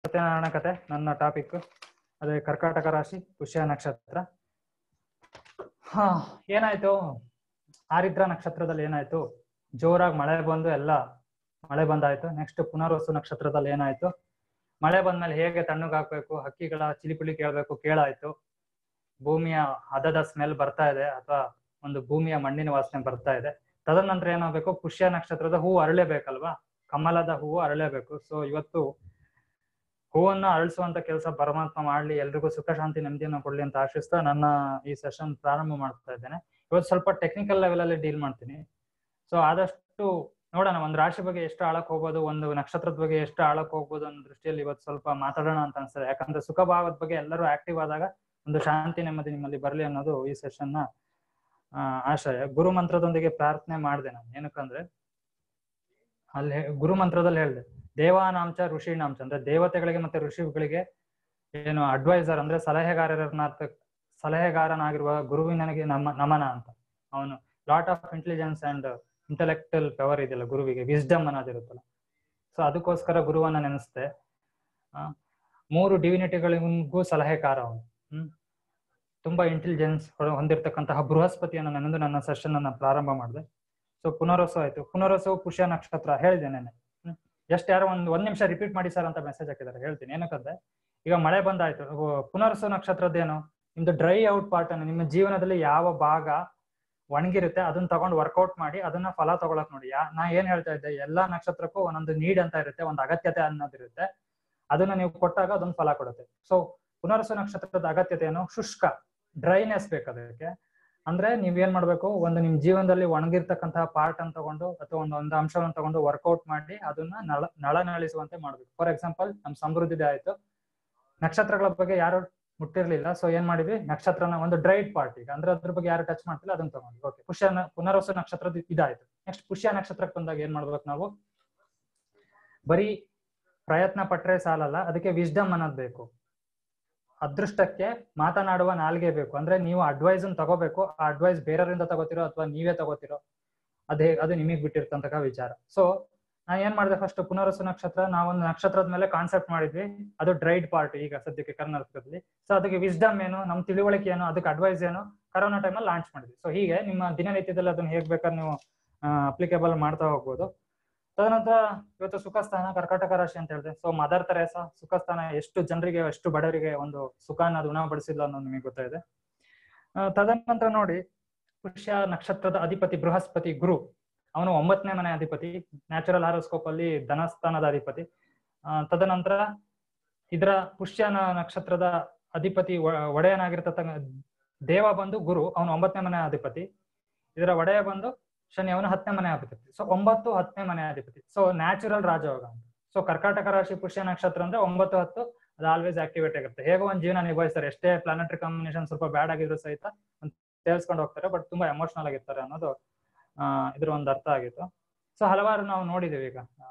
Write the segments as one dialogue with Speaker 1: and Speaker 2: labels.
Speaker 1: ಸತ್ಯನಾರಾಯಣ ಕತೆ ನನ್ನ ಟಾಪಿಕ್ ಅದೇ ಕರ್ಕಾಟಕ ರಾಶಿ ಪುಷ್ಯ ನಕ್ಷತ್ರ ಹಾ ಏನಾಯ್ತು ಆರಿದ್ರ ನಕ್ಷತ್ರದಲ್ಲಿ ಏನಾಯ್ತು ಜೋರಾಗಿ ಮಳೆ ಬಂದು ಎಲ್ಲ ಮಳೆ ಬಂದಾಯ್ತು ನೆಕ್ಸ್ಟ್ ಪುನರ್ವಸು ನಕ್ಷತ್ರದಲ್ಲಿ ಏನಾಯ್ತು ಮಳೆ ಬಂದ್ಮೇಲೆ ಹೇಗೆ ತಣ್ಣಗಾಕ್ಬೇಕು ಹಕ್ಕಿಗಳ ಚಿಲಿಪಿಲಿ ಕೇಳ್ಬೇಕು ಕೇಳಾಯ್ತು ಭೂಮಿಯ ಹದದ ಸ್ಮೆಲ್ ಬರ್ತಾ ಇದೆ ಅಥವಾ ಒಂದು ಭೂಮಿಯ ಮಣ್ಣಿನ ವಾಸನೆ ಬರ್ತಾ ಇದೆ ತದನಂತರ ಏನಾಗಬೇಕು ಪುಷ್ಯ ನಕ್ಷತ್ರದ ಹೂವು ಅರಳೇಬೇಕಲ್ವಾ ಕಮಲದ ಹೂವು ಅರಳೇಬೇಕು ಸೊ ಇವತ್ತು ಹೂವನ್ನ ಅರಳಿಸುವಂತ ಕೆಲಸ ಪರಮಾತ್ಮ ಮಾಡ್ಲಿ ಎಲ್ರಿಗೂ ಸುಖ ಶಾಂತಿ ನೆಮ್ಮದಿಯನ್ನು ಕೊಡ್ಲಿ ಅಂತ ಆಶಿಸ್ತಾ ನನ್ನ ಈ ಸೆಷನ್ ಪ್ರಾರಂಭ ಮಾಡ್ತಾ ಇದ್ದೇನೆ ಇವತ್ತು ಸ್ವಲ್ಪ ಟೆಕ್ನಿಕಲ್ ಲೆವೆಲ್ ಅಲ್ಲಿ ಡೀಲ್ ಮಾಡ್ತೀನಿ ಸೊ ಆದಷ್ಟು ನೋಡೋಣ ಒಂದು ರಾಶಿ ಬಗ್ಗೆ ಎಷ್ಟು ಆಳಕ್ ಹೋಗ್ಬೋದು ಒಂದು ನಕ್ಷತ್ರದ ಬಗ್ಗೆ ಎಷ್ಟು ಆಳಕ್ ಹೋಗ್ಬೋದು ಅನ್ನೋ ದೃಷ್ಟಿಯಲ್ಲಿ ಇವತ್ತು ಸ್ವಲ್ಪ ಮಾತಾಡೋಣ ಅಂತ ಅನ್ಸ್ತದೆ ಯಾಕಂದ್ರೆ ಸುಖ ಭಾವದ ಬಗ್ಗೆ ಎಲ್ಲರೂ ಆಕ್ಟಿವ್ ಆದಾಗ ಒಂದು ಶಾಂತಿ ನೆಮ್ಮದಿ ನಿಮ್ಮಲ್ಲಿ ಬರ್ಲಿ ಅನ್ನೋದು ಈ ಸೆಷನ್ ನ ಆ, ಆಶಯ ಗುರು ಮಂತ್ರದೊಂದಿಗೆ ಪ್ರಾರ್ಥನೆ ಮಾಡಿದೆ ನಾನು ಏನಕ್ಕಂದ್ರೆ ಅಲ್ಲಿ ಹೇ- ಗುರು ಮಂತ್ರದಲ್ಲಿ ಹೇಳಿದೆ ದೇವಾನಾಂಚ ಋಷಿನಾಂಚ ಅಂದ್ರೆ ದೇವತೆಗಳಿಗೆ ಮತ್ತೆ ಋಷಿಗಳಿಗೆ ಏನು ಅಡ್ವೈಸರ್ ಅಂದ್ರೆ ಸಲಹೆಗಾರರನ್ನ ಸಲಹೆಗಾರನಾಗಿರುವ ಗುರುವಿನನಿಗೆ ನಮ್ಮ ನಮನ ಅಂತ ಅವನು lot of intelligence and intellectual power ಇದೆಯಲ್ಲ ಗುರುವಿಗೆ ವಿಸ್ಡಮ್ ಅನ್ನೋದಿರುತ್ತಲ್ಲ ಸೊ ಅದಕ್ಕೋಸ್ಕರ ಗುರುವನ್ನ ನೆನೆಸ್ತೆ ಆ, ಮೂರು ಡಿವಿನಿಟಿಗಳಿಗೂ ಸಲಹೆಕಾರ ಅವನು ಹ್ಮ್ ತುಂಬಾ ಇಂಟೆಲಿಜೆನ್ಸ್ ಹೊಂದಿರತಕ್ಕಂತಹ ಬೃಹಸ್ಪತಿಯನ್ನು ನೆನೆದು ನನ್ನ ಸೆಷನ್ ಅನ್ನ ಪ್ರಾರಂಭ ಮಾಡಿದೆ ಸೊ ಪುನರ್ವಸು ಆಯ್ತು ಪುನರ್ವಸು ಪುಷ್ಯ ನಕ್ಷತ್ರ ಹೇಳಿದೆ ನೆನೆ ಹ್ಮ್ ಜಸ್ಟ್ ಯಾರೋ ಒಂದ್ ಒಂದ್ ನಿಮಿಷ ರಿಪೀಟ್ ಮಾಡಿ ಸರ್ ಅಂತ ಮೆಸೇಜ್ ಹಾಕಿದ್ದಾರೆ ಹೇಳ್ತೀನಿ ಏನಕ್ಕಂದ್ರೆ ಈಗ ಮಳೆ ಬಂದಾಯ್ತು ಅವು ಪುನರ್ವಸು ನಕ್ಷತ್ರದ್ದೇನು ನಿಮ್ದು ಡ್ರೈ ಔಟ್ ಪಾರ್ಟ್ ಅನ್ನು ನಿಮ್ಮ ಜೀವನದಲ್ಲಿ ಯಾವ ಭಾಗ ಒಣಗಿರುತ್ತೆ ಅದನ್ನ ತಗೊಂಡು ವರ್ಕೌಟ್ ಮಾಡಿ ಅದನ್ನ ಫಲ ತಗೊಳಕ್ ನೋಡಿ ಯಾ ನಾ ಏನ್ ಹೇಳ್ತಾ ಇದ್ದೆ ಎಲ್ಲಾ ನಕ್ಷತ್ರಕ್ಕೂ ಒಂದೊಂದು ನೀಡ್ ಅಂತ ಇರುತ್ತೆ ಒಂದು ಅಗತ್ಯತೆ ಅನ್ನೋದಿರುತ್ತೆ ಅದನ್ನ ನೀವು ಕೊಟ್ಟಾಗ ಅದೊಂದು ಫಲ ಕೊಡುತ್ತೆ ಸೊ ಪುನರ್ವಸು ನಕ್ಷತ್ರದ ಅಗತ್ಯತೆ ಏನು ಶುಷ್ಕ ಡ್ರೈನೆಸ್ ಬೇಕು ಅದಕ್ಕೆ ಅಂದ್ರೆ ನೀವ್ ಏನ್ ಮಾಡ್ಬೇಕು ಒಂದು ನಿಮ್ ಜೀವನದಲ್ಲಿ ಒಣಗಿರ್ತಕ್ಕಂತಹ ಪಾರ್ಟ್ ಅನ್ನು ತಗೊಂಡು ಅಥವಾ ಒಂದು ಒಂದು ಅಂಶವನ್ನು ತಗೊಂಡು ವರ್ಕೌಟ್ ಮಾಡಿ ಅದನ್ನ ನಳ ನಳನಳಿಸುವಂತೆ ಮಾಡ್ಬೇಕು ಫಾರ್ ಎಕ್ಸಾಂಪಲ್ ನಮ್ ಸಮೃದ್ಧಿದೆ ಆಯ್ತು ನಕ್ಷತ್ರಗಳ ಬಗ್ಗೆ ಯಾರು ಮುಟ್ಟಿರ್ಲಿಲ್ಲ ಸೊ ಏನ್ ಮಾಡಿದ್ವಿ ನಕ್ಷತ್ರನ ಒಂದು ಡ್ರೈಡ್ ಪಾರ್ಟ್ ಈಗ ಅಂದ್ರೆ ಅದ್ರ ಬಗ್ಗೆ ಯಾರು ಟಚ್ ಮಾಡ್ತಿಲ್ಲ ಅದನ್ನ ತಗೊಂಡ್ವಿ ಓಕೆ ಪುಷ್ಯ ನ- ಪುನರ್ವಸು ನಕ್ಷತ್ರದ ಇದಾಯ್ತು ನೆಕ್ಸ್ಟ್ ಪುಷ್ಯ ನಕ್ಷತ್ರಕ್ಕೆ ಬಂದಾಗ ಏನ್ ಮಾಡ್ಬೇಕು ನಾವು ಬರೀ ಪ್ರಯತ್ನ ಪಟ್ರೆ ಸಾಲಲ್ಲ ಅದಕ್ಕೆ ವಿಸ್ಡಮ್ ಅನ್ನೋದ್ ಬೇಕು ಅದೃಷ್ಟಕ್ಕೆ ಮಾತನಾಡುವ ನಾಲ್ಗೆ ಬೇಕು ಅಂದ್ರೆ ನೀವು ಅಡ್ವೈಸ್ ತಗೋಬೇಕು ಆ ಅಡ್ವೈಸ್ ಬೇರೆಯವರಿಂದ ತಗೋತಿರೋ ಅಥವಾ ನೀವೇ ತಗೋತಿರೋ ಅದೇ ಅದು ನಿಮಗ್ ಬಿಟ್ಟಿರ್ತಂತಹ ವಿಚಾರ ಸೊ ನಾ ಏನ್ ಮಾಡಿದೆ ಫಸ್ಟ್ ಪುನರ್ವಸು ನಕ್ಷತ್ರ ನಾವೊಂದು ನಕ್ಷತ್ರದ ಮೇಲೆ ಕಾನ್ಸೆಪ್ಟ್ ಮಾಡಿದ್ವಿ ಅದು ಡ್ರೈಡ್ ಪಾರ್ಟ್ ಈಗ ಸದ್ಯಕ್ಕೆ ಕರ್ನಾಟಕದಲ್ಲಿ ಸೊ ಅದಕ್ಕೆ ವಿಸ್ಡಮ್ ಏನು ನಮ್ ತಿಳುವಳಿಕೆ ಏನು ಅದಕ್ಕೆ ಅಡ್ವೈಸ್ ಏನು ಕರೋನಾ ಟೈಮಲ್ಲಿ ಲಾಂಚ್ ಮಾಡಿದ್ವಿ ಸೊ ಹೀಗೆ ನಿಮ್ಮ ದಿನನಿತ್ಯದಲ್ಲಿ ಅದನ್ನ ಹೇಗ್ ಬೇಕಾದ್ರೆ ನೀವು ಅಪ್ಲಿಕೇಬಲ್ ಮಾಡ್ತಾ ಹೋಗ್ಬೋದು ತದನಂತರ ಇವತ್ತು ಸುಖಸ್ಥಾನ ಕರ್ಕಾಟಕ ರಾಶಿ ಅಂತ ಹೇಳಿದೆ ಸೊ ಮದರ್ ತೆರೇಸಾ ಸುಖಸ್ಥಾನ ಎಷ್ಟು ಜನರಿಗೆ ಎಷ್ಟು ಬಡವರಿಗೆ ಒಂದು ಸುಖ ಅನ್ನೋದು ಉಣಬಡಿಸಿಲ್ಲ ಅನ್ನೋದು ನಿಮಗೆ ಗೊತ್ತಾಯಿದೆ ಆ, ತದನಂತರ ನೋಡಿ ಪುಷ್ಯ ನಕ್ಷತ್ರದ ಅಧಿಪತಿ ಬೃಹಸ್ಪತಿ ಗುರು ಅವನು ಒಂಬತ್ತನೇ ಮನೆ ಅಧಿಪತಿ ನ್ಯಾಚುರಲ್ ಹಾರೋಸ್ಕೋಪ್ ಅಲ್ಲಿ ಧನಸ್ಥಾನದ ಅಧಿಪತಿ ಆ, ತದನಂತರ ಇದರ ಪುಷ್ಯ ನ- ನಕ್ಷತ್ರದ ಅಧಿಪತಿ ಒ- ಒಡೆಯನಾಗಿರ್ತಕ್ಕ ದೇವ ಬಂದು ಗುರು ಅವನು ಒಂಬತ್ತನೇ ಮನೆ ಅಧಿಪತಿ ಇದರ ಒಡೆಯ ಬಂದು ಶನಿ ಅವನು ಹತ್ತನೇ ಮನೆ ಅಧಿಪತಿ ಸೊ ಒಂಬತ್ತು ಹತ್ತನೇ ಮನೆ ಅಧಿಪತಿ ಸೊ ನ್ಯಾಚುರಲ್ ರಾಜಯೋಗ ಅಂತ ಸೊ ಕರ್ಕಾಟಕ ರಾಶಿ ಪುಷ್ಯ ನಕ್ಷತ್ರ ಅಂದ್ರೆ ಒಂಬತ್ತು ಹತ್ತು ಅದು ಆಲ್ವೇಸ್ ಆಕ್ಟಿವೇಟ್ ಆಗಿರುತ್ತೆ ಹೇಗೋ ಒಂದ್ ಜೀವನ ನಿಭಾಯಿಸ್ತಾರೆ ಎಷ್ಟೇ ಪ್ಲಾನೆಟರಿ ಕಾಂಬಿನೇಷನ್ ಸ್ವಲ್ಪ ಬ್ಯಾಡ್ ಆಗಿದ್ರು ಸಹಿತ ಒಂದ್ ತೇಲ್ಸ್ಕೊಂಡು ಹೋಗ್ತಾರೆ ಬಟ್ ತುಂಬಾ ಎಮೋಷನಲ್ ಆಗಿರ್ತಾರೆ ಅನ್ನೋದು ಆ ಇದ್ರ ಒಂದು ಅರ್ಥ ಆಗಿತ್ತು ಸೊ ಹಲವಾರು ನಾವು ನೋಡಿದೀವಿ ಈಗ ಆ,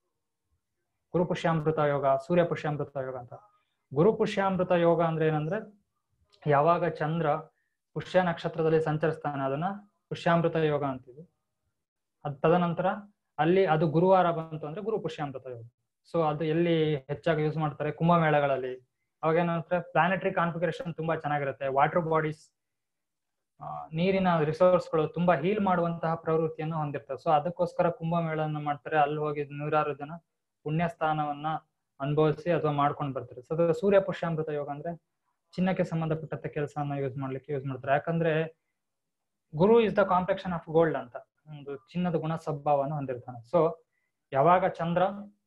Speaker 1: ಗುರು ಪುಷ್ಯಾಮೃತ ಯೋಗ ಸೂರ್ಯ ಪುಷ್ಯಾಮೃತ ಯೋಗ ಅಂತ ಗುರು ಪುಷ್ಯಾಮೃತ ಯೋಗ ಅಂದ್ರೆ ಏನಂದ್ರೆ ಯಾವಾಗ ಚಂದ್ರ ಪುಷ್ಯ ನಕ್ಷತ್ರದಲ್ಲಿ ಸಂಚರಿಸ್ತಾನೆ ಅದನ್ನ ಪುಷ್ಯಾಮೃತ ಯೋಗ ಅಂತೀವಿ ಅದ್ ತದನಂತರ ಅಲ್ಲಿ ಅದು ಗುರುವಾರ ಬಂತು ಅಂದ್ರೆ ಗುರು ಪುಷ್ಯಾಮೃತ ಯೋಗ ಸೊ ಅದು ಎಲ್ಲಿ ಹೆಚ್ಚಾಗಿ ಯೂಸ್ ಮಾಡ್ತಾರೆ ಕುಂಭಮೇಳಗಳಲ್ಲಿ ಅವಾಗ ಏನಂದ್ರೆ ಪ್ಲಾನೆಟರಿ ಕಾನ್ಫಿಗರೇಷನ್ ತುಂಬಾ ಚೆನ್ನಾಗಿರುತ್ತೆ ವಾಟರ್ ಬಾಡೀಸ್ ನೀರಿನ ರಿಸೋರ್ಸ್ಗಳು ತುಂಬಾ ಹೀಲ್ ಮಾಡುವಂತಹ ಪ್ರವೃತ್ತಿಯನ್ನು ಹೊಂದಿರ್ತವೆ ಸೊ ಅದಕ್ಕೋಸ್ಕರ ಕುಂಭಮೇಳನ ಮಾಡ್ತಾರೆ ಅಲ್ಲಿ ಹೋಗಿ ನೂರಾರು ಜನ ಪುಣ್ಯ ಸ್ಥಾನವನ್ನ ಅನುಭವಿಸಿ ಅಥವಾ ಮಾಡ್ಕೊಂಡು ಬರ್ತಾರೆ ಸೊ ಅದು ಸೂರ್ಯ ಪುಷ್ಯಾಮೃತ ಯೋಗ ಅಂದ್ರೆ ಚಿನ್ನಕ್ಕೆ ಸಂಬಂಧಪಟ್ಟಂತ ಕೆಲಸವನ್ನ ಯೂಸ್ ಮಾಡ್ಲಿಕ್ಕೆ ಯೂಸ್ ಮಾಡ್ತಾರೆ ಯಾಕಂದ್ರೆ guru is the complexion of gold ಅಂತ ಒಂದು ಚಿನ್ನದ ಗುಣ ಸ್ವಭಾವವನ್ನು ಹೊಂದಿರ್ತಾನೆ ಸೊ ಯಾವಾಗ ಚಂದ್ರ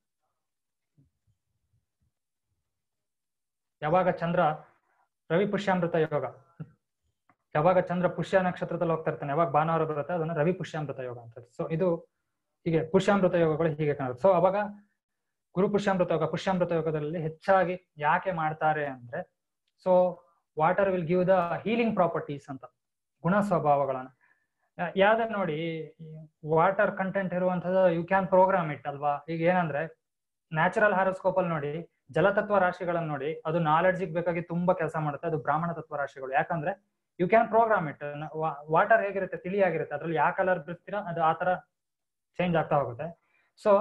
Speaker 1: ಯಾವಾಗ ಚಂದ್ರ ರವಿ ಪುಷ್ಯಾಮೃತ ಯೋಗ ಯಾವಾಗ ಚಂದ್ರ ಪುಷ್ಯ ನಕ್ಷತ್ರದಲ್ಲಿ ಹೋಗ್ತಾ ಇರ್ತಾನೆ ಯಾವಾಗ ಭಾನುವಾರ ಬರುತ್ತೆ ಅದನ್ನ ರವಿ ಪುಷ್ಯಾಮೃತ ಯೋಗ ಅಂತ ಸೊ ಇದು ಹೀಗೆ ಪುಷ್ಯಾಮೃತ ಯೋಗಗಳು ಹೀಗೆ ಕಾಣುತ್ತೆ ಸೊ ಅವಾಗ ಗುರು ಪುಷ್ಯಾಮೃತ ಯೋಗ ಪುಷ್ಯಾಮೃತ ಯೋಗದಲ್ಲಿ ಹೆಚ್ಚಾಗಿ ಯಾಕೆ ಮಾಡ್ತಾರೆ ಅಂದ್ರೆ so water will give the healing properties ಅಂತ ಗುಣ ಸ್ವಭಾವಗಳನ್ನ ಯಾ- ಯಾವ್ದೇ ನೋಡಿ ವಾಟರ್ ಕಂಟೆಂಟ್ ಇರುವಂತದ್ದು ಯು ಕ್ಯಾನ್ ಪ್ರೋಗ್ರಾಮ್ ಇಟ್ ಅಲ್ವಾ ಈಗ ಏನಂದ್ರೆ ನ್ಯಾಚುರಲ್ ಹಾರೋಸ್ಕೋಪ್ ಅಲ್ಲಿ ನೋಡಿ ಜಲತತ್ವ ರಾಶಿಗಳನ್ನ ನೋಡಿ ಅದು ನಾಲೆಡ್ಜ್ ಬೇಕಾಗಿ ತುಂಬಾ ಕೆಲಸ ಮಾಡುತ್ತೆ ಅದು ಬ್ರಾಹ್ಮಣ ತತ್ವ ರಾಶಿಗಳು ಯಾಕಂದ್ರೆ you can program it water ಹೇಗಿರುತ್ತೆ ತಿಳಿಯಾಗಿರುತ್ತೆ ಅದ್ರಲ್ಲಿ ಯಾವ ಕಲರ್ ಬಿಡ್ತೀರಾ ಅದು ಆ ತರ ಚೇಂಜ್ ಆಗ್ತಾ ಹೋಗುತ್ತೆ ಸೊ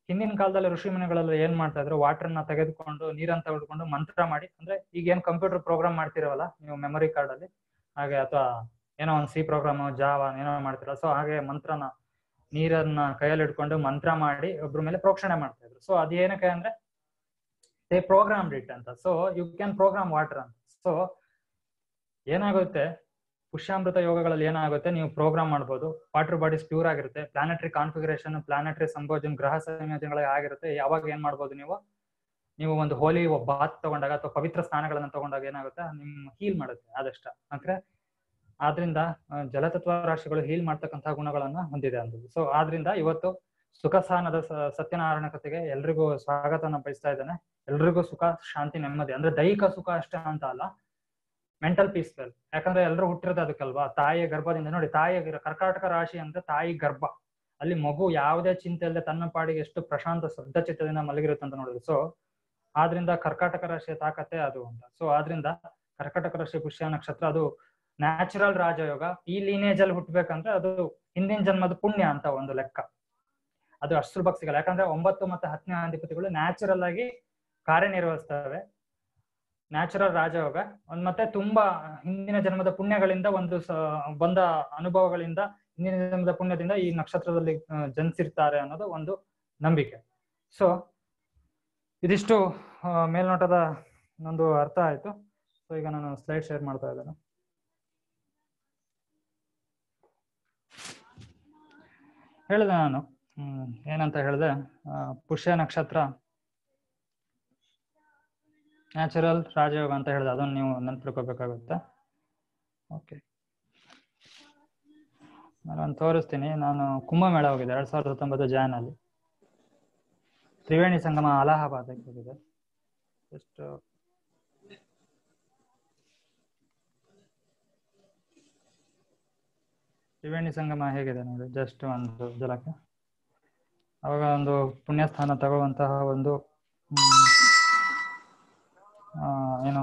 Speaker 1: ಹಿಂದಿನ ಕಾಲದಲ್ಲಿ ಋಷಿ ಮುನಿಗಳೆಲ್ಲ ಏನ್ ಮಾಡ್ತಾ ಇದ್ರು ವಾಟರ್ ನ ತೆಗೆದುಕೊಂಡು ನೀರನ್ನ ತೆಗೆದುಕೊಂಡು ಮಂತ್ರ ಮಾಡಿ ಅಂದ್ರೆ ಈಗ ಏನ್ ಕಂಪ್ಯೂಟರ್ ಪ್ರೋಗ್ರಾಮ್ ಮಾಡ್ತಿರವಲ್ಲ ನೀವು ಮೆಮೊರಿ ಕಾರ್ಡ್ ಅಲ್ಲಿ ಹಾಗೆ ಅಥವಾ ಏನೋ ಒಂದು ಸಿ ಪ್ರೋಗ್ರಾಮ್ ಜಾವ ಏನೋ ಮಾಡ್ತಿರಲ್ಲ ಸೊ ಹಾಗೆ ಮಂತ್ರನ ನೀರನ್ನ ಕೈಯಲ್ಲಿ ಇಟ್ಕೊಂಡು ಮಂತ್ರ ಮಾಡಿ ಒಬ್ರ ಮೇಲೆ ಪ್ರೋಕ್ಷಣೆ ಮಾಡ್ತಾ ಇದ್ರು ಸೊ ಅದೇನಕ್ಕೆ ಅಂದ್ರೆ ದೇ ಪ್ರೋಗ್ರಾಮ್ ಇಟ್ ಅಂತ so you can program water ಅಂತ ಸೊ ಏನಾಗುತ್ತೆ ಪುಷ್ಯಾಮೃತ ಯೋಗಗಳಲ್ಲಿ ಏನಾಗುತ್ತೆ ನೀವು ಪ್ರೋಗ್ರಾಮ್ ಮಾಡ್ಬೋದು ವಾಟರ್ ಬಾಡೀಸ್ ಪ್ಯೂರ್ ಆಗಿರುತ್ತೆ ಪ್ಲಾನೆಟರಿ ಕಾನ್ಫಿಗರೇಷನ್ ಪ್ಲಾನೆಟರಿ ಸಂಬೋಜನ್ ಗ್ರಹ ಸಂಯೋಜನೆಗಳು ಆಗಿರುತ್ತೆ ಯಾವಾಗ ಏನ್ ಮಾಡ್ಬೋದು ನೀವು ನೀವು ಒಂದು ಹೋಲಿ ಬಾತ್ ತಗೊಂಡಾಗ ಅಥವಾ ಪವಿತ್ರ ಸ್ನಾನಗಳನ್ನ ತಗೊಂಡಾಗ ಏನಾಗುತ್ತೆ ನಿಮ್ ಹೀಲ್ ಮಾಡುತ್ತೆ ಆದಷ್ಟ ಅಂದ್ರೆ ಆದ್ರಿಂದ ಆ, ಜಲತತ್ವ ರಾಶಿಗಳು ಹೀಲ್ ಮಾಡ್ತಕ್ಕಂತಹ ಗುಣಗಳನ್ನ ಹೊಂದಿದೆ ಅಂತ ಸೊ ಆದ್ರಿಂದ ಇವತ್ತು ಸುಖ ಸ್ಥಾನದ ಸ- ಸತ್ಯನಾರಾಯಣ ಕಥೆಗೆ ಎಲ್ರಿಗೂ ಸ್ವಾಗತನ ಬಯಸ್ತಾ ಇದ್ದಾನೆ ಎಲ್ರಿಗೂ ಸುಖ ಶಾಂತಿ ನೆಮ್ಮದಿ ಅಂದ್ರೆ ದೈಹಿಕ ಸುಖ ಅಷ್ಟೇ ಅಂತ ಅಲ್ಲ ಮೆಂಟಲ್ ಪೀಸ್ ವೆಲ್ ಯಾಕಂದ್ರೆ ಎಲ್ಲರೂ ಹುಟ್ಟಿರೋದು ಅದಕ್ಕಲ್ವಾ ತಾಯಿಯ ಗರ್ಭದಿಂದ ನೋಡಿ ತಾಯಿಯ ಗರ್- ಕರ್ಕಾಟಕ ರಾಶಿ ಅಂದ್ರೆ ತಾಯಿ ಗರ್ಭ ಅಲ್ಲಿ ಮಗು ಯಾವುದೇ ಚಿಂತೆ ಇಲ್ಲದೆ ತನ್ನ ಪಾಡಿಗೆ ಎಷ್ಟು ಪ್ರಶಾಂತ ಶುದ್ಧ ಚಿತ್ತದಿಂದ ಮಲಗಿರುತ್ತೆ ಅಂತ ನೋಡಿದ್ರು ಸೊ ಆದ್ರಿಂದ ಕರ್ಕಾಟಕ ರಾಶಿಯ ತಾಕತ್ತೆ ಅದು ಅಂತ ಸೊ ಆದ್ರಿಂದ ಕರ್ಕಾಟಕ ರಾಶಿ ಪುಷ್ಯ ನಕ್ಷತ್ರ ಅದು ನ್ಯಾಚುರಲ್ ರಾಜಯೋಗ ಈ ಲೀನೇಜ್ ಅಲ್ಲಿ ಹುಟ್ಬೇಕಂದ್ರೆ ಅದು ಹಿಂದಿನ ಜನ್ಮದ ಪುಣ್ಯ ಅಂತ ಒಂದು ಲೆಕ್ಕ ಅದು ಅಷ್ಟು ಸುಲಭ ಸಿಗಲ್ಲ ಯಾಕಂದ್ರೆ ಒಂಬತ್ತು ಮತ್ತೆ ಹತ್ತನೇ ಅಧಿಪತಿಗಳು ನ್ಯಾಚುರಲ್ ಆಗಿ ಕಾರ್ಯನಿರ್ವಹಿಸ್ತವೆ ನ್ಯಾಚುರಲ್ ರಾಜಯೋಗ ಒಂದ್ ಮತ್ತೆ ತುಂಬಾ ಹಿಂದಿನ ಜನ್ಮದ ಪುಣ್ಯಗಳಿಂದ ಒಂದು ಸ ಬಂದ ಅನುಭವಗಳಿಂದ ಹಿಂದಿನ ಜನ್ಮದ ಪುಣ್ಯದಿಂದ ಈ ನಕ್ಷತ್ರದಲ್ಲಿ ಆ, ಜನಿಸಿರ್ತಾರೆ ಅನ್ನೋದು ಒಂದು ನಂಬಿಕೆ ಸೊ ಇದಿಷ್ಟು ಆ, ಮೇಲ್ನೋಟದ ಒಂದು ಅರ್ಥ ಆಯ್ತು ಸೊ ಈಗ ನಾನು ಸ್ಲೈಡ್ ಶೇರ್ ಮಾಡ್ತಾ ಇದ್ದೇನೆ ಹೇಳಿದೆ ನಾನು ಹ್ಮ್ ಏನಂತ ಹೇಳಿದೆ ಆ, ಪುಷ್ಯ ನಕ್ಷತ್ರ ನ್ಯಾಚುರಲ್ ರಾಜಯೋಗ ಅಂತ ಹೇಳಿದೆ ಅದನ್ನು ನೀವು ನೆನ್ಪಿಟ್ಕೋಬೇಕಾಗುತ್ತೆ ಓಕೆ ನಾನು ತೋರಿಸ್ತೀನಿ ನಾನು ಕುಂಭಮೇಳ ಹೋಗಿದ್ದೆ ಎರಡ್ ಸಾವಿರದ ಹತ್ತೊಂಬತ್ತು ಜಾನ್ ಅಲ್ಲಿ ತ್ರಿವೇಣಿ ಸಂಗಮ ಅಲಹಾಬಾದಕ್ಕೆ ಹೋಗಿದೆ ಎಷ್ಟು ತ್ರಿವೇಣಿ ಸಂಗಮ ಹೇಗಿದೆ ನೋಡಿ ಜಸ್ಟ್ ಒಂದು ಜಲಕ್ಕೆ ಅವಾಗ ಒಂದು ಪುಣ್ಯಸ್ಥಾನ ತಗೊಳ್ಳುವಂತಹ ಒಂದು ಹ್ಮ್, ಆ, ಏನು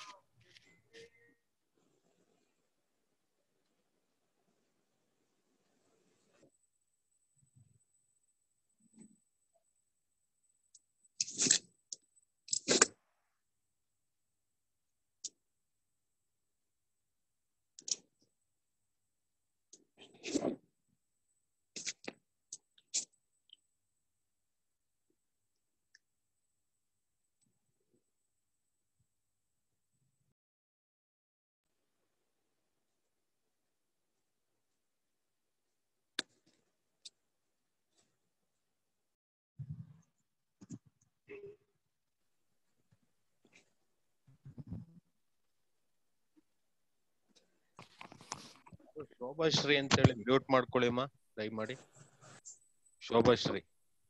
Speaker 2: ಶೋಭಾಶ್ರೀ ಅಂತೇಳಿ ಮ್ಯೂಟ್ ಮಾಡ್ಕೊಳ್ಳಿ ಅಮ್ಮ ದಯಮಾಡಿ ಶೋಭಾಶ್ರೀ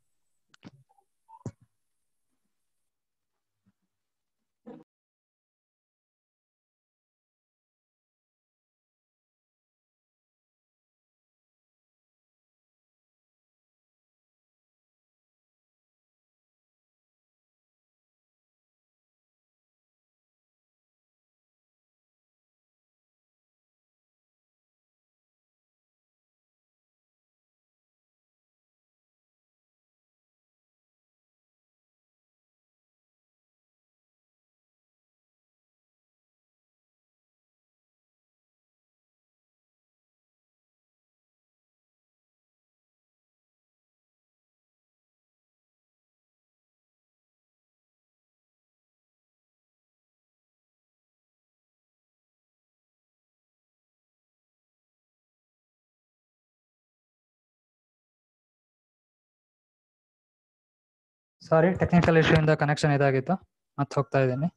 Speaker 1: ಸಾರಿ ಟೆಕ್ನಿಕಲ್ ಇಶ್ಯೂ ಇಂದ ಕನೆಕ್ಷನ್ ಇದಾಗಿತ್ತು ಮತ್ತೆ ಹೋಗ್ತಾ ಇದ್ದೀನಿ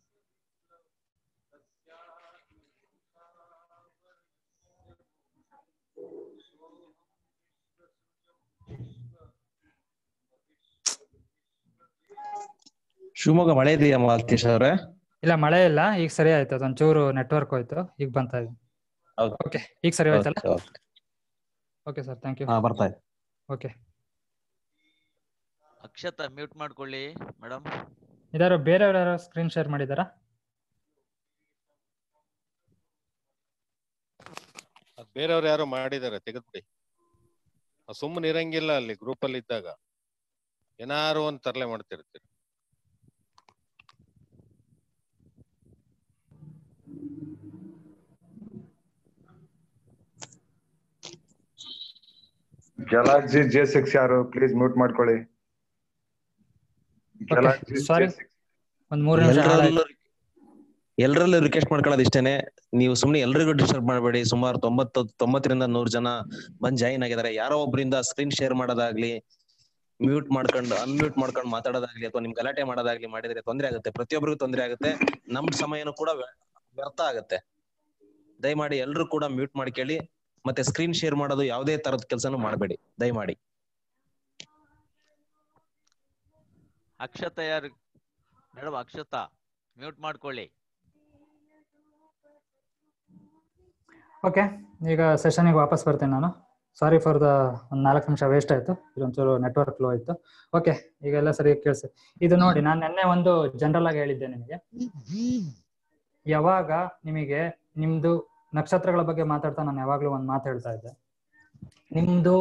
Speaker 3: ಶಿವಮೊಗ್ಗ ಮಳೆ ಇದೆಯಾ ಮಾಲ್ತೇಶ್ ಅವ್ರೆ
Speaker 1: ಇಲ್ಲ ಮಳೆ ಇಲ್ಲ ಈಗ ಸರಿ ಆಯ್ತು ಅದೊಂಚೂರು ನೆಟ್ವರ್ಕ್ ಹೋಯ್ತು ಈಗ ಬಂತಾ ಇದೆ
Speaker 3: ಹೌದು.
Speaker 1: ಓಕೆ ಈಗ ಸರಿ ಹೋಯ್ತಲ್ಲ
Speaker 3: Okay, okay.
Speaker 1: Okay sir thank you
Speaker 3: ಹಾ ಬರ್ತಾ ಇದೆ
Speaker 1: ಓಕೆ
Speaker 4: ಅಕ್ಷತ ಮ್ಯೂಟ್ ಮಾಡ್ಕೊಳ್ಳಿ ಮೇಡಮ್
Speaker 1: ಇದಾರು ಬೇರೆಯವ್ರು ಯಾರೋ ಸ್ಕ್ರೀನ್ ಶೇರ್ ಮಾಡಿದಾರಾ
Speaker 2: ಅದ್ ಬೇರೆಯವ್ರು ಯಾರೋ ಮಾಡಿದಾರೆ ತೆಗೆದ್ಬಿಡಿ ಸುಮ್ಮನೆ ಇರಂಗಿಲ್ಲ ಅಲ್ಲಿ ಗ್ರೂಪ್ ಅಲ್ಲಿ ಇದ್ದಾಗ ಏನಾರು ಒಂದ್ ತರಲೆ ಮಾಡ್ತಿರ್ತೀರಿ
Speaker 5: ಗ್ಯಾಲಕ್ಸಿ ಜೆ ಸಿಕ್ಸ್ ಯಾರು ಪ್ಲೀಸ್ ಮ್ಯೂಟ್ ಮಾಡ್ಕೊಳ್ಳಿ ಗ್ಯಾಲಕ್ಸಿ
Speaker 1: sorry. ಒಂದ್ ಮೂರು ನಿಮಿಷ
Speaker 3: ಎಲ್ರಲ್ಲೂ ಎಲ್ರಲ್ಲೂ ರಿಕ್ವೆಸ್ಟ್ ಮಾಡ್ಕೊಳ್ಳೋದು ಇಷ್ಟೇನೆ ನೀವು ಸುಮ್ನೆ ಎಲ್ರಿಗೂ ಡಿಸ್ಟರ್ಬ್ ಮಾಡಬೇಡಿ ಸುಮಾರು ತೊಂಬತ್ತು ತೊಂಬತ್ತರಿಂದ ನೂರ್ ಜನ ಬಂದ್ ಜಾಯಿನ್ ಆಗಿದ್ದಾರೆ ಯಾರೋ ಒಬ್ರಿಂದ ಸ್ಕ್ರೀನ್ ಶೇರ್ ಮಾಡೋದಾಗ್ಲಿ ಮ್ಯೂಟ್ ಮಾಡ್ಕೊಂಡು ಅನ್ಮ್ಯೂಟ್ ಮಾಡ್ಕೊಂಡು ಮಾತಾಡೋದಾಗ್ಲಿ ಅಥವಾ ನಿಮ್ ಗಲಾಟೆ ಮಾಡೋದಾಗ್ಲಿ ಮಾಡಿದ್ರೆ ತೊಂದ್ರೆ ಆಗುತ್ತೆ ಪ್ರತಿಯೊಬ್ಬರಿಗೂ ತೊಂದ್ರೆ ಆಗುತ್ತೆ ನಮ್ ಸಮಯನೂ ಕೂಡ ವ್ಯ- ವ್ಯರ್ಥ ಆಗುತ್ತೆ ದಯಮಾಡಿ ಎಲ್ರು ಕೂಡ ಮ್ಯೂಟ್ ಮಾಡ್ಕೊಳ್ಳಿ ಮತ್ತೆ ಸ್ಕ್ರೀನ್ ಶೇರ್ ಮಾಡೋದು ಯಾವುದೇ ತರದ ಕೆಲಸನೂ ಮಾಡಬೇಡಿ ದಯಮಾಡಿ
Speaker 4: ಅಕ್ಷತಾ ಯಾರು ಮೇಡಮ್ ಅಕ್ಷತಾ ಮ್ಯೂಟ್ ಮಾಡ್ಕೊಳ್ಳಿ
Speaker 1: ಓಕೆ ಈಗ ಸೆಷನಿಗೆ ವಾಪಸ್ ಬರ್ತೇನೆ ನಾನು ಸಾರಿ ಫಾರ್ ದ ಒಂದು ನಾಲ್ಕು ನಿಮಿಷ ವೇಸ್ಟ್ ಆಯ್ತು ಇದೊಂಚೂರು ನೆಟ್ವರ್ಕ್ ಫ್ಲೋ ಆಯ್ತು ಓಕೆ ಈಗೆಲ್ಲ ಸರಿ ಕೇಳಿಸಿ ಇದು ನೋಡಿ ನಾನು ನಿನ್ನೆ ಒಂದು ಜನರಲ್ ಆಗಿ ಹೇಳಿದ್ದೆ ನಿಮಗೆ ಯಾವಾಗ ನಿಮಗೆ ನಿಮ್ದು ನಕ್ಷತ್ರಗಳ ಬಗ್ಗೆ ಮಾತಾಡ್ತಾ ನಾನು ಯಾವಾಗ್ಲೂ ಒಂದು ಮಾತು ಹೇಳ್ತಾ ಇದ್ದೆ ನಿಮ್ದು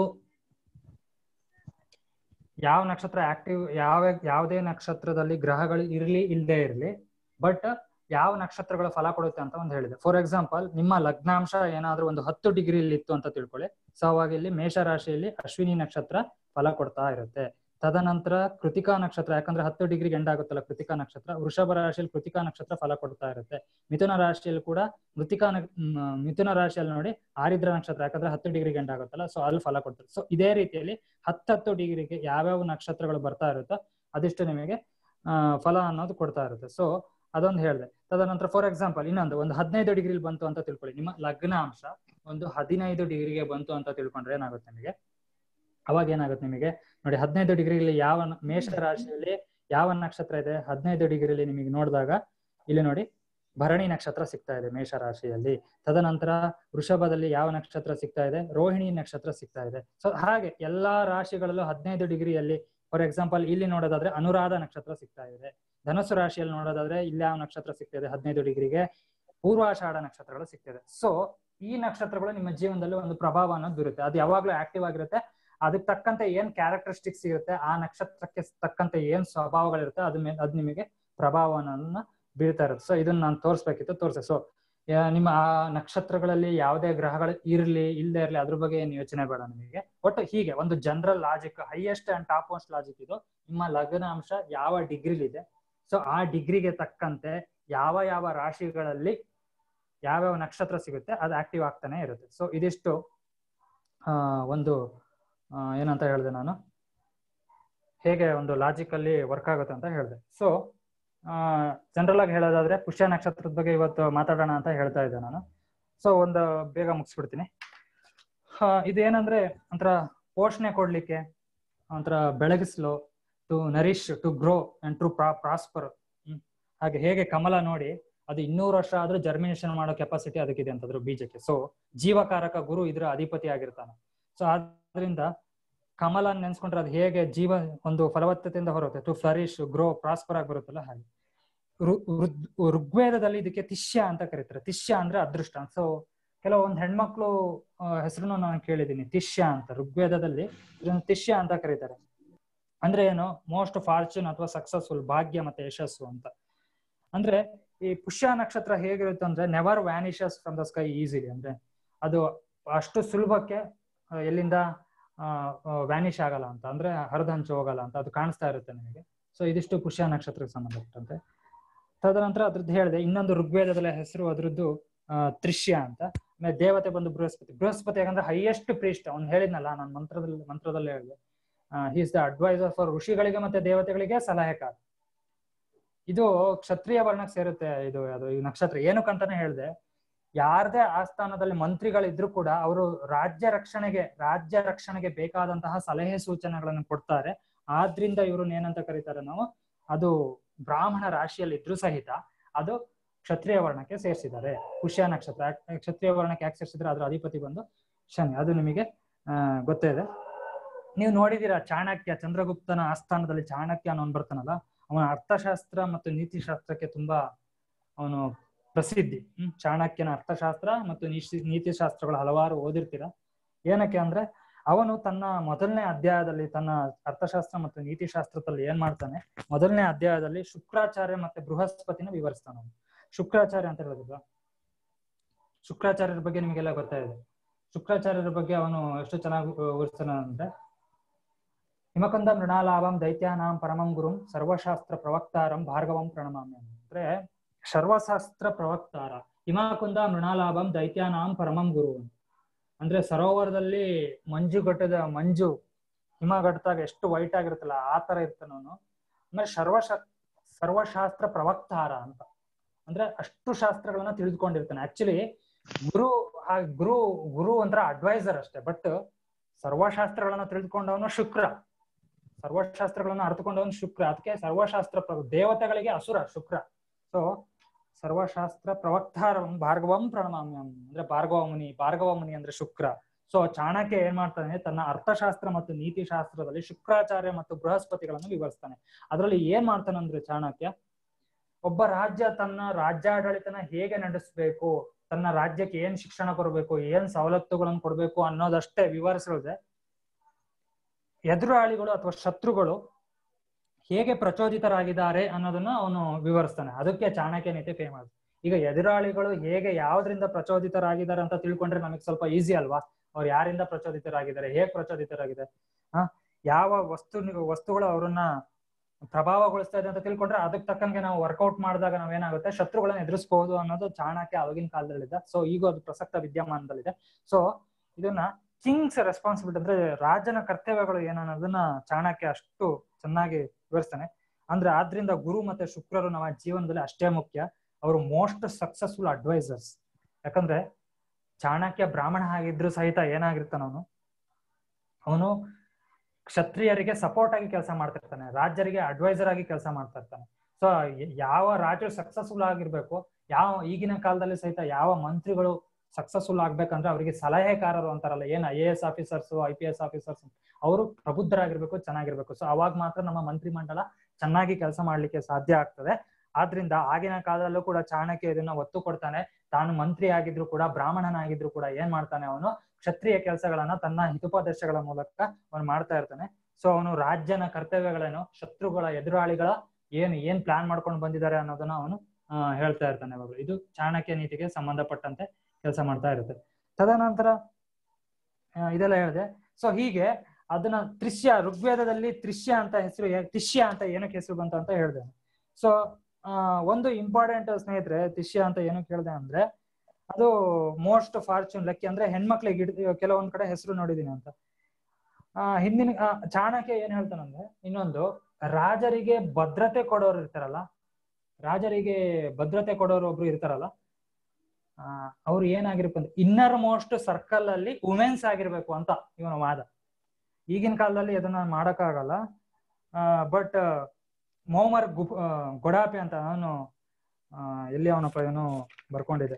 Speaker 1: ಯಾವ ನಕ್ಷತ್ರ ಆಕ್ಟಿವ್ ಯಾವ ಯಾವುದೇ ನಕ್ಷತ್ರದಲ್ಲಿ ಗ್ರಹಗಳು ಇರ್ಲಿ ಇಲ್ಲದೆ ಇರ್ಲಿ ಬಟ್ ಯಾವ ನಕ್ಷತ್ರಗಳು ಫಲ ಕೊಡುತ್ತೆ ಅಂತ ಒಂದು ಹೇಳಿದೆ ಫಾರ್ ಎಕ್ಸಾಂಪಲ್ ನಿಮ್ಮ ಲಗ್ನಾಂಶ ಏನಾದ್ರೂ ಒಂದು ಹತ್ತು ಡಿಗ್ರಿ ಇತ್ತು ಅಂತ ತಿಳ್ಕೊಳ್ಳಿ ಸೊ ಅವಾಗ ಇಲ್ಲಿ ಮೇಷ ರಾಶಿಯಲ್ಲಿ ಅಶ್ವಿನಿ ನಕ್ಷತ್ರ ಫಲ ಕೊಡ್ತಾ ಇರುತ್ತೆ ತದನಂತರ ಕೃತಿಕಾ ನಕ್ಷತ್ರ ಯಾಕಂದ್ರೆ ಹತ್ತು ಡಿಗ್ರಿಗೆ ಎಂಡ್ ಆಗುತ್ತಲ್ಲ ಕೃತಿಕಾ ನಕ್ಷತ್ರ ವೃಷಭ ರಾಶಿಯಲ್ಲಿ ಕೃತಿಕಾ ನಕ್ಷತ್ರ ಫಲ ಕೊಡ್ತಾ ಇರುತ್ತೆ ಮಿಥುನ ರಾಶಿಯಲ್ಲಿ ಕೂಡ ಮೃತಿಕಾ ನಕ್- ಮ್, ಮಿಥುನ ರಾಶಿಯಲ್ಲಿ ನೋಡಿ ಆರಿದ್ರ ನಕ್ಷತ್ರ ಯಾಕಂದ್ರೆ ಹತ್ತು ಡಿಗ್ರಿಗೆ ಎಂಡ್ ಆಗುತ್ತಲ್ಲ ಸೊ ಅಲ್ಲಿ ಫಲ ಕೊಡ್ತಾರೆ ಸೊ ಇದೇ ರೀತಿಯಲ್ಲಿ ಹತ್ತತ್ತು ಡಿಗ್ರಿಗೆ ಯಾವ್ಯಾವ ನಕ್ಷತ್ರಗಳು ಬರ್ತಾ ಇರುತ್ತೋ ಅದಿಷ್ಟು ನಿಮಗೆ ಆ, ಫಲ ಅನ್ನೋದು ಕೊಡ್ತಾ ಇರುತ್ತೆ ಸೊ ಅದೊಂದು ಹೇಳಿದೆ ತದನಂತರ ಫಾರ್ ಎಕ್ಸಾಂಪಲ್ ಇನ್ನೊಂದು ಒಂದು ಹದಿನೈದು ಡಿಗ್ರಿಲಿ ಬಂತು ಅಂತ ತಿಳ್ಕೊಳ್ಳಿ ನಿಮ್ಮ ಲಗ್ನಾಂಶ ಒಂದು ಹದಿನೈದು ಡಿಗ್ರಿಗೆ ಬಂತು ಅಂತ ತಿಳ್ಕೊಂಡ್ರೆ ಏನಾಗುತ್ತೆ ನಿಮಗೆ ಅವಾಗ ಏನಾಗುತ್ತೆ ನಿಮಗೆ ನೋಡಿ ಹದಿನೈದು ಡಿಗ್ರಿಲಿ ಯಾವ ನ- ಮೇಷ ರಾಶಿಯಲ್ಲಿ ಯಾವ ನಕ್ಷತ್ರ ಇದೆ ಹದಿನೈದು ಡಿಗ್ರಿಲಿ ನಿಮಗೆ ನೋಡಿದಾಗ ಇಲ್ಲಿ ನೋಡಿ ಭರಣಿ ನಕ್ಷತ್ರ ಸಿಗ್ತಾ ಇದೆ ಮೇಷ ರಾಶಿಯಲ್ಲಿ ತದನಂತರ ವೃಷಭದಲ್ಲಿ ಯಾವ ನಕ್ಷತ್ರ ಸಿಗ್ತಾ ಇದೆ ರೋಹಿಣಿ ನಕ್ಷತ್ರ ಸಿಗ್ತಾ ಇದೆ ಸೊ ಹಾಗೆ ಎಲ್ಲಾ ರಾಶಿಗಳಲ್ಲೂ ಹದಿನೈದು ಡಿಗ್ರಿಯಲ್ಲಿ ಫಾರ್ ಎಕ್ಸಾಂಪಲ್ ಇಲ್ಲಿ ನೋಡೋದಾದ್ರೆ ಅನುರಾಧ ನಕ್ಷತ್ರ ಸಿಗ್ತಾ ಇದೆ ಧನುಸು ರಾಶಿಯಲ್ಲಿ ನೋಡೋದಾದ್ರೆ ಇಲ್ಲಿ ಯಾವ ನಕ್ಷತ್ರ ಸಿಗ್ತಿದೆ ಹದಿನೈದು ಡಿಗ್ರಿಗೆ ಪೂರ್ವಾಷಾಢ ನಕ್ಷತ್ರಗಳು ಸಿಗ್ತಿದೆ ಸೊ ಈ ನಕ್ಷತ್ರಗಳು ನಿಮ್ಮ ಜೀವನದಲ್ಲಿ ಒಂದು ಪ್ರಭಾವ ಅನ್ನೋದು ಬೀರುತ್ತೆ ಅದು ಯಾವಾಗ್ಲೂ ಆಕ್ಟಿವ್ ಆಗಿರುತ್ತೆ ಅದಕ್ಕೆ ತಕ್ಕಂತೆ ಏನ್ ಕ್ಯಾರೆಕ್ಟರಿಸ್ಟಿಕ್ಸ್ ಇರುತ್ತೆ ಆ ನಕ್ಷತ್ರಕ್ಕೆ ತಕ್ಕಂತೆ ಏನ್ ಸ್ವಭಾವಗಳಿರುತ್ತೆ ಅದ್ರ ಮೇಲೆ ಅದ್ ನಿಮಗೆ ಪ್ರಭಾವವನ್ನ ಬೀಳ್ತಾ ಇರುತ್ತೆ ಸೊ ಇದನ್ನ ನಾನು ತೋರಿಸ್ಬೇಕಿತ್ತು ತೋರಿಸೆ ಸೊ ನಿಮ್ಮ ಆ ನಕ್ಷತ್ರಗಳಲ್ಲಿ ಯಾವುದೇ ಗ್ರಹಗಳು ಇರ್ಲಿ ಇಲ್ಲದೆ ಇರ್ಲಿ ಅದ್ರ ಬಗ್ಗೆ ಏನು ಯೋಚನೆ ಬೇಡ ನಿಮಗೆ ಒಟ್ಟು ಹೀಗೆ ಒಂದು general logic highest and top most logic ಇದು ನಿಮ್ಮ ಲಗ್ನಾಂಶ ಯಾವ ಡಿಗ್ರಿಲಿ ಇದೆ ಸೊ ಆ ಡಿಗ್ರಿಗೆ ತಕ್ಕಂತೆ ಯಾವ ಯಾವ ರಾಶಿಗಳಲ್ಲಿ ಯಾವ್ಯಾವ ನಕ್ಷತ್ರ ಸಿಗುತ್ತೆ ಅದು ಆಕ್ಟಿವ್ ಆಗ್ತಾನೆ ಇರುತ್ತೆ ಸೊ ಇದಿಷ್ಟು ಆ, ಒಂದು ಆ, ಏನಂತ ಹೇಳಿದೆ ನಾನು ಹೇಗೆ ಒಂದು ಲಾಜಿಕಲ್ಲಿ ವರ್ಕ್ ಆಗುತ್ತೆ ಅಂತ ಹೇಳಿದೆ ಸೊ ಜನರಲ್ ಆಗಿ ಹೇಳೋದಾದ್ರೆ ಪುಷ್ಯ ನಕ್ಷತ್ರದ ಬಗ್ಗೆ ಇವತ್ತು ಮಾತಾಡೋಣ ಅಂತ ಹೇಳ್ತಾ ಇದ್ದೆ ನಾನು ಸೊ ಒಂದು ಬೇಗ ಮುಗಿಸ್ಬಿಡ್ತೀನಿ ಆ, ಇದೇನಂದ್ರೆ ಒಂಥರ ಪೋಷಣೆ ಕೊಡ್ಲಿಕ್ಕೆ ಒಂಥರ ಬೆಳಗಿಸ್ಲು to nourish to grow and to prosper ಹಾಗೆ ಹೇಗೆ ಕಮಲ ನೋಡಿ ಅದು ಇನ್ನೂರು ವರ್ಷ ಆದ್ರೂ ಜರ್ಮಿನೇಷನ್ ಮಾಡೋ ಕೆಪಾಸಿಟಿ ಅದಕ್ಕಿದೆ ಅಂತಂದ್ರು ಬೀಜಕ್ಕೆ ಸೊ ಜೀವಕಾರಕ ಗುರು ಇದ್ರ ಅಧಿಪತಿ ಆಗಿರ್ತಾನೆ ಸೊ ಆದ್ರಿಂದ ಕಮಲ ನೆನ್ಸ್ಕೊಂಡ್ರೆ ಅದು ಹೇಗೆ ಜೀವ ಒಂದು ಫಲವತ್ತತೆಯಿಂದ ಹೊರಗುತ್ತೆ ಟು ಫ್ಲರಿಶ್ ಗ್ರೋ ಪ್ರಾಸ್ಪರ್ ಆಗಿ ಬರುತ್ತಲ್ಲ ಹಾಗೆ ಋ- ಋಗ್- ಋಗ್ವೇದದಲ್ಲಿ ಇದಕ್ಕೆ ತಿಶ್ಯ ಅಂತ ಕರೀತಾರೆ ತಿಶ್ಯ ಅಂದ್ರೆ ಅದೃಷ್ಟ ಸೊ ಕೆಲವೊಂದು ಹೆಣ್ಮಕ್ಳು ಹೆಸರನ್ನು ನಾನು ಕೇಳಿದ್ದೀನಿ ತಿಶ್ಯ ಅಂತ ಋಗ್ವೇದದಲ್ಲಿ ಇದನ್ನು ತಿಶ್ಯ ಅಂತ ಕರೀತಾರೆ ಅಂದ್ರೆ ಏನು ಮೋಸ್ಟ್ ಫಾರ್ಚೂನ್ ಅಥವಾ ಸಕ್ಸಸ್ಫುಲ್ ಭಾಗ್ಯ ಮತ್ತೆ ಯಶಸ್ಸು ಅಂತ ಅಂದ್ರೆ ಈ ಪುಷ್ಯ ನಕ್ಷತ್ರ ಹೇಗಿರುತ್ತೆ ಅಂದ್ರೆ never vanishes from the sky easily ಅಂದ್ರೆ ಅದು ಅಷ್ಟು ಸುಲಭಕ್ಕೆ ಆ, ಎಲ್ಲಿಂದ ವ್ಯಾನಿಷ್ ಆಗಲ್ಲ ಅಂತ ಅಂದ್ರೆ ಹರಿದಂಚು ಹೋಗಲ್ಲ ಅಂತ ಅದು ಕಾಣಿಸ್ತಾ ಇರುತ್ತೆ ನಿಮಗೆ ಸೊ ಇದಿಷ್ಟು ಪುಷ್ಯ ನಕ್ಷತ್ರಕ್ಕೆ ಸಂಬಂಧಪಟ್ಟಂತೆ ತದನಂತರ ಅದ್ರದ್ದು ಹೇಳಿದೆ ಇನ್ನೊಂದು ಋಗ್ವೇದದಲ್ಲಿ ಹೆಸರು ಅದ್ರದ್ದು ಆ, ತ್ರಿಷ್ಯ ಅಂತ ಆಮೇಲೆ ದೇವತೆ ಬಂದು ಬೃಹಸ್ಪತಿ ಬೃಹಸ್ಪತಿ ಯಾಕಂದ್ರೆ ಹೈಯೆಸ್ಟ್ ಪ್ರೀಸ್ಟ್ ಅವ್ನು ಹೇಳಿದ್ನಲ್ಲ ನಾನು ಮಂತ್ರದಲ್ಲಿ ಮಂತ್ರದಲ್ಲೇ ಹೇಳಿದೆ he is the advisor for ಋಷಿಗಳಿಗೆ ಮತ್ತೆ ದೇವತೆಗಳಿಗೆ ಸಲಹೆಕಾರ ಇದು ಕ್ಷತ್ರಿಯ ವರ್ಣಕ್ಕೆ ಸೇರುತ್ತೆ ಇದು ಅದು ಈ ನಕ್ಷತ್ರ ಏನಕ್ಕಂತಾನೆ ಹೇಳಿದೆ ಯಾರದೇ ಆಸ್ಥಾನದಲ್ಲಿ ಮಂತ್ರಿಗಳಿದ್ರು ಕೂಡ ಅವರು ರಾಜ್ಯ ರಕ್ಷಣೆಗೆ ರಾಜ್ಯ ರಕ್ಷಣೆಗೆ ಬೇಕಾದಂತಹ ಸಲಹೆ ಸೂಚನೆಗಳನ್ನು ಕೊಡ್ತಾರೆ ಆದ್ರಿಂದ ಇವ್ರನ್ನ ಏನಂತ ಕರೀತಾರೆ ನಾವು ಅದು ಬ್ರಾಹ್ಮಣ ರಾಶಿಯಲ್ಲಿ ಇದ್ರು ಸಹಿತ ಅದು ಕ್ಷತ್ರಿಯ ವರ್ಣಕ್ಕೆ ಸೇರಿಸಿದ್ದಾರೆ ಪುಷ್ಯ ನಕ್ಷತ್ರ ಯಾಕ್- ಕ್ಷತ್ರಿಯ ವರ್ಣಕ್ಕೆ ಯಾಕೆ ಸೇರಿಸಿದ್ರೆ ಅದ್ರ ಅಧಿಪತಿ ಬಂದು ಶನಿ ಅದು ನಿಮಗೆ ಆ, ಗೊತ್ತೇ ಇದೆ ನೀವು ನೋಡಿದೀರಾ ಚಾಣಕ್ಯ ಚಂದ್ರಗುಪ್ತನ ಆಸ್ಥಾನದಲ್ಲಿ ಚಾಣಕ್ಯ ಅನ್ನೋನ್ ಬರ್ತಾನಲ್ಲ ಅವನ ಅರ್ಥಶಾಸ್ತ್ರ ಮತ್ತು ನೀತಿಶಾಸ್ತ್ರಕ್ಕೆ ತುಂಬಾ ಅವನು ಪ್ರಸಿದ್ಧಿ ಹ್ಮ್ ಚಾಣಕ್ಯನ ಅರ್ಥಶಾಸ್ತ್ರ ಮತ್ತು ನೀತಿ ನೀತಿಶಾಸ್ತ್ರಗಳು ಹಲವಾರು ಓದಿರ್ತೀರ ಏನಕ್ಕೆ ಅಂದ್ರೆ ಅವನು ತನ್ನ ಮೊದಲನೇ ಅಧ್ಯಾಯದಲ್ಲಿ ತನ್ನ ಅರ್ಥಶಾಸ್ತ್ರ ಮತ್ತು ನೀತಿಶಾಸ್ತ್ರದಲ್ಲಿ ಏನ್ ಮಾಡ್ತಾನೆ ಮೊದಲನೇ ಅಧ್ಯಾಯದಲ್ಲಿ ಶುಕ್ರಾಚಾರ್ಯ ಮತ್ತೆ ಬೃಹಸ್ಪತಿನ ವಿವರಿಸ್ತಾನೆ ಅವನು ಶುಕ್ರಾಚಾರ್ಯ ಅಂತ ಹೇಳಿದ್ರ ಶುಕ್ರಾಚಾರ್ಯರ ಬಗ್ಗೆ ನಿಮಗೆಲ್ಲ ಗೊತ್ತಾಯಿದೆ ಶುಕ್ರಾಚಾರ್ಯರ ಬಗ್ಗೆ ಅವನು ಎಷ್ಟು ಚೆನ್ನಾಗಿ ವಿವರಿಸ್ತಾನೆ ಅಂದ್ರೆ ಹಿಮಕಂದ ಮೃಣಾಲಾಭಂ ದೈತ್ಯಾನಾಂ ಪರಮಂ ಗುರುಂ ಸರ್ವಶಾಸ್ತ್ರ ಪ್ರವಕ್ತಾರಂ ಭಾರ್ಗವಂ ಪ್ರಣಮಾಮ್ಯ ಅಂದ್ರೆ ಸರ್ವಶಾಸ್ತ್ರ ಪ್ರವಕ್ತಾರ ಹಿಮಕುಂದ ಮೃಣಾಲಾಭಂ ದೈತ್ಯಾನಾಂ ಪರಮಂ ಗುರು ಅಂದ್ರೆ ಸರೋವರದಲ್ಲಿ ಮಂಜುಗಟ್ಟದ ಮಂಜು ಹಿಮಗಟ್ಟದಾಗ ಎಷ್ಟು ವೈಟ್ ಆಗಿರುತ್ತಲ್ಲ ಆ ತರ ಇರ್ತಾನ ಅವನು ಅಂದ್ರೆ ಸರ್ವಶಾ ಸರ್ವಶಾಸ್ತ್ರ ಪ್ರವಕ್ತಾರ ಅಂತ ಅಂದ್ರೆ ಅಷ್ಟು ಶಾಸ್ತ್ರಗಳನ್ನ ತಿಳಿದುಕೊಂಡಿರ್ತಾನೆ ಆಕ್ಚುಲಿ ಗುರು ಆ ಗುರು ಗುರು ಅಂದ್ರೆ ಅಡ್ವೈಸರ್ ಅಷ್ಟೇ ಬಟ್ ಸರ್ವಶಾಸ್ತ್ರಗಳನ್ನ ತಿಳಿದುಕೊಂಡವನು ಶುಕ್ರ ಸರ್ವಶಾಸ್ತ್ರಗಳನ್ನ ಅರ್ಥಕೊಂಡವನು ಶುಕ್ರ ಅದಕ್ಕೆ ಸರ್ವಶಾಸ್ತ್ರ ಪ್ರ- ದೇವತೆಗಳಿಗೆ ಅಸುರ ಶುಕ್ರ ಸೊ ಸರ್ವಶಾಸ್ತ್ರ ಪ್ರವಕ್ತಾರಂ ಭಾರ್ಗವಂ ಪ್ರಣಮಾಮ್ಯಂ ಅಂದ್ರೆ ಭಾರ್ಗವ ಮುನಿ ಭಾರ್ಗವ ಮುನಿ ಅಂದ್ರೆ ಶುಕ್ರ ಸೊ ಚಾಣಕ್ಯ ಏನ್ ಮಾಡ್ತಾನೆ ತನ್ನ ಅರ್ಥಶಾಸ್ತ್ರ ಮತ್ತು ನೀತಿಶಾಸ್ತ್ರದಲ್ಲಿ ಶುಕ್ರಾಚಾರ್ಯ ಮತ್ತು ಬೃಹಸ್ಪತಿಗಳನ್ನು ವಿವರಿಸ್ತಾನೆ ಅದರಲ್ಲಿ ಏನ್ ಮಾಡ್ತಾನೆ ಅಂದ್ರೆ ಚಾಣಕ್ಯ ಒಬ್ಬ ರಾಜ್ಯ ತನ್ನ ರಾಜ್ಯಾಡಳಿತನ ಹೇಗೆ ನಡೆಸಬೇಕು ತನ್ನ ರಾಜ್ಯಕ್ಕೆ ಏನ್ ಶಿಕ್ಷಣ ಕೊಡಬೇಕು ಏನ್ ಸವಲತ್ತುಗಳನ್ನು ಕೊಡಬೇಕು ಅನ್ನೋದಷ್ಟೇ ವಿವರಿಸದೆ ಎದುರಾಳಿಗಳು ಅಥವಾ ಶತ್ರುಗಳು ಹೇಗೆ ಪ್ರಚೋದಿತರಾಗಿದ್ದಾರೆ ಅನ್ನೋದನ್ನ ಅವನು ವಿವರಿಸ್ತಾನೆ ಅದಕ್ಕೆ ಚಾಣಕ್ಯ ನೀತಿ ಫೇಮಸ್ ಈಗ ಎದುರಾಳಿಗಳು ಹೇಗೆ ಯಾವ್ದ್ರಿಂದ ಪ್ರಚೋದಿತರಾಗಿದ್ದಾರೆ ಅಂತ ತಿಳ್ಕೊಂಡ್ರೆ ನಮಗೆ ಸ್ವಲ್ಪ ಈಸಿ ಅಲ್ವಾ ಅವ್ರು ಯಾರಿಂದ ಪ್ರಚೋದಿತರಾಗಿದ್ದಾರೆ ಹೇಗ್ ಪ್ರಚೋದಿತರಾಗಿದೆ ಹ ಯಾವ ವಸ್ತು ವಸ್ತುಗಳು ಅವ್ರನ್ನ ಪ್ರಭಾವಗೊಳಿಸ್ತಾ ಇದೆ ಅಂತ ತಿಳ್ಕೊಂಡ್ರೆ ಅದಕ್ಕೆ ತಕ್ಕಂಗೆ ನಾವು ವರ್ಕೌಟ್ ಮಾಡಿದಾಗ ನಾವೇನಾಗುತ್ತೆ ಶತ್ರುಗಳನ್ನ ಎದುರಿಸಬಹುದು ಅನ್ನೋದು ಚಾಣಕ್ಯ ಅವಾಗಿನ ಕಾಲದಲ್ಲಿದೆ ಸೊ ಈಗ ಅದು ಪ್ರಸಕ್ತ ವಿದ್ಯಮಾನದಲ್ಲಿದೆ ಸೊ ಇದನ್ನ ಕಿಂಗ್ಸ್ ರೆಸ್ಪಾನ್ಸಿಬಿಲಿಟಿ ಅಂದ್ರೆ ರಾಜನ ಕರ್ತವ್ಯಗಳು ಏನನ್ನೋದನ್ನ ಚಾಣಕ್ಯ ಅಷ್ಟು ಚೆನ್ನಾಗಿ ವಿವರಿಸ್ತಾನೆ ಅಂದ್ರೆ ಆದ್ರಿಂದ ಗುರು ಮತ್ತೆ ಶುಕ್ರರು ನಮ್ಮ ಜೀವನದಲ್ಲಿ ಅಷ್ಟೇ ಮುಖ್ಯ ಅವರು ಮೋಸ್ಟ್ ಸಕ್ಸಸ್ಫುಲ್ ಅಡ್ವೈಸರ್ಸ್ ಯಾಕಂದ್ರೆ ಚಾಣಕ್ಯ ಬ್ರಾಹ್ಮಣ ಆಗಿದ್ರು ಸಹಿತ ಏನಾಗಿರ್ತಾನ ಅವನು ಅವನು ಕ್ಷತ್ರಿಯರಿಗೆ ಸಪೋರ್ಟ್ ಆಗಿ ಕೆಲಸ ಮಾಡ್ತಿರ್ತಾನೆ ರಾಜ್ಯರಿಗೆ ಅಡ್ವೈಸರ್ ಆಗಿ ಕೆಲಸ ಮಾಡ್ತಾ ಇರ್ತಾನೆ ಸೊ ಯಾವ ರಾಜ್ಯ ಸಕ್ಸಸ್ಫುಲ್ ಆಗಿರ್ಬೇಕು ಯಾವ ಈಗಿನ ಕಾಲದಲ್ಲಿ ಸಹಿತ ಯಾವ ಮಂತ್ರಿಗಳು ಸಕ್ಸಸ್ಫುಲ್ ಆಗ್ಬೇಕಂದ್ರೆ ಅವರಿಗೆ ಸಲಹೆಗಾರರು ಅಂತಾರಲ್ಲ ಏನ್ I A S officers I P S officers ಅವರು ಪ್ರಬುದ್ಧರಾಗಿರ್ಬೇಕು ಚೆನ್ನಾಗಿರ್ಬೇಕು ಸೊ ಅವಾಗ ಮಾತ್ರ ನಮ್ಮ ಮಂತ್ರಿ ಮಂಡಲ ಚೆನ್ನಾಗಿ ಕೆಲಸ ಮಾಡ್ಲಿಕ್ಕೆ ಸಾಧ್ಯ ಆಗ್ತದೆ ಆದ್ರಿಂದ ಆಗಿನ ಕಾಲದಲ್ಲೂ ಕೂಡ ಚಾಣಕ್ಯ ಇದನ್ನ ಒತ್ತು ಕೊಡ್ತಾನೆ ತಾನು ಮಂತ್ರಿ ಆಗಿದ್ರು ಕೂಡ ಬ್ರಾಹ್ಮಣನಾಗಿದ್ರು ಕೂಡ ಏನ್ ಮಾಡ್ತಾನೆ ಅವನು ಕ್ಷತ್ರಿಯ ಕೆಲಸಗಳನ್ನ ತನ್ನ ಹಿತೋಪದೇಶಗಳ ಮೂಲಕ ಅವನು ಮಾಡ್ತಾ ಇರ್ತಾನೆ ಸೊ ಅವನು ರಾಜ್ಯನ ಕರ್ತವ್ಯಗಳೇನು ಶತ್ರುಗಳ ಎದುರಾಳಿಗಳ ಏನ್ ಏನ್ ಪ್ಲಾನ್ ಮಾಡ್ಕೊಂಡು ಬಂದಿದ್ದಾರೆ ಅನ್ನೋದನ್ನ ಅವನು ಆ, ಹೇಳ್ತಾ ಇರ್ತಾನೆ ಯಾವಾಗ್ಲೂ ಇದು ಚಾಣಕ್ಯ ನೀತಿಗೆ ಸಂಬಂಧಪಟ್ಟಂತೆ ಕೆಲಸ ಮಾಡ್ತಾ ಇರುತ್ತೆ ತದನಂತರ ಆ, ಇದೆಲ್ಲ ಹೇಳಿದೆ ಸೊ ಹೀಗೆ ಅದನ್ನ ತ್ರಿಶ್ಯ ಋಗ್ವೇದದಲ್ಲಿ ತ್ರಿಶ್ಯ ಅಂತ ಹೆಸರು ತಿಶ್ಯ ಅಂತ ಏನಕ್ಕೆ ಹೆಸರು ಬಂತು ಅಂತ ಹೇಳಿದೆ ಸೊ ಒಂದು ಇಂಪಾರ್ಟೆಂಟ್ ಸ್ನೇಹಿತರೆ ತಿಶ್ಯ ಅಂತ ಏನಕ್ಕೆ ಹೇಳಿದೆ ಅಂದ್ರೆ ಅದು ಮೋಸ್ಟ್ ಫಾರ್ಚೂನ್ ಲಕ್ಕಿ ಅಂದ್ರೆ ಹೆಣ್ಮಕ್ಳಿಗೆ ಇಡ್- ಕೆಲವೊಂದ್ ಕಡೆ ಹೆಸರು ನೋಡಿದೀನಿ ಅಂತ ಆ ಹಿಂದಿನ ಆ, ಚಾಣಕ್ಯ ಏನ್ ಹೇಳ್ತಾನಂದ್ರೆ ಇನ್ನೊಂದು ರಾಜರಿಗೆ ಭದ್ರತೆ ಕೊಡೋರು ಇರ್ತಾರಲ್ಲ ರಾಜರಿಗೆ ಭದ್ರತೆ ಕೊಡೋರು ಒಬ್ರು ಇರ್ತಾರಲ್ಲ ಆ ಅವ್ರು ಏನಾಗಿರ್ಬೇಕು ಅಂದ್ರೆ ಇನ್ನರ್ ಮೋಸ್ಟ್ ಸರ್ಕಲ್ ಅಲ್ಲಿ ವುಮೆನ್ಸ್ ಆಗಿರ್ಬೇಕು ಅಂತ ಇವನ ವಾದ ಈಗಿನ ಕಾಲದಲ್ಲಿ ಅದನ್ನ ಮಾಡಕ್ಕಾಗಲ್ಲ ಬಟ್ ಮೋಮರ್ ಗು ಆ, ಗೊಡಾಪಿ ಅಂತ ಅವನು ಎಲ್ಲಿ ಅವನಪ್ಪ ಇವನು ಬರ್ಕೊಂಡಿದೆ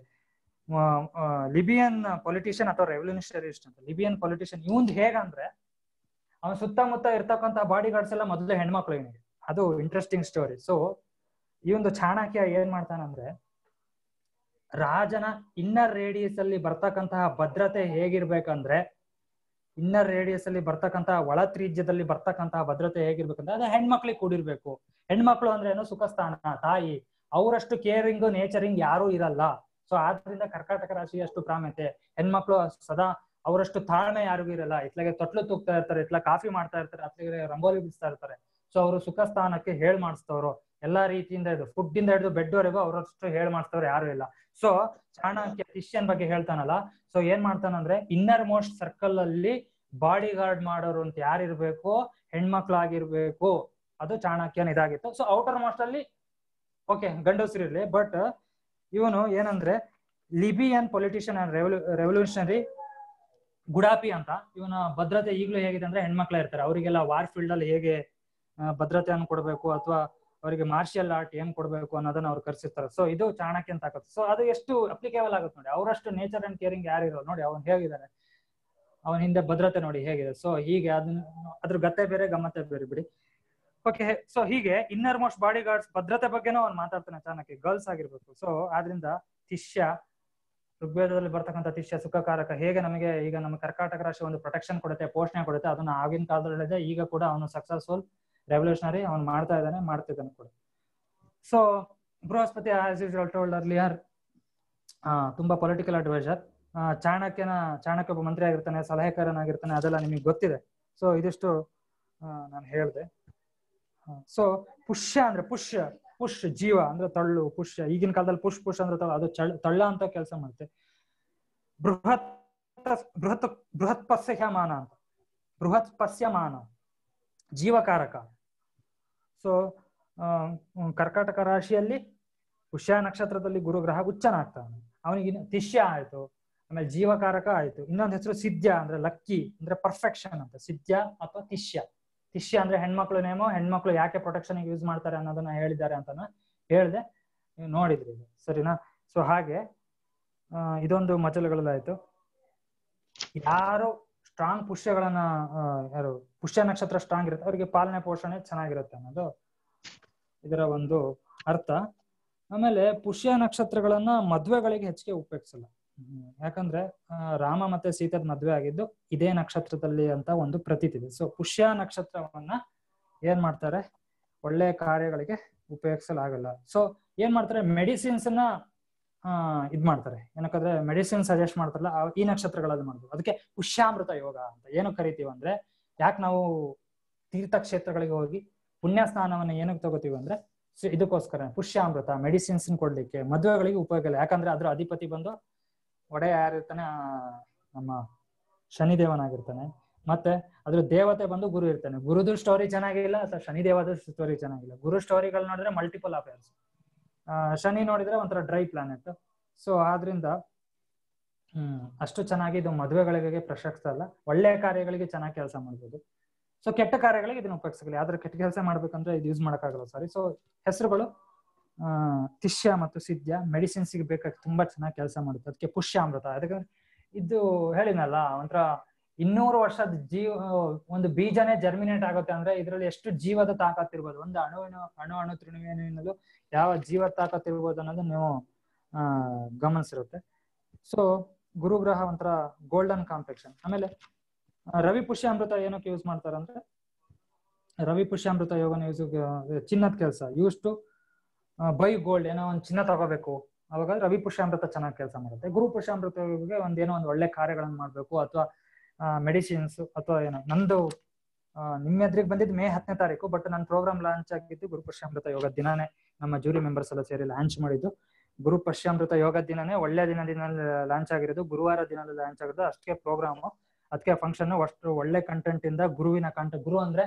Speaker 1: ಲಿಬಿಯನ್ ಪೊಲಿಟಿಷಿಯನ್ ಅಥವಾ ರೆವಲ್ಯೂಷನರಿಸ್ಟ್ ಅಂತ ಲಿಬಿಯನ್ ಪೊಲಿಟಿಷಿಯನ್ ಇವಂದ್ ಹೇಗಂದ್ರೆ ಅವನ ಸುತ್ತಮುತ್ತ ಇರ್ತಕ್ಕಂತ ಬಾಡಿ ಗಾರ್ಡ್ಸ್ ಎಲ್ಲ ಮೊದಲು ಹೆಣ್ಮಕ್ಳು ಇವನಿಗೆ ಅದು ಇಂಟ್ರೆಸ್ಟಿಂಗ್ ಸ್ಟೋರಿ ಸೊ ಈ ಒಂದು ಚಾಣಕ್ಯ ಏನ್ ಮಾಡ್ತಾನಂದ್ರೆ ರಾಜನ ಇನ್ನರ್ ರೇಡಿಯಸ್ ಅಲ್ಲಿ ಬರ್ತಕ್ಕಂತಹ ಭದ್ರತೆ ಹೇಗಿರ್ಬೇಕಂದ್ರೆ ಇನ್ನರ್ ರೇಡಿಯಸ್ ಅಲ್ಲಿ ಬರ್ತಕ್ಕಂತಹ ಒಳ ತ್ರಿಜ್ಯದಲ್ಲಿ ಬರ್ತಕ್ಕಂತಹ ಭದ್ರತೆ ಹೇಗಿರ್ಬೇಕಂದ್ರೆ ಅದು ಹೆಣ್ಮಕ್ಳಿಗೆ ಕೂಡಿರ್ಬೇಕು ಹೆಣ್ಮಕ್ಳು ಅಂದ್ರೆ ಏನು ಸುಖಸ್ಥಾನ ತಾಯಿ ಅವರಷ್ಟು ಕೇರಿಂಗ್ ನೇಚರಿಂಗ್ ಯಾರು ಇರಲ್ಲ ಸೊ ಆದ್ರಿಂದ ಕರ್ಕಾಟಕ ರಾಶಿ ಅಷ್ಟು ಪ್ರಾಮ್ಯತೆ ಹೆಣ್ಮಕ್ಳು ಸದಾ ಅವರಷ್ಟು ತಾಳ್ಮೆ ಯಾರಿಗೂ ಇರಲ್ಲ ಇತ್ಲಾಗೆ ತೊಟ್ಲು ತೂಗ್ತಾ ಇರ್ತಾರೆ ಇತ್ಲ ಕಾಫಿ ಮಾಡ್ತಾ ಇರ್ತಾರೆ ಅತ್ಲಾಗೆ ರಂಗೋಲಿ ಬಿಡಿಸ್ತಾ ಇರ್ತಾರೆ ಸೊ ಅವರು ಸುಖ ಸ್ಥಾನಕ್ಕೆ ಹೇಳ್ ಮಾಡಿಸ್ತವ್ರು ಎಲ್ಲಾ ರೀತಿಯಿಂದ ಇದು ಫುಡ್ ಇಂದ ಹಿಡಿದು ಬೆಡ್ ವರೆಗೂ ಅವರಷ್ಟು ಹೇಳ್ ಮಾಡಿಸ್ತವ್ರು ಯಾರು ಇಲ್ಲ ಸೊ ಚಾಣಕ್ಯ ಶಿಷ್ಯನ್ ಬಗ್ಗೆ ಹೇಳ್ತಾನಲ್ಲ ಸೊ ಏನ್ ಮಾಡ್ತಾನಂದ್ರೆ ಇನ್ನರ್ ಮೋಸ್ಟ್ ಸರ್ಕಲ್ ಅಲ್ಲಿ ಬಾಡಿ ಗಾರ್ಡ್ ಮಾಡೋರು ಅಂತ ಯಾರಿರ್ಬೇಕು ಹೆಣ್ಮಕ್ಳಾಗಿರ್ಬೇಕು ಅದು ಚಾಣಕ್ಯನ ಇದಾಗಿತ್ತು ಸೊ ಔಟರ್ ಮೋಸ್ಟ್ ಅಲ್ಲಿ ಓಕೆ ಗಂಡಸರು ಇರ್ಲಿ ಬಟ್ ಇವನು ಏನಂದ್ರೆ Libyan politician and revolutionary Gaddafi ಅಂತ ಇವನ ಭದ್ರತೆ ಈಗಲೂ ಹೇಗಿದೆ ಅಂದ್ರೆ ಹೆಣ್ಮಕ್ಳ ಇರ್ತಾರೆ ಅವರಿಗೆಲ್ಲ ವಾರ್ ಫೀಲ್ಡ್ ಅಲ್ಲಿ ಹೇಗೆ ಆ, ಭದ್ರತೆಯನ್ನು ಕೊಡಬೇಕು ಅಥವಾ ಅವರಿಗೆ ಮಾರ್ಷಿಯಲ್ ಆರ್ಟ್ ಏನ್ ಕೊಡಬೇಕು ಅನ್ನೋದನ್ನ ಅವ್ರು ಕರ್ಸಿರ್ತಾರೆ ಸೊ ಇದು ಚಾಣಕ್ಯ ಅಂತ ಆಗುತ್ತೆ ಸೊ ಅದು ಎಷ್ಟು ಅಪ್ಲಿಕೇಬಲ್ ಆಗುತ್ತೆ ನೋಡಿ ಅವರಷ್ಟು ನೇಚರ್ ಅಂಡ್ ಕೇರಿಂಗ್ ಯಾರಿರೋ ನೋಡಿ ಅವ್ನು ಹೇಗಿದ್ದಾರೆ ಅವನ ಹಿಂದೆ ಭದ್ರತೆ ನೋಡಿ ಹೇಗಿದೆ ಸೊ ಹೀಗೆ ಅದನ್ನ ಅದ್ರ ಗತ್ತೆ ಬೇರೆ ಗಮ್ಮತ್ತೆ ಬೇರೆ ಬಿಡಿ ಓಕೆ ಸೊ ಹೀಗೆ ಇನ್ನರ್ ಮೋಸ್ಟ್ ಬಾಡಿ ಗಾರ್ಡ್ಸ್ ಭದ್ರತೆ ಬಗ್ಗೆನೂ ಅವ್ನು ಮಾತಾಡ್ತಾನೆ ಚಾಣಕ್ಯ ಗರ್ಲ್ಸ್ ಆಗಿರ್ಬೇಕು ಸೊ ಆದ್ರಿಂದ ಶಿಷ್ಯ ಋಗ್ವೇದದಲ್ಲಿ ಬರ್ತಕ್ಕಂಥ ತಿಷ್ಯ ಸುಖಕಾರಕ ಹೇಗೆ ನಮಗೆ ಈಗ ನಮ್ಮ ಕರ್ಕಾಟಕ ರಾಶಿ ಒಂದು ಪ್ರೊಟೆಕ್ಷನ್ ಕೊಡುತ್ತೆ ಪೋಷಣೆ ಕೊಡುತ್ತೆ ಅದನ್ನ ಆಗಿನ ಕಾಲದಲ್ಲಿದೆ ಈಗ ಕೂಡ ಅವನು ಸಕ್ಸಸ್ಫುಲ್ ರೆವಲ್ಯೂಷನರಿ ಅವನು ಮಾಡ್ತಾ ಇದ್ದಾನೆ ಮಾಡ್ತಿದ್ದಾನೆ ಕೂಡ so Brihaspati as usual told earlier ತುಂಬಾ ಪೊಲಿಟಿಕಲ್ ಅಡ್ವೈಸರ್ ಚಾಣಕ್ಯನ ಚಾಣಕ್ಯ ಒಬ್ಬ ಮಂತ್ರಿ ಆಗಿರ್ತಾನೆ ಸಲಹೆಕಾರನಾಗಿರ್ತಾನೆ ಅದೆಲ್ಲ ನಿಮಗೆ ಗೊತ್ತಿದೆ ಸೊ ಇದಿಷ್ಟು ನಾನು ಹೇಳಿದೆ ಸೊ ಪುಷ್ಯ ಅಂದ್ರೆ ಪುಷ್ಯ ಪುಷ್ ಜೀವ ಅಂದ್ರೆ ತಳ್ಳು ಪುಷ್ಯ ಈಗಿನ ಕಾಲದಲ್ಲಿ ಪುಷ್ ಪುಷ್ ಅಂದ್ರೆ ತಳ್ಳು ಅದು ಚಳ್- ತಳ್ಳ ಅಂತ ಕೆಲಸ ಮಾಡುತ್ತೆ ಬೃಹತ್ ಬೃಹತ್ ಬೃಹತ್ ಪಸ್ಯಮಾನ ಅಂತ ಬೃಹತ್ ಪಸ್ಯಮಾನ ಜೀವಕಾರಕ ಸೊ ಕರ್ಕಾಟಕ ರಾಶಿಯಲ್ಲಿ ಪುಷ್ಯ ನಕ್ಷತ್ರದಲ್ಲಿ ಗುರುಗ್ರಹ ಉಚ್ಚನಾಗ್ತಾನೆ ಅವನಿಗೆ ಇನ್ನು ತಿಷ್ಯ ಆಯ್ತು ಆಮೇಲೆ ಜೀವಕಾರಕ ಆಯ್ತು ಇನ್ನೊಂದು ಹೆಸರು ಸಿದ್ಧ ಅಂದ್ರೆ ಲಕ್ಕಿ ಅಂದ್ರೆ ಪರ್ಫೆಕ್ಷನ್ ಅಂತ ಸಿದ್ಧ ಅಥವಾ ತಿಷ್ಯ ತಿಷ್ಯ ಅಂದ್ರೆ ಹೆಣ್ಮಕ್ಳು ನೇಮೋ ಹೆಣ್ಮಕ್ಳು ಯಾಕೆ ಪ್ರೊಟೆಕ್ಷನ್ ಯೂಸ್ ಮಾಡ್ತಾರೆ ಅನ್ನೋದನ್ನ ಹೇಳಿದ್ದಾರೆ ಅಂತ ಹೇಳ್ದೆ ನೀವು ನೋಡಿದ್ರಿ ಇದು. ಸರಿನಾ ಸೊ ಹಾಗೆ ಆ, ಇದೊಂದು ಮಜಲುಗಳಲ್ಲಾಯ್ತು ಯಾರು ಸ್ಟ್ರಾಂಗ್ ಪುಷ್ಯಗಳನ್ನ ಆ, ಯಾರು ಪುಷ್ಯ ನಕ್ಷತ್ರ ಸ್ಟ್ರಾಂಗ್ ಇರುತ್ತೆ ಅವರಿಗೆ ಪಾಲನೆ ಪೋಷಣೆ ಚೆನ್ನಾಗಿರುತ್ತೆ ಅನ್ನೋದು ಇದರ ಒಂದು ಅರ್ಥ ಆಮೇಲೆ ಪುಷ್ಯ ನಕ್ಷತ್ರಗಳನ್ನ ಮದ್ವೆಗಳಿಗೆ ಹೆಚ್ಚಿಗೆ ಉಪಯೋಗಿಸಲ್ಲ ಹ್ಮ್. ಯಾಕಂದ್ರೆ ಆ, ರಾಮ ಮತ್ತೆ ಸೀತದ ಮದ್ವೆ ಆಗಿದ್ದು ಇದೇ ನಕ್ಷತ್ರದಲ್ಲಿ ಅಂತ ಒಂದು ಪ್ರತೀತಿ ಇದೆ ಸೊ ಪುಷ್ಯ ನಕ್ಷತ್ರವನ್ನ ಏನ್ ಮಾಡ್ತಾರೆ ಒಳ್ಳೆ ಕಾರ್ಯಗಳಿಗೆ ಉಪಯೋಗಿಸಲಾಗಲ್ಲ ಸೊ ಏನ್ ಮಾಡ್ತಾರೆ ಮೆಡಿಸಿನ್ಸ್ ನ ಆ ಇದ್ ಮಾಡ್ತಾರೆ ಏನಕ್ಕಂದ್ರೆ ಮೆಡಿಸಿನ್ ಸಜೆಸ್ಟ್ ಮಾಡ್ತಾರಲ್ಲ ಆ- ಈ ನಕ್ಷತ್ರಗಳಲ್ಲಿ ಮಾಡ್ಬೋದು ಅದಕ್ಕೆ ಪುಷ್ಯಾಮೃತ ಯೋಗ ಅಂತ ಏನು ಕರಿತೀವಿ ಅಂದ್ರೆ ಯಾಕೆ ನಾವು ತೀರ್ಥಕ್ಷೇತ್ರಗಳಿಗೆ ಹೋಗಿ ಪುಣ್ಯ ಸ್ನಾನವನ್ನ ಏನಕ್ಕೆ ತಗೋತೀವಿ ಅಂದ್ರೆ ಸೊ ಇದಕ್ಕೋಸ್ಕರ ಪುಷ್ಯಾಮೃತ ಮೆಡಿಸಿನ್ಸ್ ಕೊಡ್ಲಿಕ್ಕೆ ಮದುವೆಗಳಿಗೆ ಉಪಯೋಗ ಇಲ್ಲ ಯಾಕಂದ್ರೆ ಅದ್ರ ಅಧಿಪತಿ ಬಂದು ಒಡೆಯ ಯಾರಿರ್ತಾನೆ ಆ, ನಮ್ಮ ಶನಿದೇವನಾಗಿರ್ತಾನೆ ಮತ್ತೆ ಅದ್ರ ದೇವತೆ ಬಂದು ಗುರು ಇರ್ತಾನೆ ಗುರುದು ಸ್ಟೋರಿ ಚೆನ್ನಾಗಿಲ್ಲ ಅಥವಾ ಶನಿದೇವದ ಸ್ಟೋರಿ ಚೆನ್ನಾಗಿಲ್ಲ ಗುರು ಸ್ಟೋರಿಗಳು ನೋಡಿದ್ರೆ ಮಲ್ಟಿಪಲ್ ಅಫೇರ್ಸ್ ಶನಿ ನೋಡಿದ್ರೆ ಒಂಥರ ಡ್ರೈ ಪ್ಲಾನೆಟ್ ಸೊ ಆದ್ರಿಂದ ಹ್ಮ್ ಅಷ್ಟು ಚೆನ್ನಾಗಿ ಇದು ಮದುವೆಗಳಿಗೆ ಪ್ರಶಸ್ತ ಅಲ್ಲ ಒಳ್ಳೆಯ ಕಾರ್ಯಗಳಿಗೆ ಚೆನ್ನಾಗಿ ಕೆಲಸ ಮಾಡ್ಬೋದು ಸೊ ಕೆಟ್ಟ ಕಾರ್ಯಗಳಿಗೆ ಇದನ್ನ ಉಪಯೋಗಿಸಲ್ಲ ಯಾವ್ದಾದ್ರು ಕೆಟ್ಟ ಕೆಲಸ ಮಾಡ್ಬೇಕಂದ್ರೆ ಇದು ಯೂಸ್ ಮಾಡಕ್ಕಾಗಲ್ಲ ಸಾರಿ ಸೊ ಹೆಸರುಗಳು ಆ ತಿಷ್ಯ ಮತ್ತು ಸಿದ್ಯ ಮೆಡಿಸಿನ್ಸ್ ಗೆ ಬೇಕಾಗಿ ತುಂಬಾ ಚೆನ್ನಾಗಿ ಕೆಲಸ ಮಾಡುತ್ತೆ ಅದಕ್ಕೆ ಪುಷ್ಯಾಮೃತ ಅದಕ್ಕೆ ಇದು ಹೇಳಿನಲ್ಲ ಒಂಥರ ಇನ್ನೂರು ವರ್ಷದ ಜೀವ ಒಂದು ಬೀಜನೇ ಜರ್ಮಿನೇಟ್ ಆಗುತ್ತೆ ಅಂದ್ರೆ ಇದರಲ್ಲಿ ಎಷ್ಟು ಜೀವದ ತಾಕತ್ತಿರ್ಬೋದು ಒಂದು ಅಣುವಿನ ಅಣು ಅಣು ತೃಣುವಿನಲ್ಲೂ ಯಾವ ಜೀವ ತಾಕತ್ತಿರ್ಬೋದು ಅನ್ನೋದು ನೀವು ಆ ಗಮನಿಸಿರುತ್ತೆ ಸೊ ಗುರುಗ್ರಹ ಒಂಥರ ಗೋಲ್ಡನ್ ಕಾಂಪ್ಲೆಕ್ಷನ್ ಆಮೇಲೆ ಆ, ರವಿ ಪುಷ್ಯಾಮೃತ ಏನಕ್ಕೆ ಯೂಸ್ ಮಾಡ್ತಾರೆ ಅಂದ್ರೆ ರವಿ ಪುಷ್ಯಾಮೃತ ಯೋಗನ ಯೂಸ್ ಚಿನ್ನದ ಕೆಲಸ ಯೂಸ್ ಟು ಬೈ ಗೋಲ್ಡ್ ಏನೋ ಒಂದು ಚಿನ್ನ ತಗೋಬೇಕು ಅವಾಗ ರವಿ ಪುಷ್ಯಾಮೃತ ಚೆನ್ನಾಗಿ ಕೆಲಸ ಮಾಡುತ್ತೆ ಗುರು ಪುಷ್ಯಾಮೃತಗೆ ಒಂದ್ ಏನೋ ಒಂದು ಒಳ್ಳೆ ಕಾರ್ಯಗಳನ್ನ ಮಾಡ್ಬೇಕು ಅಥವಾ ಮೆಡಿಸಿನ್ಸ್ ಅಥವಾ ಏನೋ ನಂದು ಆ, ನಿಮ್ಮ ಎದುರಿಗೆ ಬಂದಿದ್ದು ಮೇ ಹತ್ತನೇ ತಾರೀಕು ಬಟ್ ನನ್ನ ಪ್ರೋಗ್ರಾಮ್ ಲಾಂಚ್ ಆಗಿದ್ದು ಗುರು ಪುಷ್ಯಾಮೃತ ಯೋಗ ದಿನಾನೇ ನಮ್ಮ ಜೂರಿ ಮೆಂಬರ್ಸ್ ಎಲ್ಲ ಸೇರಿ ಲಾಂಚ್ ಮಾಡಿದ್ದು ಗುರು ಪಶ್ಯಾಮೃತ ಯೋಗ ದಿನನೇ ಒಳ್ಳೆ ದಿನದಿಂದ ಲಾಂಚ್ ಆಗಿರೋದು ಗುರುವಾರ ದಿನದಲ್ಲಿ ಲಾಂಚ್ ಆಗಿರೋದು ಅಷ್ಟೇ ಪ್ರೋಗ್ರಾಮ್ ಅದಕ್ಕೆ ಫಂಕ್ಷನ್ ಅಷ್ಟು ಒಳ್ಳೆ ಕಂಟೆಂಟ್ ಇಂದ ಗುರುವಿನ ಕಂಟ ಗುರು ಅಂದ್ರೆ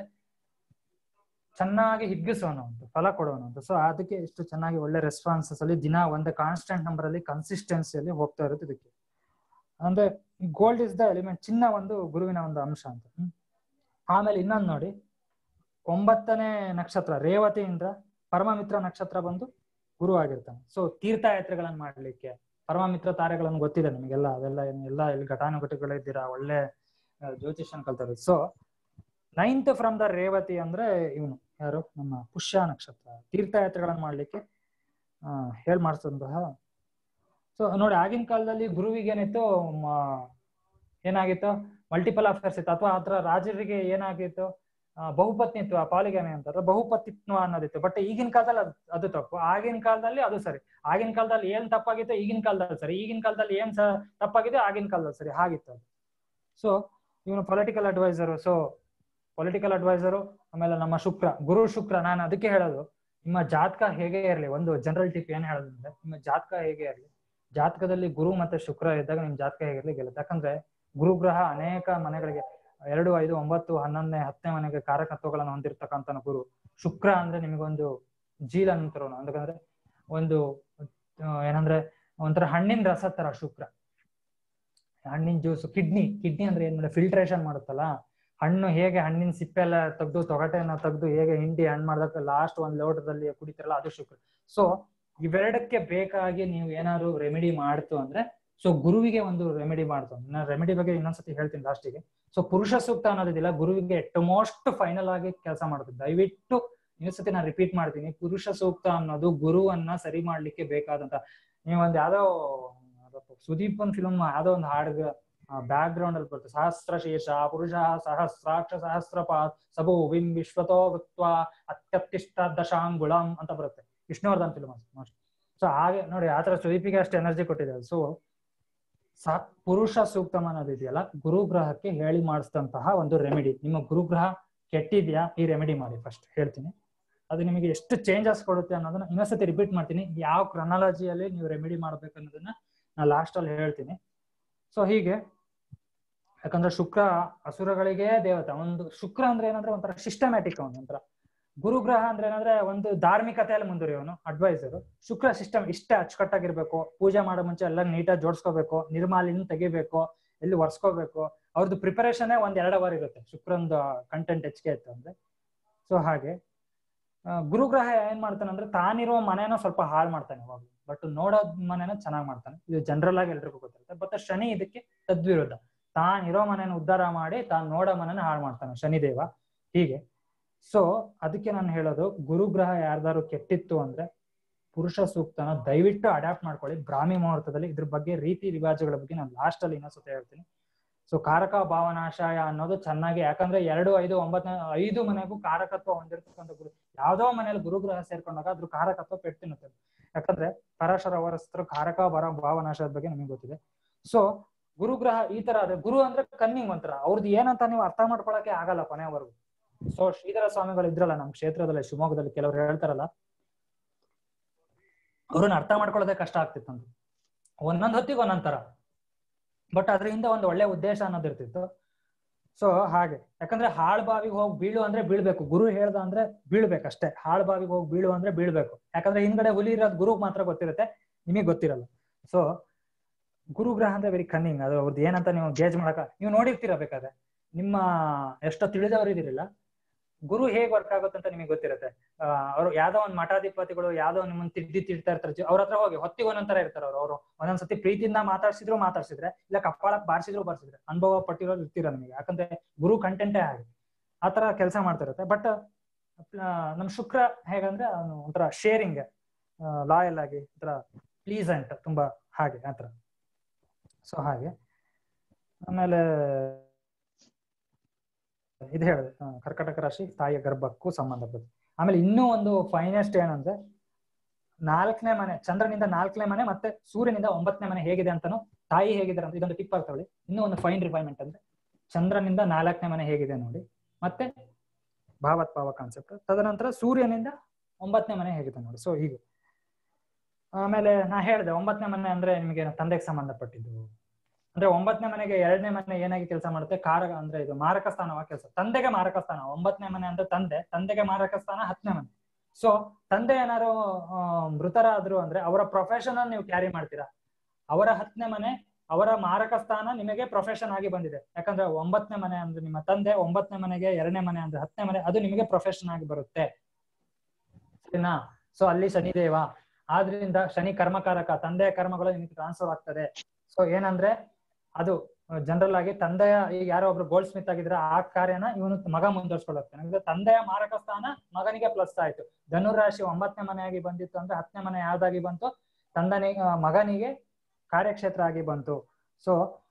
Speaker 1: ಚೆನ್ನಾಗಿ ಹಿಗ್ಗಿಸೋನು ಅಂತ ಫಲ ಕೊಡೋನು ಅಂತ ಸೊ ಅದಕ್ಕೆ ಇಷ್ಟು ಚೆನ್ನಾಗಿ ಒಳ್ಳೆ ರೆಸ್ಪಾನ್ಸಸ್ ಅಲ್ಲಿ ದಿನ ಒಂದು ಕಾನ್ಸ್ಟೆಂಟ್ ನಂಬರ್ ಅಲ್ಲಿ ಕನ್ಸಿಸ್ಟೆನ್ಸಿಯಲ್ಲಿ ಹೋಗ್ತಾ ಇರುತ್ತೆ ಇದಕ್ಕೆ ಅಂದ್ರೆ ಗೋಲ್ಡ್ ಇಸ್ ದ ಎಲಿಮೆಂಟ್ ಚಿನ್ನ ಒಂದು ಗುರುವಿನ ಒಂದು ಅಂಶ ಅಂತ ಹ್ಮ್. ಆಮೇಲೆ ಇನ್ನೊಂದು ನೋಡಿ ಒಂಬತ್ತನೇ ನಕ್ಷತ್ರ ರೇವತಿಯಿಂದ ಪರಮಮಿತ್ರ ನಕ್ಷತ್ರ ಬಂದು ಗುರು ಆಗಿರ್ತಾನೆ ಸೊ ತೀರ್ಥಯಾತ್ರೆಗಳನ್ನ ಮಾಡ್ಲಿಕ್ಕೆ ಪರಮಮಿತ್ರ ತಾರೆಗಳನ್ನು ಗೊತ್ತಿದೆ ನಿಮಗೆಲ್ಲ ಅದೆಲ್ಲ ಏನ್- ಎಲ್ಲ ಇಲ್ಲಿ ಘಟಾನುಘಟಿಗಳಿದ್ದೀರಾ ಒಳ್ಳೆ ಆ, ಜ್ಯೋತಿಷ್ಯನ್ ಕಲ್ತಾರೆ so ninth from the Revati ಅಂದ್ರೆ ಇವನು ಯಾರು ನಮ್ಮ ಪುಷ್ಯ ನಕ್ಷತ್ರ ತೀರ್ಥಯಾತ್ರೆಗಳನ್ನ ಮಾಡ್ಲಿಕ್ಕೆ ಆ ಹೇಳ್ ಮಾಡಿಸಿದಂತಹ ಸೊ ನೋಡಿ ಆಗಿನ ಕಾಲದಲ್ಲಿ ಗುರುವಿಗೆ ಏನಿತ್ತು ಮ- ಏನಾಗಿತ್ತು ಮಲ್ಟಿಪಲ್ ಅಫೇರ್ಸ್ ಇತ್ತು ಅಥವಾ ಆತರ ರಾಜರಿಗೆ ಏನಾಗಿತ್ತು ಆ, ಬಹುಪತ್ನಿತ್ವ ಪಾಲಿಗಾಮಿ ಅಂತಾರ ಬಹುಪತಿತ್ವ ಅನ್ನೋದಿತ್ತು ಬಟ್ ಈಗಿನ ಕಾಲದಲ್ಲಿ ಅದು ಅದು ತಪ್ಪು ಆಗಿನ ಕಾಲದಲ್ಲಿ ಅದು ಸರಿ ಆಗಿನ ಕಾಲದಲ್ಲಿ ಏನ್ ತಪ್ಪಾಗಿತ್ತು ಈಗಿನ ಕಾಲದಲ್ಲಿ ಸರಿ ಈಗಿನ ಕಾಲದಲ್ಲಿ ಏನ್ ಸ ತಪ್ಪಾಗಿದೆ ಆಗಿನ ಕಾಲದಲ್ಲಿ ಸರಿ ಹಾಗಿತ್ತು ಅದು ಸೊ ಇವನು political advisor so political advisor ಆಮೇಲೆ ನಮ್ಮ ಶುಕ್ರ ಗುರು ಶುಕ್ರ ನಾನು ಅದಕ್ಕೆ ಹೇಳೋದು ನಿಮ್ಮ ಜಾತಕ ಹೇಗೆ ಇರಲಿ ಒಂದು ಜನರಲ್ ಟಿಪ್ ಏನ್ ಹೇಳೋದು ಅಂದ್ರೆ ನಿಮ್ಮ ಜಾತಕ ಹೇಗೆ ಇರಲಿ ಜಾತಕದಲ್ಲಿ ಗುರು ಮತ್ತೆ ಶುಕ್ರ ಇದ್ದಾಗ ನಿಮ್ ಜಾತಕ ಹೇಗಿರ್ಲಿ ಗೆಲ್ಲುತ್ತೆ ಯಾಕಂದ್ರೆ ಗುರುಗ್ರಹ ಅನೇಕ ಮನೆಗಳಿಗೆ ಎರಡು ಐದು ಒಂಬತ್ತು ಹನ್ನೊಂದನೇ ಹತ್ತನೇ ಮನೆಗೆ ಕಾರಕತ್ವಗಳನ್ನು ಹೊಂದಿರತಕ್ಕಂತ ಗುರು ಶುಕ್ರ ಅಂದ್ರೆ ನಿಮಗೊಂದು ಜೀಲ ಅಂತರೋಣ ಯಾಕಂದ್ರೆ ಒಂದು ಆ, ಏನಂದ್ರೆ ಒಂಥರ ಹಣ್ಣಿನ ರಸ ತರ ಶುಕ್ರ ಹಣ್ಣಿನ ಜ್ಯೂಸ್ ಕಿಡ್ನಿ ಕಿಡ್ನಿ ಅಂದ್ರೆ ಏನ್ ಫಿಲ್ಟ್ರೇಷನ್ ಮಾಡುತ್ತಲ್ಲ ಹಣ್ಣು ಹೇಗೆ ಹಣ್ಣಿನ ಸಿಪ್ಪೆ ಎಲ್ಲ ತೆಗ್ದು ತೊಗಟೆನ ತೆಗ್ದು ಹೇಗೆ ಹಿಂಡಿ ಹಣ್ಣು ಮಾಡಿದಾಗ ಲಾಸ್ಟ್ ಒಂದ್ ಲೋಟದಲ್ಲಿ ಕುಡಿತಾರಲ್ಲ ಅದು ಶುಕ್ರ ಸೊ ಇವೆರಡಕ್ಕೆ ಬೇಕಾಗಿ ನೀವು ಏನಾದ್ರು ರೆಮಿಡಿ ಮಾಡ್ತು ಅಂದ್ರೆ ಸೊ ಗುರುವಿಗೆ ಒಂದು ರೆಮಿಡಿ ಮಾಡ್ತು ನಾನು ರೆಮಿಡಿ ಬಗ್ಗೆ ಇನ್ನೊಂದ್ಸತಿ ಹೇಳ್ತೀನಿ ಲಾಸ್ಟಿಗೆ ಸೊ ಪುರುಷ ಸೂಕ್ತ ಅನ್ನೋದಿಲ್ಲ ಗುರುವಿಗೆ ಎಟ್ ಮೋಸ್ಟ್ ಫೈನಲ್ ಆಗಿ ಕೆಲಸ ಮಾಡುತ್ತೆ ದಯವಿಟ್ಟು ಇನ್ನೊಂದ್ಸತಿ ನಾನು ರಿಪೀಟ್ ಮಾಡ್ತೀನಿ ಪುರುಷ ಸೂಕ್ತ ಅನ್ನೋದು ಗುರುವನ್ನ ಸರಿ ಮಾಡ್ಲಿಕ್ಕೆ ಬೇಕಾದಂತ ನೀವೊಂದ್ ಯಾವ್ದೋ ಸುದೀಪ್ ಒಂದ್ ಫಿಲ್ಮ್ ಯಾವ್ದೋ ಒಂದು ಹಾಡು ಬ್ಯಾಕ್ ಗ್ರೌಂಡ್ ಅಲ್ಲಿ ಬರುತ್ತೆ ಸಹಸ್ರ ಶೀರ್ಷ ಪುರುಷ ಸಹಸ್ರಾಕ್ಷ ಸಹಸ್ರಪಾತ್ ಸಬು ವಿಂ ವಿಶ್ವತೋ ವೃತ್ವ ಅತ್ಯತ್ತಿಷ್ಟ ದಶಾಂಗುಳಂ ಅಂತ ಬರುತ್ತೆ ವಿಷ್ಣುವರ್ಧನ್ ಫಿಲ್ಮ್ ಸೊ ಹಾಗೆ ನೋಡಿ ಆತರ ಸುದೀಪಿಗೆ ಅಷ್ಟು ಎನರ್ಜಿ ಕೊಟ್ಟಿದೆ ಸೊ ಸ ಪುರುಷ ಸೂಕ್ತಮ ಅನ್ನೋದು ಇದೆಯಲ್ಲ ಗುರುಗ್ರಹಕ್ಕೆ ಹೇಳಿ ಮಾಡಿಸಿದಂತಹ ಒಂದು ರೆಮಿಡಿ ನಿಮ್ಮ ಗುರುಗ್ರಹ ಕೆಟ್ಟಿದ್ಯಾ ಈ ರೆಮಿಡಿ ಮಾಡಿ ಫಸ್ಟ್ ಹೇಳ್ತೀನಿ ಅದು ನಿಮಗೆ ಎಷ್ಟು ಚೇಂಜಸ್ ಕೊಡುತ್ತೆ ಅನ್ನೋದನ್ನ ಇನ್ನೊಂದ್ಸತಿ ರಿಪೀಟ್ ಮಾಡ್ತೀನಿ ಯಾವ ಕ್ರನಾಲಜಿಯಲ್ಲಿ ನೀವು ರೆಮಿಡಿ ಮಾಡ್ಬೇಕು ಅನ್ನೋದನ್ನ ನಾನು ಲಾಸ್ಟ್ ಅಲ್ಲಿ ಹೇಳ್ತೀನಿ ಸೊ ಹೀಗೆ ಯಾಕಂದ್ರೆ ಶುಕ್ರ ಅಸುರಗಳಿಗೆ ದೇವತೆ ಒಂದು ಶುಕ್ರ ಅಂದ್ರೆ ಏನಂದ್ರೆ ಒಂಥರ ಸಿಸ್ಟಮ್ಯಾಟಿಕ್ ಅವನು ಒಂಥರ ಗುರುಗ್ರಹ ಅಂದ್ರೆ ಏನಂದ್ರೆ ಒಂದು ಧಾರ್ಮಿಕತೆಯಲ್ಲಿ ಮುಂದುವರಿಯವನು ಅಡ್ವೈಸರ್ ಶುಕ್ರ ಸಿಸ್ಟಮ್ ಇಷ್ಟ ಅಚ್ಚುಕಟ್ಟಾಗಿರ್ಬೇಕು ಪೂಜೆ ಮಾಡೋ ಮುಂಚೆ ಎಲ್ಲ ನೀಟಾಗಿ ಜೋಡಿಸ್ಕೋಬೇಕು ನಿರ್ಮಾಲಿನ ತೆಗಿಬೇಕು ಎಲ್ಲಿ ಒರ್ಸ್ಕೋಬೇಕು ಅವ್ರದ್ದು ಪ್ರಿಪರೇಷನ್ ಒಂದ್ ಎರಡು ಅವರ್ ಇರುತ್ತೆ ಶುಕ್ರಂದು ಕಂಟೆಂಟ್ ಹೆಚ್ಚಿಗೆ ಇತ್ತು ಅಂದ್ರೆ ಸೊ ಹಾಗೆ ಆ, ಗುರುಗ್ರಹ ಏನ್ ಮಾಡ್ತಾನೆ ಅಂದ್ರೆ ತಾನಿರೋ ಮನೇನ ಸ್ವಲ್ಪ ಹಾಳು ಮಾಡ್ತಾನೆ ಯಾವಾಗ್ಲೂ ಬಟ್ ನೋಡೋ ಮನೇನ ಚೆನ್ನಾಗ್ ಮಾಡ್ತಾನೆ ಇದು ಜನರಲ್ ಆಗಿ ಎಲ್ರಿಗೂ ಗೊತ್ತಿರುತ್ತೆ ಬಟ್ ಶನಿ ಇದಕ್ಕೆ ತದ್ವಿರುದ್ಧ ತಾನಿರೋ ಮನೇನ ಉದ್ಧಾರ ಮಾಡಿ ತಾನು ನೋಡೋ ಮನೇನ ಹಾಳು ಮಾಡ್ತಾನೆ ಶನಿದೇವ ಹೀಗೆ ಸೊ ಅದಕ್ಕೆ ನಾನು ಹೇಳೋದು ಗುರುಗ್ರಹ ಯಾರ್ದಾರು ಕೆಟ್ಟಿತ್ತು ಅಂದ್ರೆ ಪುರುಷ ಸೂಕ್ತನ ದಯವಿಟ್ಟು ಅಡಾಪ್ಟ್ ಮಾಡ್ಕೊಳ್ಳಿ ಬ್ರಾಹ್ಮಿ ಮುಹೂರ್ತದಲ್ಲಿ ಇದ್ರ ಬಗ್ಗೆ ರೀತಿ ರಿವಾಜುಗಳ ಬಗ್ಗೆ ನಾನು ಲಾಸ್ಟ್ ಅಲ್ಲಿ ಇನ್ನೊಂದ್ಸತಿ ಹೇಳ್ತೀನಿ ಸೊ ಕಾರಕ ಭಾವನಾಶಯ ಅನ್ನೋದು ಚೆನ್ನಾಗಿ ಯಾಕಂದ್ರೆ ಎರಡು ಐದು ಒಂಬತ್ತನೇ ಐದು ಮನೆಗೂ ಕಾರಕತ್ವ ಹೊಂದಿರ್ತಕ್ಕಂಥ ಗುರು ಯಾವ್ದೋ ಮನೇಲಿ ಗುರುಗ್ರಹ ಸೇರ್ಕೊಂಡಾಗ ಅದ್ರ ಕಾರಕತ್ವ ಪೆಟ್ಟು ತಿನ್ನುತ್ತೆ ಯಾಕಂದ್ರೆ ಪರಾಶರ ಅವರಸ್ಥರು ಕಾರಕ ಬರ ಭಾವನಾಶದ ಬಗ್ಗೆ ನಿಮಗೆ ಗೊತ್ತಿದೆ ಸೊ ಗುರುಗ್ರಹ ಈ ತರ ಅದೇ ಗುರು ಅಂದ್ರೆ ಕನ್ನಿಂಗ್ ಒಂಥರ ಅವ್ರದ್ದು ಏನಂತ ನೀವು ಅರ್ಥ ಮಾಡ್ಕೊಳಕ್ಕೆ ಆಗಲ್ಲ ಕೊನೆವರೆಗೂ ಸೊ ಶ್ರೀಧರ ಸ್ವಾಮಿಗಳು ಇದ್ರಲ್ಲ ನಮ್ ಕ್ಷೇತ್ರದಲ್ಲಿ ಶಿವಮೊಗ್ಗದಲ್ಲಿ ಕೆಲವರು ಹೇಳ್ತಾರಲ್ಲ ಅವ್ರನ್ನ ಅರ್ಥ ಮಾಡ್ಕೊಳ್ಳೋದೇ ಕಷ್ಟ ಆಗ್ತಿತ್ತಂತ ಒಂದೊಂದ್ ಹೊತ್ತಿಗೆ ಒಂದೊಂದ್ ತರ ಬಟ್ ಅದರಿಂದ ಒಂದು ಒಳ್ಳೆ ಉದ್ದೇಶ ಅನ್ನೋದು ಇರ್ತಿತ್ತು ಸೊ ಹಾಗೆ ಯಾಕಂದ್ರೆ ಹಾಳ್ ಬಾವಿಗೆ ಹೋಗಿ ಬೀಳು ಅಂದ್ರೆ ಬೀಳ್ಬೇಕು ಗುರು ಹೇಳ್ದ ಅಂದ್ರೆ ಬೀಳ್ಬೇಕಷ್ಟೇ ಹಾಳ್ ಬಾವಿಗೆ ಹೋಗಿ ಬೀಳು ಅಂದ್ರೆ ಬೀಳ್ಬೇಕು ಯಾಕಂದ್ರೆ ಹಿಂದ್ಗಡೆ ಹುಲಿ ಇರೋದು ಗುರುಗ್ ಮಾತ್ರ ಗೊತ್ತಿರುತ್ತೆ ನಿಮಗೆ ಗೊತ್ತಿರಲ್ಲ ಸೊ ಗುರುಗ್ರಹ ಅಂದ್ರೆ ವೆರಿ ಕನ್ನಿಂಗ್ ಅದು ಅವ್ರದ್ದು ಏನಂತ ನೀವು ಗೇಜ್ ಮಾಡಕ ನೀವು ನೋಡಿರ್ತೀರ ಬೇಕಾದ್ರೆ ನಿಮ್ಮ ಎಷ್ಟೋ ತಿಳಿದವರು ಇದಿರಲ್ಲ ಗುರು ಹೇಗ್ ವರ್ಕ್ ಆಗುತ್ತೆ ಅಂತ ನಿಮಗೆ ಗೊತ್ತಿರುತ್ತೆ ಆ, ಅವ್ರು ಯಾವ್ದೋ ಒಂದ್ ಮಠಾಧಿಪತಿಗಳು ಯಾವ್ದೋ ನಿಮ್ಮನ್ನ ತಿದ್ದಿ ತಿಡ್ತಾ ಇರ್ತಾರೆ ಜಿ- ಅವ್ರ ಹತ್ರ ಹೋಗಿ ಹೊತ್ತಿಗೆ ಒಂದೊಂದ್ ತರ ಇರ್ತಾರೆ ಅವ್ರು ಅವರು ಒಂದೊಂದ್ಸತಿ ಪ್ರೀತಿಯಿಂದ ಮಾತಾಡ್ಸಿದ್ರು ಮಾತಾಡ್ಸಿದ್ರೆ ಇಲ್ಲ ಕಪ್ಪಾಳಕ್ ಬಾರಿಸಿದ್ರು ಬಾರಿಸಿದ್ರೆ ಅನುಭವ ಪಟ್ಟಿರೋರು ಇರ್ತೀರ ನಿಮಗೆ ಯಾಕಂದ್ರೆ ಗುರು ಕಂಟೆಂಟೇ ಹಾಗೆ ಆತರ ಕೆಲಸ ಮಾಡ್ತಿರುತ್ತೆ ಬಟ್ ನಮ್ ಶುಕ್ರ ಹೇಗಂದ್ರೆ ಅವನು ಒಂಥರ ಶೇರಿಂಗ್ ಲಾಯಲ್ ಆಗಿ ಒಂಥರ ಪ್ಲೀಸೆಂಟ್ ತುಂಬಾ ಹಾಗೆ ಆತರ ಸೊ ಹಾಗೆ ಆಮೇಲೆ ಇದು ಹೇಳಿದೆ ಆ, ಕರ್ಕಟಕ ರಾಶಿ ತಾಯಿಯ ಗರ್ಭಕ್ಕೂ ಸಂಬಂಧಪಟ್ಟ ಆಮೇಲೆ ಇನ್ನೂ ಒಂದು ಫೈನೆಸ್ಟ್ ಏನಂದ್ರೆ ನಾಲ್ಕನೇ ಮನೆ ಚಂದ್ರನಿಂದ ನಾಲ್ಕನೇ ಮನೆ ಮತ್ತೆ ಸೂರ್ಯನಿಂದ ಒಂಬತ್ತನೇ ಮನೆ ಹೇಗಿದೆ ಅಂತಾನು ತಾಯಿ ಹೇಗಿದ್ದಾರೆ ಅಂತ ಇದೊಂದು ಟಿಪ್ ಆಗ್ತಾವಳಿ ಇನ್ನೂ ಒಂದು ಫೈನ್ ರಿಫೈನ್ಮೆಂಟ್ ಅಂದ್ರೆ ಚಂದ್ರನಿಂದ ನಾಲ್ಕನೇ ಮನೆ ಹೇಗಿದೆ ನೋಡಿ ಮತ್ತೆ ಭಾವತ್ ಭಾವ ಕಾನ್ಸೆಪ್ಟ್ ತದನಂತರ ಸೂರ್ಯನಿಂದ ಒಂಬತ್ತನೇ ಮನೆ ಹೇಗಿದೆ ನೋಡಿ ಸೊ ಹೀಗೆ ಆಮೇಲೆ ನಾ ಹೇಳಿದೆ ಒಂಬತ್ತನೇ ಮನೆ ಅಂದ್ರೆ ನಿಮಗೆ ತಂದೆಗೆ ಸಂಬಂಧಪಟ್ಟಿದ್ದು ಅಂದ್ರೆ ಒಂಬತ್ತನೇ ಮನೆಗೆ ಎರಡನೇ ಮನೆ ಏನಾಗಿ ಕೆಲಸ ಮಾಡುತ್ತೆ ಕಾರಕ ಅಂದ್ರೆ ಇದು ಮಾರಕ ಸ್ಥಾನವಾಗಿ ಕೆಲಸ ತಂದೆಗೆ ಮಾರಕ ಸ್ಥಾನ ಒಂಬತ್ತನೇ ಮನೆ ಅಂದ್ರೆ ತಂದೆ ತಂದೆಗೆ ಮಾರಕ ಸ್ಥಾನ ಹತ್ತನೇ ಮನೆ ಸೊ ತಂದೆ ಏನಾರು ಆ, ಮೃತರಾದ್ರು ಅಂದ್ರೆ ಅವರ ಪ್ರೊಫೆಷನ್ ನೀವು ಕ್ಯಾರಿ ಮಾಡ್ತೀರಾ ಅವರ ಹತ್ತನೇ ಮನೆ ಅವರ ಮಾರಕ ಸ್ಥಾನ ನಿಮಗೆ ಪ್ರೊಫೆಷನ್ ಆಗಿ ಬಂದಿದೆ ಯಾಕಂದ್ರೆ ಒಂಬತ್ತನೇ ಮನೆ ಅಂದ್ರೆ ನಿಮ್ಮ ತಂದೆ ಒಂಬತ್ತನೇ ಮನೆಗೆ ಎರಡನೇ ಮನೆ ಅಂದ್ರೆ ಹತ್ತನೇ ಮನೆ ಅದು ನಿಮಗೆ ಪ್ರೊಫೆಷನ್ ಆಗಿ ಬರುತ್ತೆ ಸರಿನಾ ಸೊ ಅಲ್ಲಿ ಶನಿದೇವ ಆದ್ರಿಂದ ಶನಿ ಕರ್ಮಕಾರಕ ತಂದೆಯ ಕರ್ಮಗಳು ನಿಮಗೆ ಟ್ರಾನ್ಸ್ಫರ್ ಆಗ್ತದೆ ಸೊ ಏನಂದ್ರೆ ಅದು ಜನರಲ್ ಆಗಿ ತಂದೆಯ ಈಗ ಯಾರೋ ಒಬ್ರು ಗೋಲ್ಡ್ ಸ್ಮಿತ್ ಆಗಿದ್ರೆ ಆ ಕಾರ್ಯನ ಇವನು ಮಗ ಮುಂದುವರ್ಸ್ಕೊಳ್ಳುತ್ತಾನೆ ಅಂದ್ರೆ ತಂದೆಯ ಮಾರಕ ಸ್ಥಾನ ಮಗನಿಗೆ ಪ್ಲಸ್ ಆಯ್ತು ಧನುರಾಶಿ ಒಂಬತ್ತನೇ ಮನೆಯಾಗಿ ಬಂದಿತ್ತು ಅಂದ್ರೆ ಹತ್ತನೇ ಮನೆ ಯಾವ್ದಾಗಿ ಬಂತು ತಂದನಿ ಆ, ಮಗನಿಗೆ ಕಾರ್ಯಕ್ಷೇತ್ರ ಆಗಿ ಬಂತು ಸೊ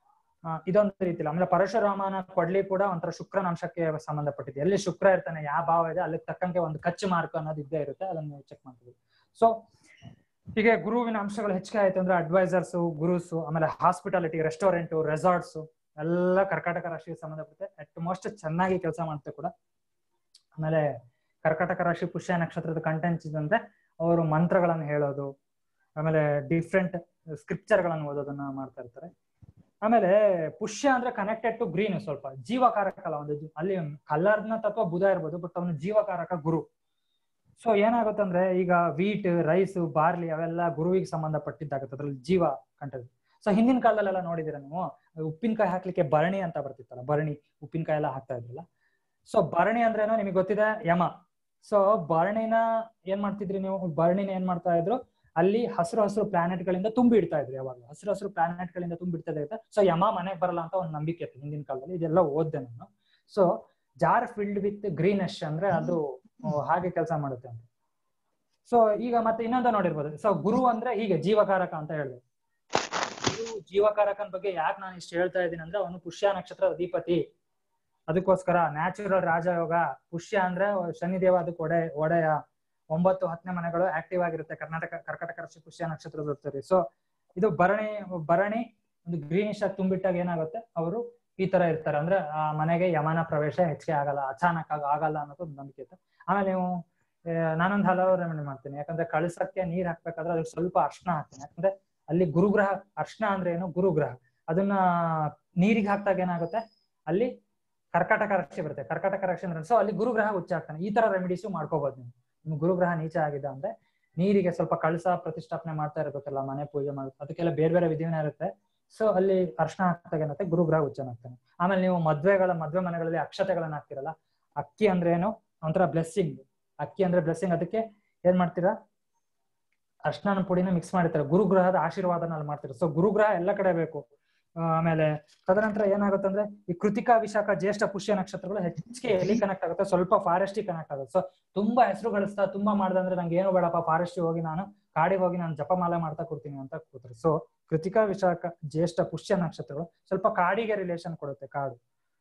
Speaker 1: ಇದೊಂದು ರೀತಿಲಿ ಆಮೇಲೆ ಪರಶುರಾಮನ ಕೊಡ್ಲಿ ಕೂಡ ಒಂಥರ ಶುಕ್ರನ ಅಂಶಕ್ಕೆ ಸಂಬಂಧಪಟ್ಟಿದೆ ಎಲ್ಲಿ ಶುಕ್ರ ಇರ್ತಾನೆ ಯಾವ ಭಾವ ಇದೆ ಅಲ್ಲಿ ತಕ್ಕಂಗೆ ಒಂದು ಕಚ್ಚು ಮಾರ್ಕ್ ಅನ್ನೋದು ಇದ್ದೇ ಇರುತ್ತೆ ಅದನ್ನು ಚೆಕ್ ಮಾಡ್ತೀವಿ ಸೊ ಹೀಗೆ ಗುರುವಿನ ಅಂಶಗಳು ಹೆಚ್ಚಿಗೆ ಆಯ್ತು ಅಂದ್ರೆ ಅಡ್ವೈಸರ್ಸ್ ಗುರುಸ್ ಆಮೇಲೆ ಹಾಸ್ಪಿಟಾಲಿಟಿ ರೆಸ್ಟೋರೆಂಟ್ ರೆಸಾರ್ಟ್ಸ್ ಎಲ್ಲ ಕರ್ಕಾಟಕ ರಾಶಿಗೆ ಸಂಬಂಧಪಡುತ್ತೆ ಅಟ್ ಮೋಸ್ಟ್ ಚೆನ್ನಾಗಿ ಕೆಲಸ ಮಾಡುತ್ತೆ ಕೂಡ ಆಮೇಲೆ ಕರ್ಕಾಟಕ ರಾಶಿ ಪುಷ್ಯ ನಕ್ಷತ್ರದ ಕಂಟೆಂಟ್ಸ್ ಇದಂದ್ರೆ ಅವರು ಮಂತ್ರಗಳನ್ನು ಹೇಳೋದು ಆಮೇಲೆ ಡಿಫ್ರೆಂಟ್ ಸ್ಕ್ರಿಪ್ಚರ್ಗಳನ್ನು ಓದೋದನ್ನ ಮಾಡ್ತಾ ಇರ್ತಾರೆ ಆಮೇಲೆ ಪುಷ್ಯ ಅಂದ್ರೆ ಕನೆಕ್ಟೆಡ್ ಟು ಗ್ರೀನ್ ಸ್ವಲ್ಪ ಜೀವಕಾರಕ ಅಲ್ಲ ಒಂದು ಜೀ- ಅಲ್ಲಿ ಕಲರ್ನ ತತ್ವ ಬುಧ ಇರ್ಬೋದು ಬಟ್ ಅವನು ಜೀವಕಾರಕ ಗುರು ಸೊ ಏನಾಗುತ್ತಂದ್ರೆ ಈಗ ವೀಟ್ ರೈಸ್ ಬಾರ್ಲಿ ಅವೆಲ್ಲ ಗುರುವಿಗೆ ಸಂಬಂಧಪಟ್ಟಿದ್ದಾಗುತ್ತೆ ಅದ್ರಲ್ಲಿ ಜೀವ ಕಂಟೆಂಟ್ ಸೊ ಹಿಂದಿನ ಕಾಲದಲ್ಲೆಲ್ಲ ನೋಡಿದಿರ ನೀವು ಉಪ್ಪಿನಕಾಯಿ ಹಾಕ್ಲಿಕ್ಕೆ ಭರಣಿ ಅಂತ ಬರ್ತಿತ್ತಲ್ಲ ಭರಣಿ ಉಪ್ಪಿನಕಾಯಿ ಎಲ್ಲ ಹಾಕ್ತಾ ಇದ್ರಲ್ಲ ಸೊ ಭರಣಿ ಅಂದ್ರೇನು ನಿಮಗೆ ಗೊತ್ತಿದೆ ಯಮ ಸೊ ಭರಣಿನ ಏನ್ ಮಾಡ್ತಿದ್ರಿ ನೀವು ಭರಣಿನ ಏನ್ ಮಾಡ್ತಾ ಇದ್ರು ಅಲ್ಲಿ ಹಸಿರು ಹಸಿರು ಪ್ಲಾನೆಟ್ ಗಳಿಂದ ತುಂಬಿ ಇಡ್ತಾ ಇದ್ರು ಯಾವಾಗ ಹಸಿರು ಹಸಿರು ಪ್ಲಾನೆಟ್ ಗಳಿಂದ ತುಂಬಿಡ್ತಾ ಇರುತ್ತೆ ಸೊ ಯಮ ಮನೆಗೆ ಬರಲ್ಲ ಅಂತ ಒಂದು ನಂಬಿಕೆ ಇತ್ತು ಹಿಂದಿನ ಕಾಲದಲ್ಲಿ ಇದೆಲ್ಲ ಓದ್ದೆ ನಾನು so jar filled with greenish ಅಂದ್ರೆ ಅದು ಆ, ಹಾಗೆ ಕೆಲಸ ಮಾಡುತ್ತೆ ಅಂತ ಸೊ ಈಗ ಮತ್ತೆ ಇನ್ನೊಂದು ನೋಡಿರ್ಬೋದು ಸೊ ಗುರು ಅಂದ್ರೆ ಹೀಗೆ ಜೀವಕಾರಕ ಅಂತ ಹೇಳಿದೆ ಗುರು ಜೀವಕಾರಕನ ಬಗ್ಗೆ ಯಾಕೆ ನಾನು ಇಷ್ಟು ಹೇಳ್ತಾ ಇದ್ದೀನಿ ಅಂದ್ರೆ ಅವನು ಪುಷ್ಯ ನಕ್ಷತ್ರ ಅಧಿಪತಿ ಅದಕ್ಕೋಸ್ಕರ ನ್ಯಾಚುರಲ್ ರಾಜಯೋಗ ಪುಷ್ಯ ಅಂದ್ರೆ ಶನಿದೇವ ಅದಕ್ಕೆ ಒಡೆ ಒಡೆಯ ಒಂಬತ್ತು ಹತ್ತನೇ ಮನೆಗಳು ಆಕ್ಟಿವ್ ಆಗಿರುತ್ತೆ ಕರ್ನಾಟಕ ಕರ್ಕಾಟಕ ರಾಶಿ ಪುಷ್ಯ ನಕ್ಷತ್ರದ ಇರ್ತಾರೆ ಸೊ ಇದು ಭರಣಿ ಭರಣಿ ಒಂದು ಗ್ರೀನಿಶ್ ಆಗಿ ತುಂಬಿಟ್ಟಾಗ ಏನಾಗುತ್ತೆ ಅವರು ಈ ತರ ಇರ್ತಾರೆ ಅಂದ್ರೆ ಆ ಮನೆಗೆ ಯಮನ ಪ್ರವೇಶ ಹೆಚ್ಚಿಗೆ ಆಗಲ್ಲ ಅಚಾನಕ್ ಆಗಿ ಆಗಲ್ಲ ಅನ್ನೋದು ಒಂದು ನಂಬಿಕೆ ಇತ್ತು ಆಮೇಲೆ ನೀವು ಆ, ನಾನೊಂದು ಹಲವು ರೆಮಿಡಿ ಮಾಡ್ತೀನಿ ಯಾಕಂದ್ರೆ ಕಳಸಕ್ಕೆ ನೀರ್ ಹಾಕ್ಬೇಕಾದ್ರೆ ಅದಕ್ಕೆ ಸ್ವಲ್ಪ ಅರ್ಶನ ಹಾಕ್ತೀನಿ ಯಾಕಂದ್ರೆ ಅಲ್ಲಿ ಗುರುಗ್ರಹ ಅರ್ಶನ ಅಂದ್ರೆ ಏನು ಗುರುಗ್ರಹ ಅದನ್ನ ನೀರಿಗೆ ಹಾಕ್ದಾಗ ಏನಾಗುತ್ತೆ ಅಲ್ಲಿ ಕರ್ಕಾಟಕ ರಾಶಿ ಬರುತ್ತೆ ಕರ್ಕಾಟಕ ರಾಶಿ ಅಂದ್ರೆ ಸೊ ಅಲ್ಲಿ ಗುರುಗ್ರಹ ಉಚ್ಚ ಆಗ್ತಾನೆ ಈ ತರ ರೆಮಿಡೀಸು ಮಾಡ್ಕೋಬಹುದು ನೀವು ನಿಮ್ ಗುರುಗ್ರಹ ನೀಚ ಆಗಿದೆ ಅಂದ್ರೆ ನೀರಿಗೆ ಸ್ವಲ್ಪ ಕಳಸ ಪ್ರತಿಷ್ಠಾಪನೆ ಮಾಡ್ತಾ ಇರ್ಬೇಕಲ್ಲ ಮನೆ ಪೂಜೆ ಮಾಡ ಅದಕ್ಕೆಲ್ಲ ಬೇರೆ ಬೇರೆ ವಿಧಿವಿನ ಇರುತ್ತೆ ಸೊ ಅಲ್ಲಿ ಅರ್ಶನ ಹಾಕ್ದಾಗ ಏನತ್ತೆ ಗುರುಗ್ರಹ ಉಚ್ಚನಾಗ್ತಾನೆ ಆಮೇಲೆ ನೀವು ಮದ್ವೆಗಳ ಮದ್ವೆ ಮನೆಗಳಲ್ಲಿ ಅಕ್ಷತೆಗಳನ್ನ ಹಾಕ್ತಿರಲ್ಲ ಅಕ್ಕಿ ಅಂದ್ರೆ ಏನು ಒಂಥರ ಬ್ಲೆಸ್ಸಿಂಗ್ ಅಕ್ಕಿ ಅಂದ್ರೆ ಬ್ಲೆಸ್ಸಿಂಗ್ ಅದಕ್ಕೆ ಏನ್ ಮಾಡ್ತೀರಾ ಅರ್ಶನ ಪುಡಿನ ಮಿಕ್ಸ್ ಮಾಡಿರ್ತಾರೆ ಗುರುಗ್ರಹದ ಆಶೀರ್ವಾದನ ಅಲ್ಲಿ ಮಾಡ್ತಾರೆ ಸೊ ಗುರುಗ್ರಹ ಎಲ್ಲ ಕಡೆ ಬೇಕು ಆ, ಆಮೇಲೆ ತದನಂತರ ಏನಾಗುತ್ತೆ ಅಂದ್ರೆ ಈ ಕೃತಿಕಾ ವಿಶಾಖ ಜ್ಯೇಷ್ಠ ಪುಷ್ಯ ನಕ್ಷತ್ರಗಳು ಹೆಚ್ಚಿಗೆ ಎಲ್ಲಿ ಕನೆಕ್ಟ್ ಆಗುತ್ತೆ ಸ್ವಲ್ಪ ಫಾರೆಸ್ಟ್ ಕನೆಕ್ಟ್ ಆಗುತ್ತೆ ಸೊ ತುಂಬಾ ಹೆಸರು ಗಳಿಸ್ತಾ ತುಂಬಾ ಮಾಡ್ದಂದ್ರೆ ನಂಗೆ ಏನು ಬೇಡಪ್ಪ ಫಾರೆಸ್ಟ್ ಹೋಗಿ ನಾನು ಕಾಡಿಗೆ ಹೋಗಿ ನಾನು ಜಪಮಾಲೆ ಮಾಡ್ತಾ ಕೊಡ್ತೀನಿ ಅಂತ ಕೂತ್ರು ಸೊ ಕೃತಿಕಾ ವಿಶಾಖ ಜ್ಯೇಷ್ಠ ಪುಷ್ಯ ನಕ್ಷತ್ರಗಳು ಸ್ವಲ್ಪ ಕಾಡಿಗೆ ರಿಲೇಷನ್ ಕೊಡುತ್ತೆ ಕಾಡು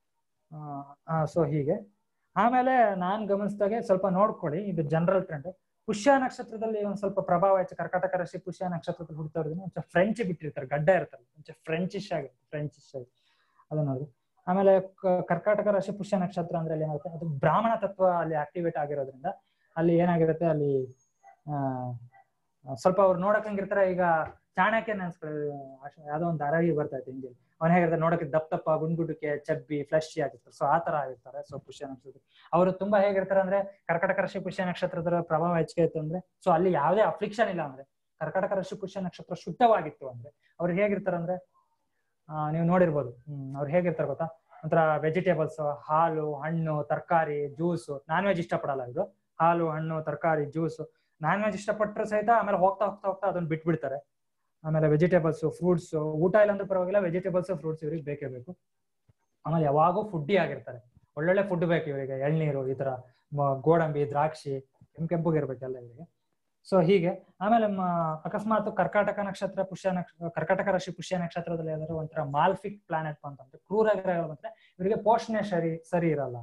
Speaker 1: ಸೊ ಹೀಗೆ ಆಮೇಲೆ ನಾನ್ ಗಮನಿಸಿದಾಗೆ ಸ್ವಲ್ಪ ನೋಡ್ಕೊಳ್ಳಿ ಇದು ಜನರಲ್ ಟ್ರೆಂಡ್ ಪುಷ್ಯ ನಕ್ಷತ್ರದಲ್ಲಿ ಒಂದ್ ಸ್ವಲ್ಪ ಪ್ರಭಾವ ಹೆಚ್ಚು ಕರ್ಕಾಟಕ ರಾಶಿ ಪುಷ್ಯ ನಕ್ಷತ್ರದಲ್ಲಿ ಹುಡ್ತವ್ರಿಗೆ ಒಂಚ ಫ್ರೆಂಚ್ ಬಿಟ್ಟಿರ್ತಾರೆ ಗಡ್ಡ ಇರ್ತಾರೆ ಒಂಚ ಫ್ರೆಂಚಿಶ್ ಆಗಿರುತ್ತೆ ಫ್ರೆಂಚಿಶ್ ಆಗಿ ಅದನ್ನ ನೋಡಿ ಆಮೇಲೆ ಕ- ಕರ್ಕಾಟಕ ರಾಶಿ ಪುಷ್ಯ ನಕ್ಷತ್ರ ಅಂದ್ರೆ ಅಲ್ಲಿ ಏನಾಗುತ್ತೆ ಅದು ಬ್ರಾಹ್ಮಣ ತತ್ವ ಅಲ್ಲಿ ಆಕ್ಟಿವೇಟ್ ಆಗಿರೋದ್ರಿಂದ ಅಲ್ಲಿ ಏನಾಗಿರುತ್ತೆ ಅಲ್ಲಿ ಆ ಆ, ಸ್ವಲ್ಪ ಅವ್ರು ನೋಡಕ್ ಹಂಗಿರ್ತಾರೆ ಈಗ ಚಾಣಕ್ಯ ನೆನ್ಸ್ಕೊಳ್ಳಿ ಅಶ್- ಯಾವ್ದೋ ಒಂದು ಧಾರಾವಾಹಿ ಬರ್ತಾ ಇತ್ತು ಹಿಂಗೆ ಅವ್ನ ಹೇಗಿರ್ತಾರೆ ನೋಡಕ್ಕೆ ದಪ್ಪ ದಪ್ಪ ಗುಂಡ್ಗುಡ್ಡಕ್ಕೆ ಚಬ್ಬಿ ಫ್ಲಶಿ ಆಗಿರ್ತಾರೆ ಸೊ ಆ ತರ ಆಗಿರ್ತಾರೆ ಸೊ ಪುಷ್ಯ ನಕ್ಷತ್ರ ಅವರು ತುಂಬಾ ಹೇಗಿರ್ತಾರೆ ಅಂದ್ರೆ ಕರ್ಕಾಟಕ ರಾಶಿ ಪುಷ್ಯ ನಕ್ಷತ್ರದ ಪ್ರಭಾವ ಹೆಚ್ಚಿಗೆ ಇತ್ತು ಅಂದ್ರೆ ಸೊ ಅಲ್ಲಿ ಯಾವುದೇ ಅಫ್ಲಿಕ್ಷನ್ ಇಲ್ಲ ಅಂದ್ರೆ ಕರ್ಕಾಟಕ ರಾಶಿ ಪುಷ್ಯ ನಕ್ಷತ್ರ ಶುದ್ಧವಾಗಿತ್ತು ಅಂದ್ರೆ ಅವ್ರು ಹೇಗಿರ್ತಾರೆ ಅಂದ್ರೆ ಆ, ನೀವು ನೋಡಿರ್ಬೋದು ಹ್ಮ್ ಅವ್ರು ಹೇಗಿರ್ತಾರೆ ಗೊತ್ತಾ ಒಂಥರ ವೆಜಿಟೇಬಲ್ಸ್ ಹಾಲು ಹಣ್ಣು ತರಕಾರಿ ಜ್ಯೂಸು ನಾನ್ ವೆಜ್ ಇಷ್ಟಪಡಲ್ಲ ಇದು ಹಾಲು ಹಣ್ಣು ತರಕಾರಿ ಜ್ಯೂಸು ನಾನ್ ವೆಜ್ ಇಷ್ಟಪಟ್ಟರು ಸಹಿತ ಆಮೇಲೆ ಹೋಗ್ತಾ ಹೋಗ್ತಾ ಹೋಗ್ತಾ ಅದನ್ನ ಬಿಟ್ಬಿಡ್ತಾರೆ ಆಮೇಲೆ ವೆಜಿಟೇಬಲ್ಸ್ ಫ್ರೂಟ್ಸ್ ಊಟ ಇಲ್ಲ ಅಂದ್ರೆ ಪರವಾಗಿಲ್ಲ ವೆಜಿಟೇಬಲ್ಸ್ ಫ್ರೂಟ್ಸ್ ಇವ್ರಿಗೆ ಬೇಕೇ ಬೇಕು ಆಮೇಲೆ ಯಾವಾಗೂ ಫುಡ್ಡಿ ಆಗಿರ್ತಾರೆ ಒಳ್ಳೊಳ್ಳೆ ಫುಡ್ ಬೇಕು ಇವರಿಗೆ ಎಳ್ನೀರು ಈ ತರ ಮ- ಗೋಡಂಬಿ ದ್ರಾಕ್ಷಿ ಕೆಂಪು ಕೆಂಪುಗಿರ್ಬೇಕೆಲ್ಲ ಇವರಿಗೆ ಸೊ ಹೀಗೆ ಆಮೇಲೆ ಮ- ಅಕಸ್ಮಾತ್ ಕರ್ಕಾಟಕ ನಕ್ಷತ್ರ ಪುಷ್ಯ ನಕ್ಷ ಕರ್ಕಾಟಕ ರಾಶಿ ಪುಷ್ಯ ನಕ್ಷತ್ರದಲ್ಲಿ ಯಾವ್ದಾದ್ರು ಒಂಥರ ಮಾಲ್ಫಿಕ್ ಪ್ಲಾನೆಟ್ ಬಂತಂದ್ರೆ ಕ್ರೂರ ಗ್ರಹಗಳು ಬಂದ್ರೆ ಇವರಿಗೆ ಪೋಷಣೆ ಸರಿ ಸರಿ ಇರಲ್ಲ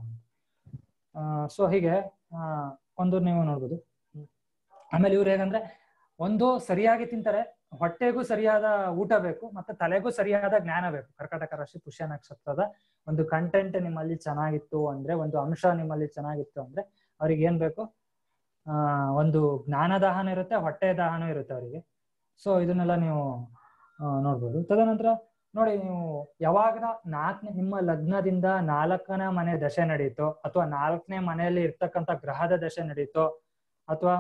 Speaker 1: ಸೊ ಹೀಗೆ ಆ, ಒಂದು ನೀವು ನೋಡ್ಬೋದು ಆಮೇಲೆ ಇವ್ರು ಹೇಗಂದ್ರೆ ಒಂದು ಸರಿಯಾಗಿ ತಿಂತಾರೆ ಹೊಟ್ಟೆಗೂ ಸರಿಯಾದ ಊಟ ಬೇಕು ಮತ್ತೆ ತಲೆಗೂ ಸರಿಯಾದ ಜ್ಞಾನ ಬೇಕು ಕರ್ಕಾಟಕ ರಾಶಿ ಪುಷ್ಯ ನಕ್ಷತ್ರದ ಒಂದು ಕಂಟೆಂಟ್ ನಿಮ್ಮಲ್ಲಿ ಚೆನ್ನಾಗಿತ್ತು ಅಂದ್ರೆ ಒಂದು ಅಂಶ ನಿಮ್ಮಲ್ಲಿ ಚೆನ್ನಾಗಿತ್ತು ಅಂದ್ರೆ ಅವ್ರಿಗೆ ಏನ್ ಬೇಕು ಆ ಒಂದು ಜ್ಞಾನ ದಾಹನ ಇರುತ್ತೆ ಹೊಟ್ಟೆ ದಾಹನ ಇರುತ್ತೆ ಅವರಿಗೆ ಸೊ ಇದನ್ನೆಲ್ಲ ನೀವು ಆ, ನೋಡ್ಬೋದು ತದನಂತರ ನೋಡಿ ನೀವು ಯಾವಾಗ ನಾಲ್ಕನೇ ನಿಮ್ಮ ಲಗ್ನದಿಂದ ನಾಲ್ಕನೇ ಮನೆ ದಶೆ ನಡೀತೋ ಅಥವಾ ನಾಲ್ಕನೇ ಮನೆಯಲ್ಲಿ ಇರ್ತಕ್ಕಂಥ ಗ್ರಹದ ದಶೆ ನಡೀತೋ ಅಥವಾ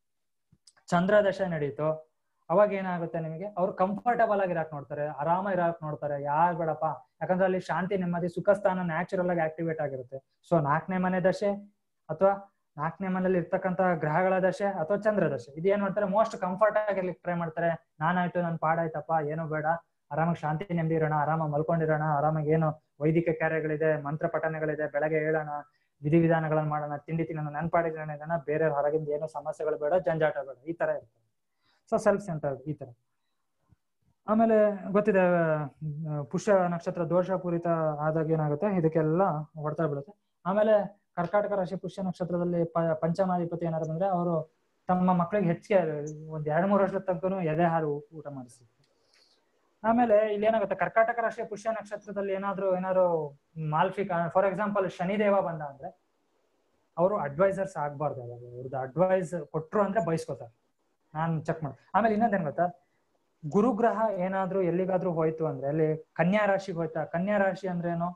Speaker 1: ಚಂದ್ರ ದಶೆ ನಡೀತೋ ಅವಾಗ ಏನಾಗುತ್ತೆ ನಿಮಗೆ ಅವ್ರು ಕಂಫರ್ಟಬಲ್ ಆಗಿ ಇರಾಕ್ ನೋಡ್ತಾರೆ ಆರಾಮ ಇರಾಕ್ ನೋಡ್ತಾರೆ ಯಾರ್ ಬೇಡಪ್ಪ ಯಾಕಂದ್ರೆ ಅಲ್ಲಿ ಶಾಂತಿ ನೆಮ್ಮದಿ ಸುಖ ಸ್ಥಾನ ನ್ಯಾಚುರಲ್ ಆಗಿ ಆಕ್ಟಿವೇಟ್ ಆಗಿರುತ್ತೆ ಸೊ ನಾಲ್ಕನೇ ಮನೆ ದಶೆ ಅಥವಾ ನಾಲ್ಕನೇ ಮನೇಲಿ ಇರ್ತಕ್ಕಂಥ ಗ್ರಹಗಳ ದಶೆ ಅಥವಾ ಚಂದ್ರ ದಶೆ ಇದು ಏನ್ ಮಾಡ್ತಾರೆ ಮೋಸ್ಟ್ ಕಂಫರ್ಟ್ ಆಗಿರ್ಲಿಕ್ಕೆ ಟ್ರೈ ಮಾಡ್ತಾರೆ ನಾನಾಯ್ತು ನನ್ ಪಾಡಾಯ್ತಪ್ಪ ಏನೂ ಬೇಡ ಆರಾಮಾಗಿ ಶಾಂತಿ ನೆಮ್ಮದಿ ಇರೋಣ ಆರಾಮಾಗಿ ಮಲ್ಕೊಂಡಿರೋಣ ಆರಾಮಾಗಿ ಏನು ವೈದಿಕ ಕಾರ್ಯಗಳಿದೆ ಮಂತ್ರ ಪಠಣಗಳಿದೆ ಬೆಳಗ್ಗೆ ಹೇಳೋಣ ವಿಧಿವಿಧಾನಗಳನ್ನ ಮಾಡೋಣ ತಿಂಡಿ ತಿನ್ನೋಣ ನನ್ ಪಾಡಿಗೆ ನಾನು ಇರೋಣ ಬೇರೆ ಹೊರಗಿಂದ ಏನೋ ಸಮಸ್ಯೆಗಳು ಬೇಡ ಜಂಜಾಟ ಬೇಡ ಈ ತರ ಇರ್ತದೆ ಸೊ ಸೆಲ್ಫ್ ಸೆಂಟರ್ಡ್ ಈ ತರ ಆಮೇಲೆ ಗೊತ್ತಿದೆ ಆ, ಪುಷ್ಯ ನಕ್ಷತ್ರ ದೋಷಪೂರಿತ ಆದಾಗ ಏನಾಗುತ್ತೆ ಇದಕ್ಕೆಲ್ಲ ಹೊಡ್ತಾ ಬೀಳುತ್ತೆ ಆಮೇಲೆ ಕರ್ಕಾಟಕ ರಾಶಿ ಪುಷ್ಯ ನಕ್ಷತ್ರದಲ್ಲಿ ಪ- ಪಂಚಮಾಧಿಪತಿ ಏನಾದ್ರು ಬಂದ್ರೆ ಅವರು ತಮ್ಮ ಮಕ್ಕಳಿಗೆ ಹೆಚ್ಚಿಗೆ ಒಂದ್ ಎರಡ್ ಮೂರು ವರ್ಷದ ತನಕನು ಎದೆ ಹಾಲು ಊಟ ಮಾಡಿಸ್ತಾರೆ ಆಮೇಲೆ ಇಲ್ಲಿ ಏನಾಗುತ್ತೆ ಕರ್ಕಾಟಕ ರಾಶಿಯ ಪುಷ್ಯ ನಕ್ಷತ್ರದಲ್ಲಿ ಏನಾದ್ರು ಏನಾದ್ರು ಮಾಲ್ಫಿಕ್ ಫಾರ್ ಎಕ್ಸಾಂಪಲ್ ಶನಿದೇವ ಬಂದ ಅಂದ್ರೆ ಅವರು ಅಡ್ವೈಸರ್ಸ್ ಆಗ್ಬಾರ್ದು ಅವಾಗ ಅವ್ರದ್ದು ಅಡ್ವೈಸ್ ಕೊಟ್ರು ಅಂದ್ರೆ ಬಯಸ್ಕೋತಾರೆ ನಾನ್ ಚೆಕ್ ಮಾಡಿ ಆಮೇಲೆ ಇನ್ನೊಂದೇನ್ ಗೊತ್ತಾ ಗುರುಗ್ರಹ ಏನಾದ್ರೂ ಎಲ್ಲಿಗಾದ್ರೂ ಹೋಯ್ತು ಅಂದ್ರೆ ಅಲ್ಲಿ ಕನ್ಯಾ ರಾಶಿಗೆ ಹೋಯ್ತಾ ಕನ್ಯಾ ರಾಶಿ ಅಂದ್ರೆ ಏನು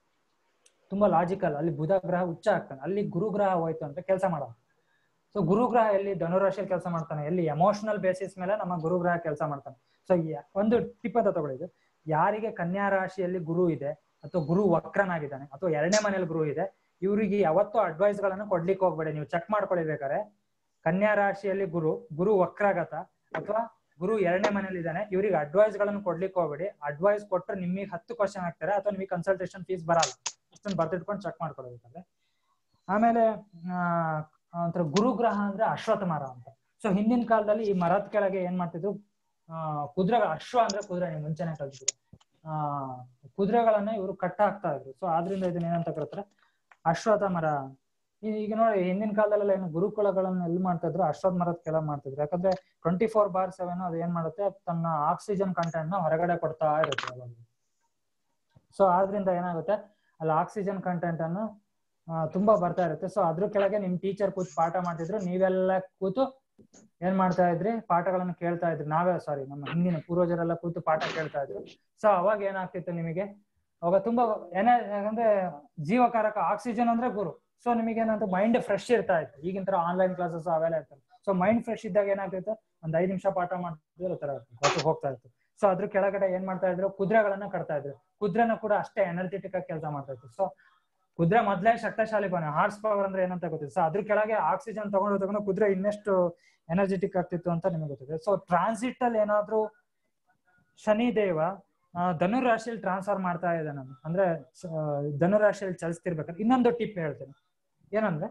Speaker 1: ತುಂಬಾ ಲಾಜಿಕಲ್ ಅಲ್ಲಿ ಬುಧ ಗ್ರಹ ಉಚ್ಚ ಆಗ್ತಾನೆ ಅಲ್ಲಿ ಗುರುಗ್ರಹ ಹೋಯ್ತು ಅಂದ್ರೆ ಕೆಲಸ ಮಾಡಲ್ಲ ಸೊ ಗುರುಗ್ರಹ ಎಲ್ಲಿ ಧನುರಾಶಿಯಲ್ಲಿ ಕೆಲಸ ಮಾಡ್ತಾನೆ ಎಲ್ಲಿ ಎಮೋಷನಲ್ ಬೇಸಿಸ್ ಮೇಲೆ ನಮ್ಮ ಗುರುಗ್ರಹ ಕೆಲಸ ಮಾಡ್ತಾನೆ ಸೊ ಒಂದು ಟಿಪ್ ಅಂತ ತಗೊಳ್ಳಿದ್ದು ಯಾರಿಗೆ ಕನ್ಯಾ ರಾಶಿಯಲ್ಲಿ ಗುರು ಇದೆ ಅಥವಾ ಗುರು ವಕ್ರನಾಗಿದ್ದಾನೆ ಅಥವಾ ಎರಡನೇ ಮನೇಲಿ ಗುರು ಇದೆ ಇವರಿಗೆ ಯಾವತ್ತೂ ಅಡ್ವೈಸ್ ಗಳನ್ನ ಕೊಡ್ಲಿಕ್ಕೆ ಹೋಗ್ಬೇಡಿ ನೀವು ಚೆಕ್ ಮಾಡ್ಕೊಳ್ಬೇಕಾರೆ ಕನ್ಯಾ ರಾಶಿಯಲ್ಲಿ ಗುರು ಗುರು ವಕ್ರಗತ ಅಥವಾ ಗುರು ಎರಡನೇ ಮನೇಲಿ ಇದ್ದಾನೆ ಇವ್ರಿಗೆ ಅಡ್ವೈಸ್ ಗಳನ್ನು ಕೊಡ್ಲಿಕ್ಕೆ ಹೋಗ್ಬೇಡಿ ಅಡ್ವೈಸ್ ಕೊಟ್ರೆ ನಿಮಗೆ ಹತ್ತು ಕ್ವಶನ್ ಆಗ್ತಾರೆ ಅಥವಾ ನಿಮಗೆ ಕನ್ಸಲ್ಟೇಷನ್ ಫೀಸ್ ಬರಲ್ಲ ಅಷ್ಟೊಂದು ಬರ್ದಿಟ್ಕೊಂಡು ಚೆಕ್ ಮಾಡ್ಕೊಳ್ಬೇಕಾದ್ರೆ ಆಮೇಲೆ ಆ ಒಂಥರ ಗುರುಗ್ರಹ ಅಂದ್ರೆ ಅಶ್ವತ್ಥ ಮರ ಅಂತ ಸೊ ಹಿಂದಿನ ಕಾಲದಲ್ಲಿ ಈ ಮರದ ಕೆಳಗೆ ಏನ್ ಮಾಡ್ತಿದ್ರು ಆ ಕುದುರೆ ಅಶ್ವ ಅಂದ್ರೆ ಕುದುರೆ ನೀವು ಮುಂಚೆನೆ ಕಲ್ತಿದ್ರು ಆ ಕುದುರೆಗಳನ್ನ ಇವರು ಕಟ್ಟ ಹಾಕ್ತಾ ಇದ್ರು ಸೊ ಆದ್ರಿಂದ ಇದನ್ನ ಏನಂತ ಕರೀತಾರೆ ಅಶ್ವತ್ಥ ಮರ ಈ- ಈಗ ನೋಡಿ ಹಿಂದಿನ ಕಾಲದಲ್ಲೆಲ್ಲ ಏನು ಗುರುಕುಲಗಳನ್ನ ಎಲ್ಲಿ ಮಾಡ್ತಾ ಇದ್ರು ಅಶ್ವತ್ಥ ಮರದ ಕೆಳಗೆ ಮಾಡ್ತಿದ್ರು ಯಾಕಂದ್ರೆ ಟ್ವೆಂಟಿ ಫೋರ್ ಬಾರ್ ಸೆವೆನ್ ಅದು ಏನ್ ಮಾಡುತ್ತೆ ತನ್ನ ಆಕ್ಸಿಜನ್ ಕಂಟೆಂಟ್ ನ ಹೊರಗಡೆ ಕೊಡ್ತಾ ಇರುತ್ತೆ ಅವಾಗ ಸೊ ಆದ್ರಿಂದ ಏನಾಗುತ್ತೆ ಅಲ್ಲಿ ಆಕ್ಸಿಜನ್ ಕಂಟೆಂಟ್ ಅನ್ನು ಆ, ತುಂಬಾ ಬರ್ತಾ ಇರುತ್ತೆ ಸೊ ಅದ್ರ ಕೆಳಗೆ ನಿಮ್ ಟೀಚರ್ ಕೂತ್ ಪಾಠ ಮಾಡ್ತಿದ್ರು ನೀವೆಲ್ಲ ಕೂತು ಏನ್ ಮಾಡ್ತಾ ಇದ್ರಿ ಪಾಠಗಳನ್ನ ಕೇಳ್ತಾ ಇದ್ರಿ ನಾವೇ ಸಾರಿ ನಮ್ಮ ಹಿಂದಿನ ಪೂರ್ವಜರೆಲ್ಲ ಕೂತು ಪಾಠ ಕೇಳ್ತಾ ಇದ್ರು ಸೊ ಅವಾಗ ಏನಾಗ್ತಿತ್ತು ನಿಮಗೆ ಅವಾಗ ತುಂಬಾ ಏನೇ ಯಾಕಂದ್ರೆ ಜೀವಕಾರಕ ಆಕ್ಸಿಜನ್ ಅಂದ್ರೆ ಗುರು ಸೊ ನಿಮಗೆ ಏನಂತ ಮೈಂಡ್ ಫ್ರೆಶ್ ಇರ್ತಾ ಇತ್ತು ಈಗಿನ ತರ ಆನ್ಲೈನ್ ಕ್ಲಾಸಸ್ ಅವೆಲ್ಲ ಇರ್ತವೆ ಸೊ ಮೈಂಡ್ ಫ್ರೆಶ್ ಇದ್ದಾಗ ಏನಾಗ್ತಿತ್ತು ಒಂದ್ ಐದ್ ನಿಮಿಷ ಪಾಠ ಮಾಡ್ತಿದ್ರು ತರ ಹೊತ್ತು ಹೋಗ್ತಾ ಇತ್ತು ಸೊ ಅದ್ರ ಕೆಳಗಡೆ ಏನ್ ಮಾಡ್ತಾ ಇದ್ರು ಕುದುರೆಗಳನ್ನ ಕಟ್ತಾ ಇದ್ರು ಕುದುರೆನ ಕೂಡ ಅಷ್ಟೇ ಎನರ್ಜೆಟಿಕ್ ಆಗಿ ಕೆಲಸ ಮಾಡ್ತಾ ಇತ್ತು ಸೊ ಕುದುರೆ ಮೊದ್ಲೇ ಶಕ್ತಿಶಾಲಿ ಬನೆ ಹಾರ್ಸ್ ಪವರ್ ಅಂದ್ರೆ ಏನಂತ ಗೊತ್ತಿತ್ತು ಸೊ ಅದ್ರ ಕೆಳಗೆ ಆಕ್ಸಿಜನ್ ತಗೊಂಡು ತಗೊಂಡು ಕುದುರೆ ಇನ್ನೆಷ್ಟು ಎನರ್ಜೆಟಿಕ್ ಆಗ್ತಿತ್ತು ಅಂತ ನಿಮಗೆ ಗೊತ್ತಿದೆ ಸೊ ಟ್ರಾನ್ಸಿಟ್ ಅಲ್ಲಿ ಏನಾದ್ರೂ ಶನಿ ದೇವ ಆ, ಧನು ರಾಶಿಯಲ್ಲಿ ಟ್ರಾನ್ಸ್ಫರ್ ಮಾಡ್ತಾ ಇದೆ ನಾನು ಅಂದ್ರೆ ಸ- ಧನು ರಾಶಿಯಲ್ಲಿ ಚಲಿಸ್ತಿರ್ಬೇಕಾದ್ರೆ ಇನ್ನೊಂದು ಟಿಪ್ ಹೇಳ್ತೇನೆ ಏನಂದ್ರೆ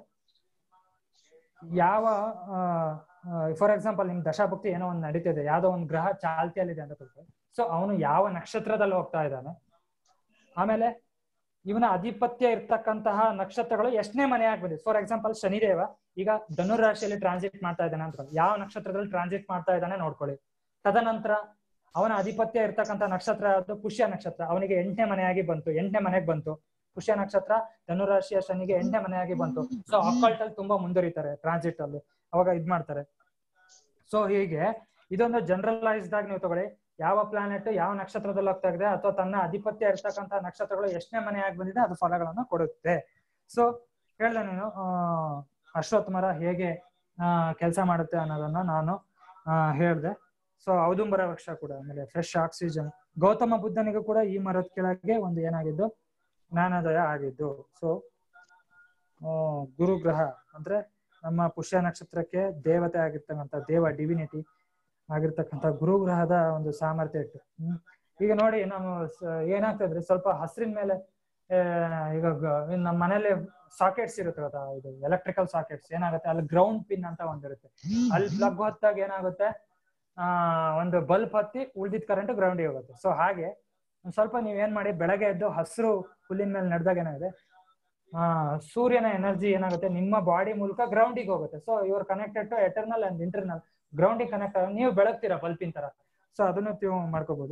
Speaker 1: ಯಾವ ಫಾರ್ ಎಕ್ಸಾಂಪಲ್ ನಿಮ್ ದಶಾಭಕ್ತಿ ಏನೋ ಒಂದು ನಡೀತಿದೆ ಯಾವ್ದೋ ಒಂದು ಗ್ರಹ ಚಾಲ್ತಿಯಲ್ಲಿದೆ ಅಂತ ಕೊಡ್ತಾರೆ ಸೊ ಅವನು ಯಾವ ನಕ್ಷತ್ರದಲ್ಲಿ ಹೋಗ್ತಾ ಇದ್ದಾನೆ ಆಮೇಲೆ ಇವನ ಅಧಿಪತ್ಯ ಇರ್ತಕ್ಕಂತಹ ನಕ್ಷತ್ರಗಳು ಎಷ್ಟನೇ ಮನೆಯಾಗಿ ಬಂದಿದೆ ಫಾರ್ ಎಕ್ಸಾಂಪಲ್ ಶನಿದೇವ ಈಗ ಧನುರ್ ರಾಶಿಯಲ್ಲಿ ಟ್ರಾನ್ಸಿಟ್ ಮಾಡ್ತಾ ಇದ್ದಾನೆ ಅಂತ ಯಾವ ನಕ್ಷತ್ರದಲ್ಲಿ ಟ್ರಾನ್ಸಿಟ್ ಮಾಡ್ತಾ ಇದ್ದಾನೆ ನೋಡ್ಕೊಳ್ಳಿ ತದನಂತರ ಅವನ ಅಧಿಪತ್ಯ ಇರ್ತಕ್ಕಂಥ ನಕ್ಷತ್ರ ಯಾವುದು ಪುಷ್ಯ ನಕ್ಷತ್ರ ಅವನಿಗೆ ಎಂಟನೇ ಮನೆಯಾಗಿ ಬಂತು ಎಂಟನೇ ಮನೆಗೆ ಬಂತು ಪುಷ್ಯ ನಕ್ಷತ್ರ ಧನುರಾಶಿಯ ಶನಿಗೆ ಎಂಟನೇ ಮನೆಯಾಗಿ ಬಂತು ಸೊ ಅಕಲ್ಟ್ ಅಲ್ಲಿ ತುಂಬಾ ಮುಂದುವರಿತಾರೆ ಟ್ರಾನ್ಸಿಟ್ ಅಲ್ಲಿ ಅವಾಗ ಇದ್ ಮಾಡ್ತಾರೆ ಸೊ ಹೀಗೆ ಇದೊಂದು ಜನರಲೈಸ್ಡ್ ಆಗಿ ನೀವು ತಗೊಳ್ಳಿ ಯಾವ ಪ್ಲಾನೆಟ್ ಯಾವ ನಕ್ಷತ್ರದಲ್ಲಿ ಹೋಗ್ತಾ ಇದೆ ಅಥವಾ ತನ್ನ ಅಧಿಪತ್ಯ ಇರ್ತಕ್ಕಂಥ ನಕ್ಷತ್ರಗಳು ಎಷ್ಟನೇ ಮನೆಯಾಗಿ ಬಂದಿದೆ ಅದು ಫಲಗಳನ್ನ ಕೊಡುತ್ತೆ ಸೊ ಹೇಳ್ದೆ ನೀನು ಆ ಅಶ್ವತ್ಥ ಮರ ಹೇಗೆ ಕೆಲಸ ಮಾಡುತ್ತೆ ಅನ್ನೋದನ್ನ ನಾನು ಆ ಹೇಳ್ದೆ ಸೊ ಔದುಂಬರ ವೃಕ್ಷ ಕೂಡ ಆಮೇಲೆ ಫ್ರೆಶ್ ಆಕ್ಸಿಜನ್ ಗೌತಮ ಬುದ್ಧನಿಗೂ ಕೂಡ ಈ ಮರದ ಕೆಳಗೆ ಒಂದು ಏನಾಗಿದ್ದು ಜ್ಞಾನೋದಯ ಆಗಿದ್ದು ಸೊ ಗುರುಗ್ರಹ ಅಂದ್ರೆ ನಮ್ಮ ಪುಷ್ಯ ನಕ್ಷತ್ರಕ್ಕೆ ದೇವತೆ ಆಗಿರ್ತಕ್ಕಂಥ ದೇವ ಡಿವಿನಿಟಿ ಆಗಿರ್ತಕ್ಕಂಥ ಗುರುಗ್ರಹದ ಒಂದು ಸಾಮರ್ಥ್ಯ ಇಟ್ಟು ಹ್ಮ್ ಈಗ ನೋಡಿ ನಾವು ಸ- ಏನಾಗ್ತದ್ರೆ ಸ್ವಲ್ಪ ಹಸಿರಿನ ಮೇಲೆ ಆ, ಈಗ ಗ- ಇನ್ ನಮ್ಮ ಮನೇಲಿ ಸಾಕೆಟ್ಸ್ ಇರುತ್ತೆ ಗೊತ್ತಾ ಇದು ಎಲೆಕ್ಟ್ರಿಕಲ್ ಸಾಕೆಟ್ಸ್ ಏನಾಗುತ್ತೆ ಅಲ್ಲಿ ಗ್ರೌಂಡ್ ಪಿನ್ ಅಂತ ಒಂದಿರುತ್ತೆ ಅಲ್ಲಿ ಪ್ಲಗ್ ಹೊತ್ತಾಗ ಏನಾಗುತ್ತೆ ಆ ಒಂದು ಬಲ್ಬ್ ಹತ್ತಿ ಉಳ್ದಿದ್ ಕರೆಂಟ್ ಗ್ರೌಂಡಿಗೆ ಹೋಗುತ್ತೆ ಸೊ ಹಾಗೆ ಒಂದ್ ಸ್ವಲ್ಪ ನೀವ್ ಏನ್ ಮಾಡಿ ಬೆಳಗ್ಗೆ ಎದ್ದು ಹಸಿರು ಹುಲ್ಲಿನ ಮೇಲೆ ನಡೆದಾಗ ಏನಾಗಿದೆ ಆ ಸೂರ್ಯನ ಎನರ್ಜಿ ಏನಾಗುತ್ತೆ ನಿಮ್ಮ ಬಾಡಿ ಮೂಲಕ ಗ್ರೌಂಡಿಗೆ ಹೋಗುತ್ತೆ ಸೊ ಇವ್ರ connected to eternal and internal ಗ್ರೌಂಡಿಗೆ ಕನೆಕ್ಟ್ ಆಗ ನೀವು ಬೆಳಗ್ತೀರಾ ಬಲ್ಪಿನ ತರ ಸೊ ಅದನ್ನು ನೀವು ಮಾಡ್ಕೋಬಹುದು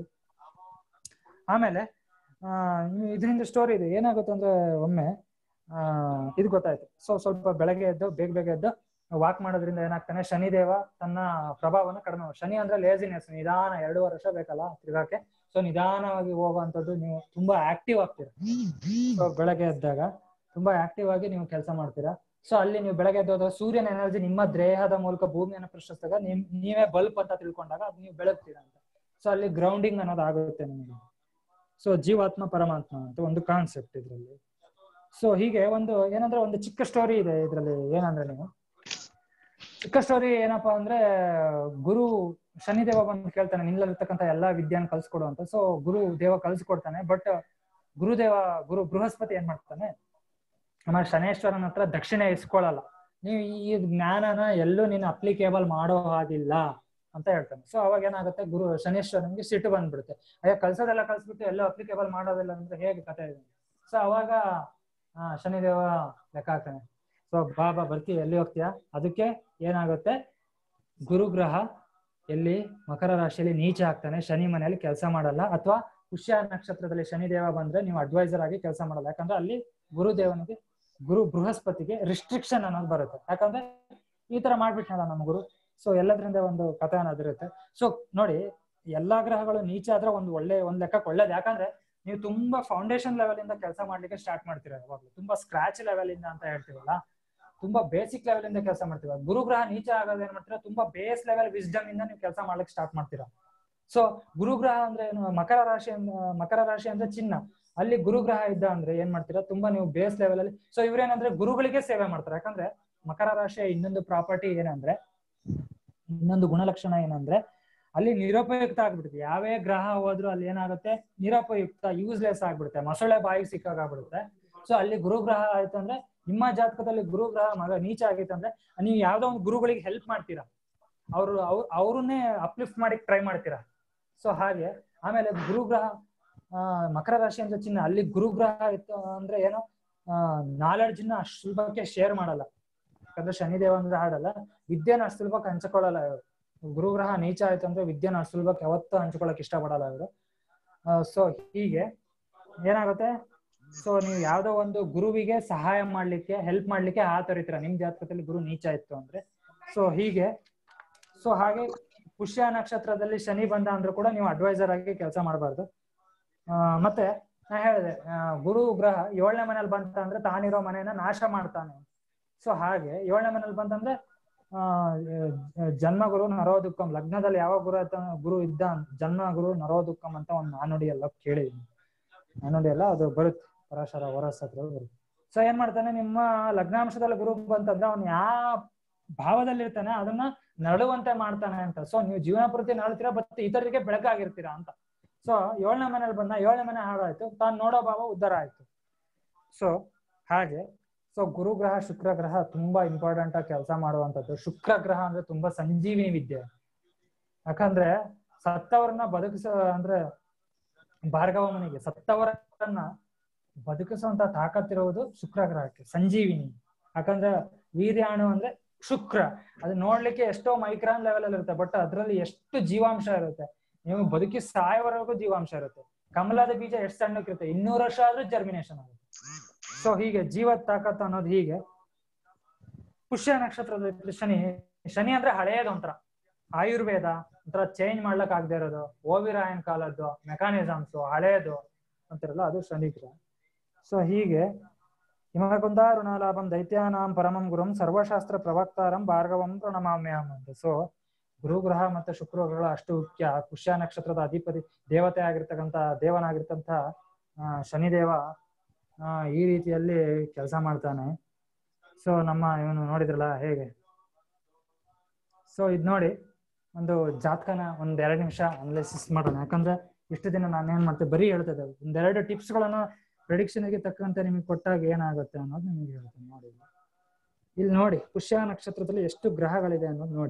Speaker 1: ಆಮೇಲೆ ಆ ಇದರಿಂದ ಸ್ಟೋರಿ ಇದೆ ಏನಾಗುತ್ತೆ ಅಂದ್ರೆ ಒಮ್ಮೆ ಆ ಇದು ಗೊತ್ತಾಯ್ತು ಸೊ ಸ್ವಲ್ಪ ಬೆಳಗ್ಗೆ ಎದ್ದು ಬೇಗ ಬೇಗ ಎದ್ದು ವಾಕ್ ಮಾಡೋದ್ರಿಂದ ಏನಾಗ್ತಾನೆ ಶನಿದೇವ ತನ್ನ ಪ್ರಭಾವನ ಕಡಿಮೆ ಮಾಡ್- ಶನಿ ಅಂದ್ರೆ ಲೇಸಿನೆಸ್ ನಿಧಾನ ಎರಡು ವರ್ಷ ಬೇಕಲ್ಲ ತಿರ್ಗಾಕೆ ಸೊ ನಿಧಾನವಾಗಿ ಹೋಗುವಂತದ್ದು ನೀವು ತುಂಬಾ ಆಕ್ಟಿವ್ ಆಗ್ತೀರಾ ಸೊ ಬೆಳಗ್ಗೆ ಎದ್ದಾಗ ತುಂಬಾ ಆಕ್ಟಿವ್ ಆಗಿ ನೀವು ಕೆಲಸ ಮಾಡ್ತೀರಾ ಸೊ ಅಲ್ಲಿ ನೀವು ಬೆಳಗ್ಗೆ ಎದ್ದೋದಾಗ ಸೂರ್ಯನ ಎನರ್ಜಿ ನಿಮ್ಮ ದೇಹದ ಮೂಲಕ ಭೂಮಿಯನ್ನು ಪೃಷ್ಠಿಸಿದಾಗ ನಿಮ್ ನೀವೇ ಬಲ್ಪ್ ಅಂತ ತಿಳ್ಕೊಂಡಾಗ ಅದು ನೀವು ಬೆಳಗ್ತೀರಾ ಅಂತ ಸೊ ಅಲ್ಲಿ ಗ್ರೌಂಡಿಂಗ್ ಅನ್ನೋದು ಆಗುತ್ತೆ ನಿಮಗೆ ಸೊ ಜೀವಾತ್ಮ ಪರಮಾತ್ಮ ಅಂತ ಒಂದು ಕಾನ್ಸೆಪ್ಟ್ ಇದ್ರಲ್ಲಿ ಸೊ ಹೀಗೆ ಒಂದು ಏನಂದ್ರೆ ಒಂದು ಚಿಕ್ಕ ಸ್ಟೋರಿ ಇದೆ ಇದ್ರಲ್ಲಿ ಏನಂದ್ರೆ ನೀವು ಚಿಕ್ಕ ಸ್ಟೋರಿ ಏನಪ್ಪಾ ಅಂದ್ರೆ ಗುರು ಶನಿದೇವ ಬಂದು ಕೇಳ್ತಾನೆ ನಿಲ್ಲಲ್ಲಿರ್ತಕ್ಕಂಥ ಎಲ್ಲಾ ವಿದ್ಯಾನ ಕಲ್ಸ್ಕೊಡು ಅಂತ ಸೊ ಗುರು ದೇವ ಕಲ್ಸ್ಕೊಡ್ತಾನೆ ಬಟ್ ಗುರುದೇವ ಗುರು ಬೃಹಸ್ಪತಿ ಏನ್ ಮಾಡ್ತಾನೆ ನಮ್ಮ ಶನೇಶ್ವರನ ಹತ್ರ ದಕ್ಷಿಣೆ ಇಸ್ಕೊಳ್ಳಲ್ಲ ನೀವು ಈ ಜ್ಞಾನನ ಎಲ್ಲೂ ನೀನು ಅಪ್ಲಿಕೇಬಲ್ ಮಾಡೋ ಹಾಗಿಲ್ಲ ಅಂತ ಹೇಳ್ತಾನೆ ಸೊ ಅವಾಗ ಏನಾಗುತ್ತೆ ಗುರು ಶನೇಶ್ವರನಿಗೆ ಸಿಟ್ಟು ಬಂದ್ಬಿಡುತ್ತೆ ಅಯ್ಯ ಕಲ್ಸೋದೆಲ್ಲ ಕಲ್ಸ್ಬಿಟ್ಟು ಎಲ್ಲೂ ಅಪ್ಲಿಕೇಬಲ್ ಮಾಡೋದಿಲ್ಲ ಅಂದ್ರೆ ಹೇಗೆ ಕಥೆ ಇದೆ ಸೊ ಅವಾಗ ಆ ಶನಿದೇವ ಲೆಕ್ಕ ಹಾಕ್ತಾನೆ ಸೊ ಬಾ ಬಾ ಬರ್ತೀಯ ಎಲ್ಲಿ ಹೋಗ್ತೀಯಾ ಅದಕ್ಕೆ ಏನಾಗುತ್ತೆ ಗುರುಗ್ರಹ ಎಲ್ಲಿ ಮಕರ ರಾಶಿಯಲ್ಲಿ ನೀಚ ಆಗ್ತಾನೆ ಶನಿ ಮನೆಯಲ್ಲಿ ಕೆಲಸ ಮಾಡಲ್ಲ ಅಥವಾ ಪುಷ್ಯ ನಕ್ಷತ್ರದಲ್ಲಿ ಶನಿದೇವ ಬಂದ್ರೆ ನೀವು ಅಡ್ವೈಸರ್ ಆಗಿ ಕೆಲಸ ಮಾಡಲ್ಲ ಯಾಕಂದ್ರೆ ಅಲ್ಲಿ ಗುರುದೇವನಿಗೆ ಗುರು ಬೃಹಸ್ಪತಿಗೆ ರಿಸ್ಟ್ರಿಕ್ಷನ್ ಅನ್ನೋದು ಬರುತ್ತೆ ಯಾಕಂದ್ರೆ ಈ ತರ ಮಾಡ್ಬಿಟ್ನಲ್ಲ ನಮ್ಮ ಗುರು ಸೊ ಎಲ್ಲದ್ರಿಂದ ಒಂದು ಕಥೆ ಅನ್ನೋದಿರುತ್ತೆ ಸೊ ನೋಡಿ ಎಲ್ಲಾ ಗ್ರಹಗಳು ನೀಚ ಆದ್ರೆ ಒಂದು ಒಳ್ಳೆ ಒಂದ್ ಲೆಕ್ಕಕ್ಕೆ ಒಳ್ಳೇದು ಯಾಕಂದ್ರೆ ನೀವು ತುಂಬಾ ಫೌಂಡೇಶನ್ ಲೆವೆಲ್ ಇಂದ ಕೆಲಸ ಮಾಡ್ಲಿಕ್ಕೆ ಸ್ಟಾರ್ಟ್ ಮಾಡ್ತೀರಾ ಯಾವಾಗ್ಲೂ ತುಂಬಾ ಸ್ಕ್ರಾಚ್ ಲೆವೆಲ್ ಇಂದ ಅಂತ ಹೇಳ್ತೀವಲ್ಲ ತುಂಬಾ ಬೇಸಿಕ್ ಲೆವೆಲ್ ಇಂದ ಕೆಲಸ ಮಾಡ್ತೀರಾ ಗುರುಗ್ರಹ ನೀಚ ಆಗೋದು ಏನ್ ಮಾಡ್ತೀರಾ ತುಂಬಾ ಬೇಸ್ ಲೆವೆಲ್ ವಿಸ್ಡಮ್ ಇಂದ ನೀವು ಕೆಲಸ ಮಾಡ್ಲಿಕ್ಕೆ ಸ್ಟಾರ್ಟ್ ಮಾಡ್ತೀರಾ ಸೊ ಗುರುಗ್ರಹ ಅಂದ್ರೆ ಏನು ಮಕರ ರಾಶಿ ಅಂದ್- ಮಕರ ರಾಶಿ ಅಂದ್ರೆ ಚಿನ್ನ ಅಲ್ಲಿ ಗುರುಗ್ರಹ ಇದ್ದ ಅಂದ್ರೆ ಏನ್ ಮಾಡ್ತೀರಾ ತುಂಬಾ ನೀವು ಬೇಸ್ ಲೆವೆಲ್ ಅಲ್ಲಿ ಸೊ ಇವ್ರೇನಂದ್ರೆ ಗುರುಗಳಿಗೆ ಸೇವೆ ಮಾಡ್ತಾರೆ ಯಾಕಂದ್ರೆ ಮಕರ ರಾಶಿಯ ಇನ್ನೊಂದು ಪ್ರಾಪರ್ಟಿ ಏನಂದ್ರೆ ಇನ್ನೊಂದು ಗುಣಲಕ್ಷಣ ಏನಂದ್ರೆ ಅಲ್ಲಿ ನಿರುಪಯುಕ್ತ ಆಗ್ಬಿಡುತ್ತೆ ಯಾವೇ ಗ್ರಹ ಹೋದ್ರು ಅಲ್ಲಿ ಏನಾಗುತ್ತೆ ನಿರುಪಯುಕ್ತ ಯೂಸ್ಲೆಸ್ ಆಗ್ಬಿಡುತ್ತೆ ಮೊಸಳೆ ಬಾಯಿಗೆ ಸಿಕ್ಕಾಗ್ಬಿಡುತ್ತೆ ಸೊ ಅಲ್ಲಿ ಗುರುಗ್ರಹ ಆಯ್ತು ಅಂದ್ರೆ ನಿಮ್ಮ ಜಾತಕದಲ್ಲಿ ಗುರುಗ್ರಹ ಮಗ ನೀಚ ಆಗಿತ್ತು ಅಂದ್ರೆ ನೀವು ಯಾವ್ದೋ ಒಂದು ಗುರುಗಳಿಗೆ ಹೆಲ್ಪ್ ಮಾಡ್ತೀರಾ ಅವರು ಅವ್ರನ್ನೇ ಅಪ್ಲಿಫ್ಟ್ ಮಾಡಿ ಟ್ರೈ ಮಾಡ್ತೀರಾ ಸೊ ಹಾಗೆ ಆಮೇಲೆ ಗುರುಗ್ರಹ ಆ, ಮಕರ ರಾಶಿ ಅಂದ್ರೆ ಚಿನ್ನ ಅಲ್ಲಿ ಗುರುಗ್ರಹ ಇತ್ತು ಅಂದ್ರೆ ಏನೋ ನಾಲೆಡ್ಜ್ ನ ಅಷ್ಟು ಸುಲಭಕ್ಕೆ ಶೇರ್ ಮಾಡಲ್ಲ ಯಾಕಂದ್ರೆ ಶನಿದೇವ ಅಂದ್ರೆ ಹಾಡಲ್ಲ ವಿದ್ಯೆನ ಅಷ್ಟು ಸುಲಭಕ್ಕೆ ಹಂಚ್ಕೊಳ್ಳಲ್ಲ ಇವರು ಗುರುಗ್ರಹ ನೀಚ ಆಯ್ತು ಅಂದ್ರೆ ವಿದ್ಯೆನ ಅಷ್ಟು ಸುಲಭಕ್ಕೆ ಯಾವತ್ತೂ ಹಂಚ್ಕೊಳಕ್ ಇಷ್ಟಪಡಲ್ಲ ಇವರು ಸೊ ಹೀಗೆ ಏನಾಗುತ್ತೆ ಸೊ ನೀವು ಯಾವ್ದೋ ಒಂದು ಗುರುವಿಗೆ ಸಹಾಯ ಮಾಡ್ಲಿಕ್ಕೆ ಹೆಲ್ಪ್ ಮಾಡ್ಲಿಕ್ಕೆ ಆತರಿತೀರ ನಿಮ್ ಜಾತಕದಲ್ಲಿ ಗುರು ನೀಚ ಇತ್ತು ಅಂದ್ರೆ ಸೊ ಹೀಗೆ ಸೊ ಹಾಗೆ ಪುಷ್ಯ ನಕ್ಷತ್ರದಲ್ಲಿ ಶನಿ ಬಂದ ಅಂದ್ರೂ ಕೂಡ ನೀವು ಅಡ್ವೈಸರ್ ಆಗಿ ಕೆಲಸ ಮಾಡಬಾರ್ದು ಮತ್ತೆ ನಾ ಹೇಳಿದೆ ಆ, ಗುರು ಗ್ರಹ ಏಳನೇ ಮನೇಲಿ ಬಂತ ಅಂದ್ರೆ ತಾನಿರೋ ಮನೆಯನ್ನ ನಾಶ ಮಾಡ್ತಾನೆ ಸೊ ಹಾಗೆ ಏಳನೇ ಮನೇಲಿ ಬಂತಂದ್ರೆ ಆ ಜನ್ಮ ಗುರು ನರೋದುಕ್ಕಂ ಲಗ್ನದಲ್ಲಿ ಯಾವ ಗುರು ಆತ ಗುರು ಇದ್ದ ಜನ್ಮ ಗುರು ನರೋದುಕ್ಕಂ ಅಂತ ಒಂದು ನಾನುಡಿ ಎಲ್ಲ ಕೇಳಿದೀನಿ ನಾನುಡಿ ಎಲ್ಲ ಅದು ಬರುತ್ತೆ ಪರಾಶರ ಹೊರಸ್ ಹತ್ರ ಬರುತ್ತೆ ಸೊ ಏನ್ ಮಾಡ್ತಾನೆ ನಿಮ್ಮ ಲಗ್ನಾಂಶದಲ್ಲಿ ಗುರು ಬಂತಂದ್ರೆ ಅವ್ನು ಯಾವ ಭಾವದಲ್ಲಿ ಇರ್ತಾನೆ ಅದನ್ನ ನರಳುವಂತೆ ಮಾಡ್ತಾನೆ ಅಂತ ಸೊ ನೀವು ಜೀವನ ಪೂರ್ತಿ ನರಳ್ತೀರಾ ಬಟ್ ಇತರರಿಗೆ ಬೆಳಕಾಗಿರ್ತೀರಾ ಅಂತ ಸೊ ಏಳನೇ ಮನೇಲಿ ಬಂದ ಏಳನೇ ಮನೆ ಹಾಳಾಯ್ತು ತಾನು ನೋಡೋ ಭಾವ ಉದ್ಧಾರ ಆಯ್ತು ಸೊ ಹಾಗೆ ಸೊ ಗುರು ಗ್ರಹ ಶುಕ್ರ ಗ್ರಹ ತುಂಬಾ ಇಂಪಾರ್ಟೆಂಟ್ ಆಗಿ ಕೆಲಸ ಮಾಡುವಂತದ್ದು ಶುಕ್ರ ಗ್ರಹ ಅಂದ್ರೆ ತುಂಬಾ ಸಂಜೀವಿನಿ ವಿದ್ಯೆ ಯಾಕಂದ್ರೆ ಸತ್ತವರನ್ನ ಬದುಕಿಸ ಅಂದ್ರೆ ಭಾರ್ಗವ ಮನೆಗೆ ಸತ್ತವರನ್ನ ಬದುಕಿಸುವಂತ ತಾಕತ್ತಿರುವುದು ಶುಕ್ರ ಗ್ರಹಕ್ಕೆ ಸಂಜೀವಿನಿ ಯಾಕಂದ್ರೆ ವೀರ್ಯಾಣು ಅಂದ್ರೆ ಶುಕ್ರ ಅದು ನೋಡ್ಲಿಕ್ಕೆ ಎಷ್ಟೋ ಮೈಕ್ರಾನ್ ಲೆವೆಲ್ ಅಲ್ಲಿ ಇರುತ್ತೆ ಬಟ್ ಅದ್ರಲ್ಲಿ ಎಷ್ಟು ಜೀವಾಂಶ ಇರುತ್ತೆ ನೀವು ಬದುಕಿ ಸಾಯವರೆಗೂ ಜೀವಾಂಶ ಇರುತ್ತೆ ಕಮಲದ ಬೀಜ ಎಷ್ಟು ಸಣ್ಣಕ್ಕಿರುತ್ತೆ ಇನ್ನೂರು ವರ್ಷ ಆದ್ರೂ ಜರ್ಮಿನೇಷನ್ ಆಗುತ್ತೆ ಸೊ ಹೀಗೆ ಜೀವ ತಾಕತ್ ಅನ್ನೋದು ಹೀಗೆ ಪುಷ್ಯ ನಕ್ಷತ್ರದ ಶನಿ ಶನಿ ಅಂದ್ರೆ ಹಳೆಯದು ಒಂಥರ ಆಯುರ್ವೇದ ಒಂಥರ ಚೇಂಜ್ ಮಾಡ್ಲಕ್ ಆಗದೆ ಇರೋದು ಓವಿರಾಯನ್ ಕಾಲದ್ದು ಮೆಕಾನಿಸಮ್ಸ್ ಹಳೆಯದು ಅಂತಿರಲ್ಲ ಅದು ಶನಿ ಗ್ರಹ ಸೊ ಹೀಗೆ ಹಿಮಕುಂದ ಋಣಲಾಭಂ ದೈತ್ಯಾನಾಂ ಪರಮಂ ಗುರುಂ ಸರ್ವಶಾಸ್ತ್ರ ಪ್ರವಕ್ತಾರಂ ಭಾರ್ಗವಂ ಪ್ರಣಮಾಮ್ಯಹಂ ಅಂತ ಸೊ ಗುರುಗ್ರಹ ಮತ್ತೆ ಶುಕ್ರ ಗ್ರಹಗಳು ಅಷ್ಟು ಮುಖ್ಯ ಪುಷ್ಯ ನಕ್ಷತ್ರದ ಅಧಿಪತಿ ದೇವತೆ ಆಗಿರ್ತಕ್ಕಂಥ ದೇವನಾಗಿರ್ತಂಥ ಆ, ಶನಿದೇವ ಆ, ಈ ರೀತಿಯಲ್ಲಿ ಕೆಲಸ ಮಾಡ್ತಾನೆ ಸೊ ನಮ್ಮ ಇವನು ನೋಡಿದ್ರಲ್ಲ ಹೇಗೆ ಸೊ ಇದ್ ನೋಡಿ ಒಂದು ಜಾತಕನ ಒಂದ್ ಎರಡು ನಿಮಿಷ ಅನಲೈಸಿಸ್ ಮಾಡೋಣ ಯಾಕಂದ್ರೆ ಇಷ್ಟು ದಿನ ನಾನು ಏನ್ ಮಾಡ್ತೇವೆ ಬರೀ ಹೇಳ್ತಿದ್ದೆ ಒಂದೆರಡು ಟಿಪ್ಸ್ ಗಳನ್ನ prediction ಗೆ ತಕ್ಕಂತೆ ನಿಮಗೆ ಕೊಟ್ಟಾಗ ಏನಾಗುತ್ತೆ ಅನ್ನೋದು ನಿಮಗೆ ಹೇಳ್ತೇನೆ ನೋಡಿ ಇಲ್ಲಿ ನೋಡಿ ಪುಷ್ಯ ನಕ್ಷತ್ರದಲ್ಲಿ ಎಷ್ಟು ಗ್ರಹಗಳಿದೆ ಅನ್ನೋದು ನೋಡಿ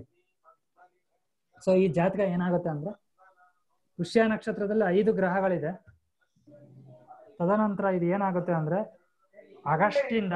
Speaker 1: ಸೊ ಈ ಜಾತಕ ಏನಾಗುತ್ತೆ ಅಂದ್ರೆ ಪುಷ್ಯ ನಕ್ಷತ್ರದಲ್ಲಿ ಐದು ಗ್ರಹಗಳಿದೆ ತದನಂತರ ಇದು ಏನಾಗುತ್ತೆ ಅಂದ್ರೆ ಆಗಸ್ಟ್ ಇಂದ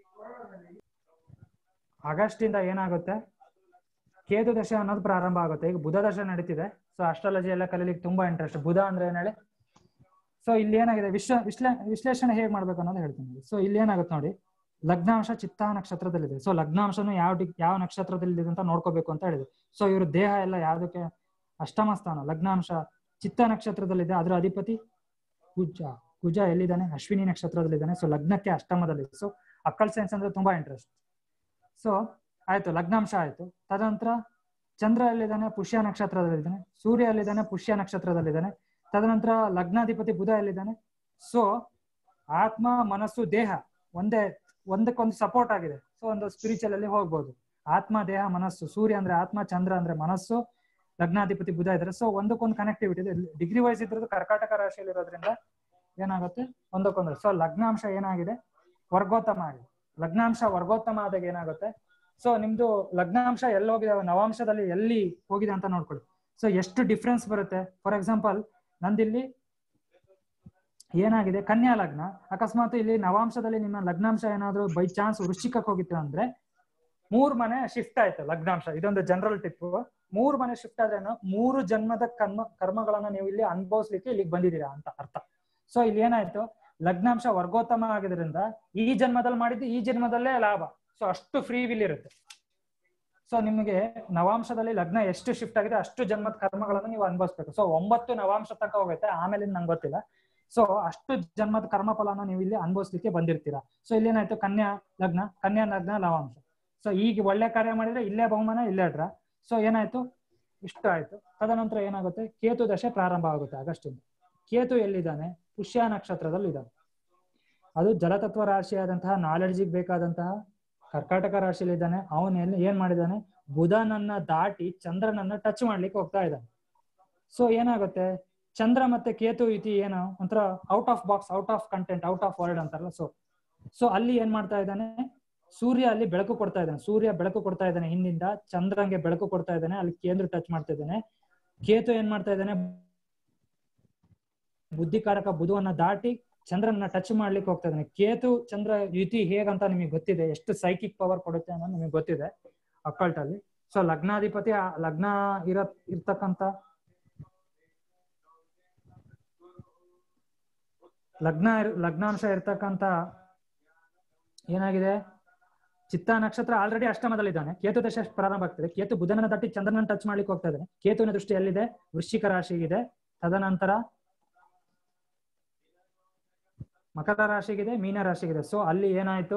Speaker 1: ಆಗಸ್ಟ್ ಇಂದ ಏನಾಗುತ್ತೆ ಕೇತು ದಶೆ ಅನ್ನೋದು ಪ್ರಾರಂಭ ಆಗುತ್ತೆ ಈಗ ಬುಧ ದಶೆ ನಡೀತಿದೆ ಸೊ ಅಸ್ಟ್ರಾಲಜಿ ಎಲ್ಲ ಕಲೀಲಿಕ್ಕೆ ತುಂಬಾ ಇಂಟ್ರೆಸ್ಟ್ ಬುಧ ಅಂದ್ರೆ ಏನ್ ಹೇಳಿ ಸೊ ಇಲ್ಲಿ ಏನಾಗಿದೆ ವಿಶ್ವ ವಿಶ್ಲೇ ವಿಶ್ಲೇಷಣೆ ಹೇಗ್ ಮಾಡ್ಬೇಕು ಅನ್ನೋದು ಹೇಳ್ತೀನಿ ಸೊ ಇಲ್ಲಿ ಏನಾಗುತ್ತೆ ನೋಡಿ ಲಗ್ನಾಂಶ ಚಿತ್ತ ನಕ್ಷತ್ರದಲ್ಲಿದೆ ಸೊ ಲಗ್ನಾಂಶನು ಯಾವ ಡಿ ಯಾವ ನಕ್ಷತ್ರದಲ್ಲಿದೆ ಅಂತ ನೋಡ್ಕೋಬೇಕು ಅಂತ ಹೇಳಿದೆ ಸೊ ಇವ್ರ ದೇಹ ಎಲ್ಲ ಯಾವ್ದಕ್ಕೆ ಅಷ್ಟಮ ಸ್ಥಾನ ಲಗ್ನಾಂಶ ಚಿತ್ತ ನಕ್ಷತ್ರದಲ್ಲಿದೆ ಅದ್ರ ಅಧಿಪತಿ ಕುಜ ಕುಜ ಎಲ್ಲಿದ್ದಾನೆ ಅಶ್ವಿನಿ ನಕ್ಷತ್ರದಲ್ಲಿದ್ದಾನೆ ಸೊ ಲಗ್ನಕ್ಕೆ ಅಷ್ಟಮದಲ್ಲಿ ಸೊ ಅಕ್ಕಲ್ ಸೈನ್ಸ್ ಅಂದ್ರೆ ತುಂಬಾ ಇಂಟ್ರೆಸ್ಟ್ ಸೊ ಆಯ್ತು ಲಗ್ನಾಂಶ ಆಯ್ತು ತದನಂತರ ಚಂದ್ರ ಎಲ್ಲಿದ್ದಾನೆ ಪುಷ್ಯ ನಕ್ಷತ್ರದಲ್ಲಿದ್ದಾನೆ ಸೂರ್ಯ ಎಲ್ಲಿದ್ದಾನೆ ಪುಷ್ಯ ನಕ್ಷತ್ರದಲ್ಲಿದ್ದಾನೆ ತದನಂತರ ಲಗ್ನಾಧಿಪತಿ ಬುಧ ಎಲ್ಲಿದ್ದಾನೆ ಸೊ ಆತ್ಮ ಮನಸ್ಸು ದೇಹ ಒಂದೇ ಒಂದಕ್ಕೊಂದು ಸಪೋರ್ಟ್ ಆಗಿದೆ ಸೊ ಒಂದು ಸ್ಪಿರಿಚುವಲ್ ಅಲ್ಲಿ ಹೋಗ್ಬೋದು ಆತ್ಮ ದೇಹ ಮನಸ್ಸು ಸೂರ್ಯ ಅಂದ್ರೆ ಆತ್ಮ ಚಂದ್ರ ಅಂದ್ರೆ ಮನಸ್ಸು ಲಗ್ನಾಧಿಪತಿ ಬುಧ ಇದ್ದಾರೆ ಸೊ ಒಂದಕ್ಕೊಂದು ಕನೆಕ್ಟಿವಿಟಿ ಇದೆ ಡಿಗ್ರಿ ವೈಸ್ ಇದ್ರದ್ದು ಕರ್ಕಾಟಕ ರಾಶಿಯಲ್ಲಿ ಇರೋದ್ರಿಂದ ಏನಾಗುತ್ತೆ ಒಂದಕ್ಕೊಂದು ಸೊ ಲಗ್ನಾಂಶ ಏನಾಗಿದೆ ವರ್ಗೋತ್ತಮ ಆಗಿದೆ ಲಗ್ನಾಂಶ ವರ್ಗೋತ್ತಮ ಆದಾಗ ಏನಾಗುತ್ತೆ ಸೊ ನಿಮ್ದು ಲಗ್ನಾಂಶ ಎಲ್ಲಿ ಹೋಗಿದೆ ನವಾಂಶದಲ್ಲಿ ಎಲ್ಲಿ ಹೋಗಿದೆ ಅಂತ ನೋಡ್ಕೊಳ್ಳಿ ಸೊ ಎಷ್ಟು ಡಿಫ್ರೆನ್ಸ್ ಬರುತ್ತೆ ಫಾರ್ ಎಕ್ಸಾಂಪಲ್ ನಂದಿಲ್ಲಿ ಏನಾಗಿದೆ ಕನ್ಯಾ ಲಗ್ನ ಅಕಸ್ಮಾತ್ ಇಲ್ಲಿ ನವಾಂಶದಲ್ಲಿ ನಿಮ್ಮ ಲಗ್ನಾಂಶ ಏನಾದ್ರು ಬೈ ಚಾನ್ಸ್ ವೃಶ್ಚಿಕಕ್ಕೆ ಹೋಗಿತ್ತು ಅಂದ್ರೆ ಮೂರ್ ಮನೆ ಶಿಫ್ಟ್ ಆಯ್ತು ಲಗ್ನಾಂಶ ಇದೊಂದು ಜನರಲ್ ಟಿಪ್ ಮೂರ್ ಮನೆ ಶಿಫ್ಟ್ ಆದ್ರೇನು ಮೂರು ಜನ್ಮದ ಕರ್ಮ ಕರ್ಮಗಳನ್ನ ನೀವು ಇಲ್ಲಿ ಅನುಭವಿಸ್ಲಿಕ್ಕೆ ಇಲ್ಲಿಗೆ ಬಂದಿದ್ದೀರಾ ಅಂತ ಅರ್ಥ ಸೊ ಇಲ್ಲಿ ಏನಾಯ್ತು ಲಗ್ನಾಂಶ ವರ್ಗೋತ್ತಮ ಆಗಿದ್ರಿಂದ ಈ ಜನ್ಮದಲ್ಲಿ ಮಾಡಿದ್ದು ಈ ಜನ್ಮದಲ್ಲೇ ಲಾಭ ಸೊ ಅಷ್ಟು ಫ್ರೀ ವಿಲ್ ಇರುತ್ತೆ ಸೊ ನಿಮಗೆ ನವಾಂಶದಲ್ಲಿ ಲಗ್ನ ಎಷ್ಟು ಶಿಫ್ಟ್ ಆಗಿದೆ ಅಷ್ಟು ಜನ್ಮದ ಕರ್ಮಗಳನ್ನು ನೀವು ಅನುಭವಿಸ್ಬೇಕು ಸೊ ಒಂಬತ್ತು ನವಾಂಶ ತನಕ ಹೋಗುತ್ತೆ ಆಮೇಲೆ ನಂಗೆ ಗೊತ್ತಿಲ್ಲ ಸೊ ಅಷ್ಟು ಜನ್ಮದ ಕರ್ಮ ಫಲನ ನೀವು ಇಲ್ಲಿ ಅನುಭವಿಸ್ಲಿಕ್ಕೆ ಬಂದಿರ್ತೀರಾ ಸೊ ಇಲ್ಲಿ ಏನಾಯ್ತು ಕನ್ಯಾ ಲಗ್ನ ಕನ್ಯಾ ಲಗ್ನ ನವಾಂಶ ಸೊ ಈಗ ಒಳ್ಳೆ ಕಾರ್ಯ ಮಾಡಿದ್ರೆ ಇಲ್ಲೇ ಬಹುಮಾನ ಇಲ್ಲೇ ಡ್ರಾ ಸೊ ಏನಾಯ್ತು ಇಷ್ಟು ಆಯ್ತು ತದನಂತರ ಏನಾಗುತ್ತೆ ಕೇತು ದಶೆ ಪ್ರಾರಂಭ ಆಗುತ್ತೆ ಆಗಸ್ಟಿಂದ ಕೇತು ಎಲ್ಲಿದ್ದಾನೆ ಪುಷ್ಯ ನಕ್ಷತ್ರದಲ್ಲಿ ಇದ್ದಾನೆ ಅದು ಜಲತತ್ವ ರಾಶಿಯಾದಂತಹ ನಾಲೆಡ್ಜಿಗೆ ಬೇಕಾದಂತಹ ಕರ್ಕಾಟಕ ರಾಶಿಯಲ್ಲಿ ಇದ್ದಾನೆ ಅವನು ಎಲ್ಲಿ ಏನ್ ಮಾಡಿದಾನೆ ಬುಧನನ್ನ ದಾಟಿ ಚಂದ್ರನನ್ನ ಟಚ್ ಮಾಡ್ಲಿಕ್ಕೆ ಹೋಗ್ತಾ ಇದ್ದಾನೆ ಸೊ ಏನಾಗುತ್ತೆ ಚಂದ್ರ ಮತ್ತೆ ಕೇತು ಇತಿ ಏನು ಒಂಥರ out of box out of content out of world ಅಂತಾರಲ್ಲ ಸೊ ಸೊ ಅಲ್ಲಿ ಏನ್ ಮಾಡ್ತಾ ಇದ್ದಾನೆ ಸೂರ್ಯ ಅಲ್ಲಿ ಬೆಳಕು ಕೊಡ್ತಾ ಇದ್ದಾನೆ ಸೂರ್ಯ ಬೆಳಕು ಕೊಡ್ತಾ ಇದ್ದಾನೆ ಹಿಂದಿಂದ ಚಂದ್ರಂಗೆ ಬೆಳಕು ಕೊಡ್ತಾ ಇದ್ದಾನೆ ಅಲ್ಲಿ ಕೇಂದ್ರ ಟಚ್ ಮಾಡ್ತಾ ಇದ್ದಾನೆ ಕೇತು ಏನ್ ಮಾಡ್ತಾ ಇದ್ದಾನೆ ಬುದ್ಧಿಕಾರಕ ಬುಧವನ್ನ ದಾಟಿ ಚಂದ್ರನ ಟಚ್ ಮಾಡ್ಲಿಕ್ಕೆ ಹೋಗ್ತಾ ಇದ್ದಾನೆ ಕೇತು ಚಂದ್ರ ಯುತಿ ಹೇಗಂತ ನಿಮಗೆ ಗೊತ್ತಿದೆ ಎಷ್ಟು ಸೈಕಿಕ್ ಪವರ್ ಕೊಡುತ್ತೆ ಅನ್ನೋದು ನಿಮಗೆ ಗೊತ್ತಿದೆ ಅಕ್ಕಲ್ಟ್ ಅಲ್ಲಿ ಸೊ ಲಗ್ನಾಧಿಪತಿ ಆ ಲಗ್ನ ಇರ ಇರ್ತಕ್ಕಂತ ಲಗ್ನ ಇರ್- ಲಗ್ನಾಂಶ ಇರ್ತಕ್ಕಂತ ಏನಾಗಿದೆ ಚಿತ್ತ ನಕ್ಷತ್ರ ಆಲ್ರೆಡಿ ಅಷ್ಟಮದಲ್ಲಿದ್ದಾನೆ ಕೇತು ದಶ ಪ್ರಾರಂಭ ಆಗ್ತದೆ ಕೇತು ಬುಧನ ತಟ್ಟಿ ಚಂದ್ರನ ಟಚ್ ಮಾಡ್ಲಿಕ್ಕೆ ಹೋಗ್ತಾ ಇದ್ದಾನೆ ಕೇತುವಿನ ದೃಷ್ಟಿ ಎಲ್ಲಿದೆ ವೃಶ್ಚಿಕ ರಾಶಿಗಿದೆ ತದನಂತರ ಮಕರ ರಾಶಿಗಿದೆ ಮೀನ ರಾಶಿಗಿದೆ ಸೊ ಅಲ್ಲಿ ಏನಾಯ್ತು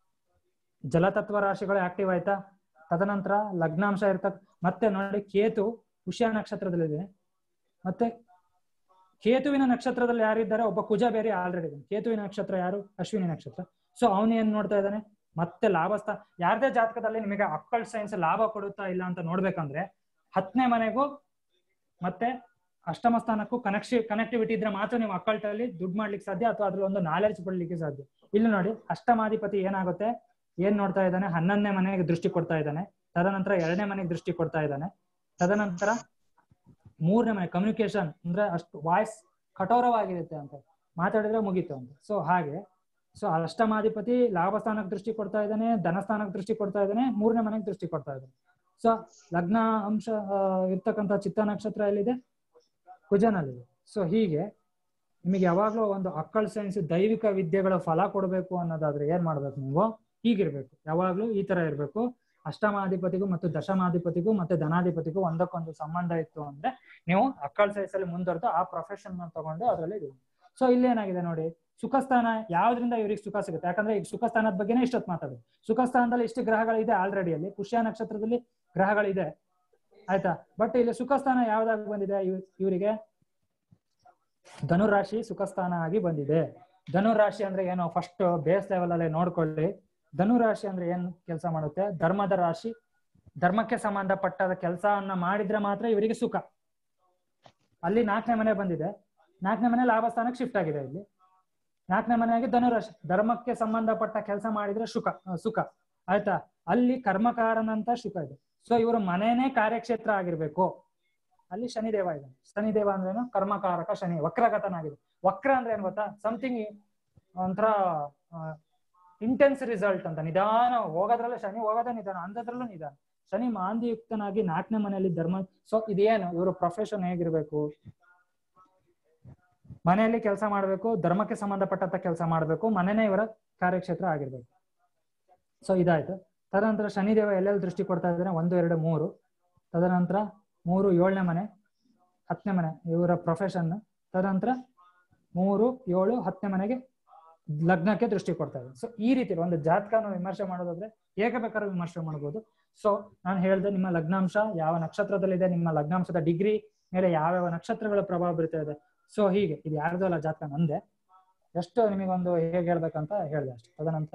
Speaker 1: ಜಲತತ್ವ ರಾಶಿಗಳು ಆಕ್ಟಿವ್ ಆಯ್ತಾ ತದನಂತರ ಲಗ್ನಾಂಶ ಇರ್ತಕ್ಕ ಮತ್ತೆ ನೋಡಿ ಕೇತು ಪುಷ್ಯ ನಕ್ಷತ್ರದಲ್ಲಿದೆ ಮತ್ತೆ ಕೇತುವಿನ ನಕ್ಷತ್ರದಲ್ಲಿ ಯಾರಿದ್ದಾರೆ ಒಬ್ಬ ಕುಜ ಬೇರೆ ಆಲ್ರೆಡಿ ಇದ್ದಾನೆ ಕೇತುವಿನ ನಕ್ಷತ್ರ ಯಾರು ಅಶ್ವಿನಿ ನಕ್ಷತ್ರ ಸೊ ಅವನು ಏನ್ ನೋಡ್ತಾ ಇದ್ದಾನೆ ಮತ್ತೆ ಲಾಭಸ್ಥ ಯಾರ್ದೇ ಜಾತಕದಲ್ಲಿ ನಿಮಗೆ ಅಕ್ಕಲ್ ಸೈನ್ಸ್ ಲಾಭ ಕೊಡುತ್ತಾ ಇಲ್ಲ ಅಂತ ನೋಡ್ಬೇಕಂದ್ರೆ ಹತ್ತನೇ ಮನೆಗೂ ಮತ್ತೆ ಅಷ್ಟಮ ಸ್ಥಾನಕ್ಕೂ ಕನೆಕ್ಷಿ ಕನೆಕ್ಟಿವಿಟಿ ಇದ್ರೆ ಮಾತ್ರ ನೀವು ಅಕ್ಕಲ್ಟ್ ಅಲ್ಲಿ ದುಡ್ಡು ಮಾಡ್ಲಿಕ್ಕೆ ಸಾಧ್ಯ ಅಥವಾ ಅದ್ರ ಒಂದು ನಾಲೆಡ್ಜ್ ಪಡ್ಲಿಕ್ಕೆ ಸಾಧ್ಯ ಇಲ್ಲಿ ನೋಡಿ ಅಷ್ಟಮಾಧಿಪತಿ ಏನಾಗುತ್ತೆ ಏನ್ ನೋಡ್ತಾ ಇದ್ದಾನೆ ಹನ್ನೊಂದನೇ ಮನೆಗೆ ದೃಷ್ಟಿ ಕೊಡ್ತಾ ಇದ್ದಾನೆ ತದನಂತರ ಎರಡನೇ ಮನೆಗೆ ದೃಷ್ಟಿ ಕೊಡ್ತಾ ಇದ್ದಾನೆ ತದನಂತರ ಮೂರನೇ ಮನೆ ಕಮ್ಯುನಿಕೇಶನ್ ಅಂದ್ರೆ ಅಷ್ಟು ವಾಯ್ಸ್ ಕಠೋರವಾಗಿರುತ್ತೆ ಅಂತ ಮಾತಾಡಿದ್ರೆ ಮುಗೀತು ಅಂತ ಸೊ ಹಾಗೆ ಸೊ ಅಷ್ಟಮಾಧಿಪತಿ ಲಾಭ ಸ್ಥಾನಕ್ಕೆ ದೃಷ್ಟಿ ಕೊಡ್ತಾ ಇದ್ದಾನೆ ಧನಸ್ಥಾನಕ್ಕೆ ದೃಷ್ಟಿ ಕೊಡ್ತಾ ಇದ್ದಾನೆ ಮೂರನೇ ಮನೆಗೆ ದೃಷ್ಟಿ ಕೊಡ್ತಾ ಇದ್ದಾನೆ ಸೊ ಲಗ್ನ ಅಂಶ ಆ, ಇರ್ತಕ್ಕಂಥ ಚಿತ್ತ ನಕ್ಷತ್ರ ಎಲ್ಲಿದೆ ಕುಜನಲ್ಲಿದೆ ಸೊ ಹೀಗೆ ನಿಮಗೆ ಯಾವಾಗ್ಲೂ ಒಂದು ಅಕ್ಕಳ್ ಸೈನ್ಸ್ ದೈವಿಕ ವಿದ್ಯೆಗಳ ಫಲ ಕೊಡಬೇಕು ಅನ್ನೋದಾದ್ರೆ ಏನ್ ಮಾಡ್ಬೇಕು ನೀವು ಹೀಗಿರ್ಬೇಕು ಯಾವಾಗ್ಲೂ ಈ ತರ ಇರ್ಬೇಕು ಅಷ್ಟಮಾಧಿಪತಿಗೂ ಮತ್ತು ದಶಮಾಧಿಪತಿಗೂ ಮತ್ತೆ ಧನಾಧಿಪತಿಗೂ ಒಂದಕ್ಕೊಂದು ಸಂಬಂಧ ಇತ್ತು ಅಂದ್ರೆ ನೀವು ಅಕ್ಕಳ್ ಸೈನ್ಸ್ ಅಲ್ಲಿ ಮುಂದುವರೆದು ಆ ಪ್ರೊಫೆಷನ್ ತಗೊಂಡು ಅದರಲ್ಲಿ ಸೊ ಇಲ್ಲಿ ಏನಾಗಿದೆ ನೋಡಿ ಸುಖಸ್ಥಾನ ಯಾವ್ದ್ರಿಂದ ಇವ್ರಿಗೆ ಸುಖ ಸಿಗುತ್ತೆ ಯಾಕಂದ್ರೆ ಈಗ ಸುಖಸ್ಥಾನದ ಬಗ್ಗೆನೇ ಇಷ್ಟೊತ್ತು ಮಾತಾಡೋದು ಸುಖಸ್ಥಾನದಲ್ಲಿ ಇಷ್ಟು ಗ್ರಹಗಳಿದೆ ಆಲ್ರೆಡಿ ಅಲ್ಲಿ ಪುಷ್ಯ ನಕ್ಷತ್ರದಲ್ಲಿ ಗ್ರಹಗಳಿದೆ ಆಯ್ತಾ ಬಟ್ ಇಲ್ಲಿ ಸುಖಸ್ಥಾನ ಯಾವ್ದಾಗ ಬಂದಿದೆ ಇವ್- ಇವರಿಗೆ ಧನುರಾಶಿ ಸುಖಸ್ಥಾನ ಆಗಿ ಬಂದಿದೆ ಧನುರಾಶಿ ಅಂದ್ರೆ ಏನು ಫಸ್ಟ್ ಬೇಸ್ ಲೆವೆಲ್ ಅಲ್ಲಿ ನೋಡ್ಕೊಳ್ಳಿ ಧನುರಾಶಿ ಅಂದ್ರೆ ಏನ್ ಕೆಲಸ ಮಾಡುತ್ತೆ ಧರ್ಮದ ರಾಶಿ ಧರ್ಮಕ್ಕೆ ಸಂಬಂಧಪಟ್ಟ ಕೆಲಸವನ್ನ ಮಾಡಿದ್ರೆ ಮಾತ್ರ ಇವರಿಗೆ ಸುಖ ಅಲ್ಲಿ ನಾಲ್ಕನೇ ಮನೆ ಬಂದಿದೆ ನಾಲ್ಕನೇ ಮನೆ ಲಾಭ ಸ್ಥಾನಕ್ಕೆ ಶಿಫ್ಟ್ ಆಗಿದೆ ಇಲ್ಲಿ ನಾಲ್ಕನೇ ಮನೆಯಾಗಿ ಧನುರಾಶಿ ಧರ್ಮಕ್ಕೆ ಸಂಬಂಧಪಟ್ಟ ಕೆಲಸ ಮಾಡಿದ್ರೆ ಸುಖ ಆ, ಸುಖ ಆಯ್ತಾ ಅಲ್ಲಿ ಕರ್ಮಕಾರನಂತ ಸುಖ ಇದೆ ಸೊ ಇವರು ಮನೆನೇ ಕಾರ್ಯಕ್ಷೇತ್ರ ಆಗಿರ್ಬೇಕು ಅಲ್ಲಿ ಶನಿದೇವ ಇದೆ ಶನಿದೇವ ಅಂದ್ರೇನು ಕರ್ಮಕಾರಕ ಶನಿ ವಕ್ರಗತನಾಗಿದೆ ವಕ್ರ ಅಂದ್ರೆ ಏನ್ ಗೊತ್ತಾ ಸಮಥಿಂಗ್ ಒಂಥರ ಇಂಟೆನ್ಸ್ ರಿಸಲ್ಟ್ ಅಂತ ನಿಧಾನ ಹೋಗೋದ್ರಲ್ಲೇ ಶನಿ ಹೋಗೋದೇ ನಿಧಾನ ಅಂಥದ್ರಲ್ಲೂ ನಿಧಾನ ಶನಿ ಮಾಂದಿಯುಕ್ತನಾಗಿ ನಾಲ್ಕನೇ ಮನೆಯಲ್ಲಿ ಧರ್ಮ ಸೊ ಇದೇನು ಇವರು ಪ್ರೊಫೆಷನ್ ಹೇಗಿರ್ಬೇಕು ಮನೆಯಲ್ಲಿ ಕೆಲಸ ಮಾಡ್ಬೇಕು ಧರ್ಮಕ್ಕೆ ಸಂಬಂಧಪಟ್ಟಂತ ಕೆಲಸ ಮಾಡ್ಬೇಕು ಮನೆನೇ ಇವರ ಕಾರ್ಯಕ್ಷೇತ್ರ ಆಗಿರ್ಬೇಕು ಸೊ ಇದಾಯ್ತು ತದನಂತರ ಶನಿದೇವ ಎಲ್ಲೆಲ್ಲಿ ದೃಷ್ಟಿ ಕೊಡ್ತಾ ಇದ್ದಾರೆ ಒಂದು ಎರಡು ಮೂರು ತದನಂತರ ಮೂರು ಏಳನೇ ಮನೆ ಹತ್ತನೇ ಮನೆ ಇವರ ಪ್ರೊಫೆಷನ್ ತದನಂತರ ಮೂರು ಏಳು ಹತ್ತನೇ ಮನೆಗೆ ಲಗ್ನಕ್ಕೆ ದೃಷ್ಟಿ ಕೊಡ್ತಾ ಇದ್ದಾರೆ ಸೊ ಈ ರೀತಿ ಒಂದು ಜಾತಕನ ವಿಮರ್ಶೆ ಮಾಡೋದಾದ್ರೆ ಹೇಗೆ ಬೇಕಾದ್ರೂ ವಿಮರ್ಶೆ ಮಾಡ್ಬೋದು ಸೊ ನಾನು ಹೇಳ್ದೆ ನಿಮ್ಮ ಲಗ್ನಾಂಶ ಯಾವ ನಕ್ಷತ್ರದಲ್ಲಿದೆ ನಿಮ್ಮ ಲಗ್ನಾಂಶದ ಡಿಗ್ರಿ ಮೇಲೆ ಯಾವ್ಯಾವ ನಕ್ಷತ್ರಗಳ ಪ್ರಭಾವ ಬೀರ್ತಾ ಇದೆ ಸೊ ಹೀಗೆ ಇದು ಯಾರ್ದು ಅಲ್ಲ ಜಾತಕ ನಂದೆ ಎಷ್ಟು ನಿಮಗೊಂದು ಹೇಗೆ ಹೇಳ್ಬೇಕಂತ ಹೇಳ್ದೆ ಅಷ್ಟೇ ತದನಂತರ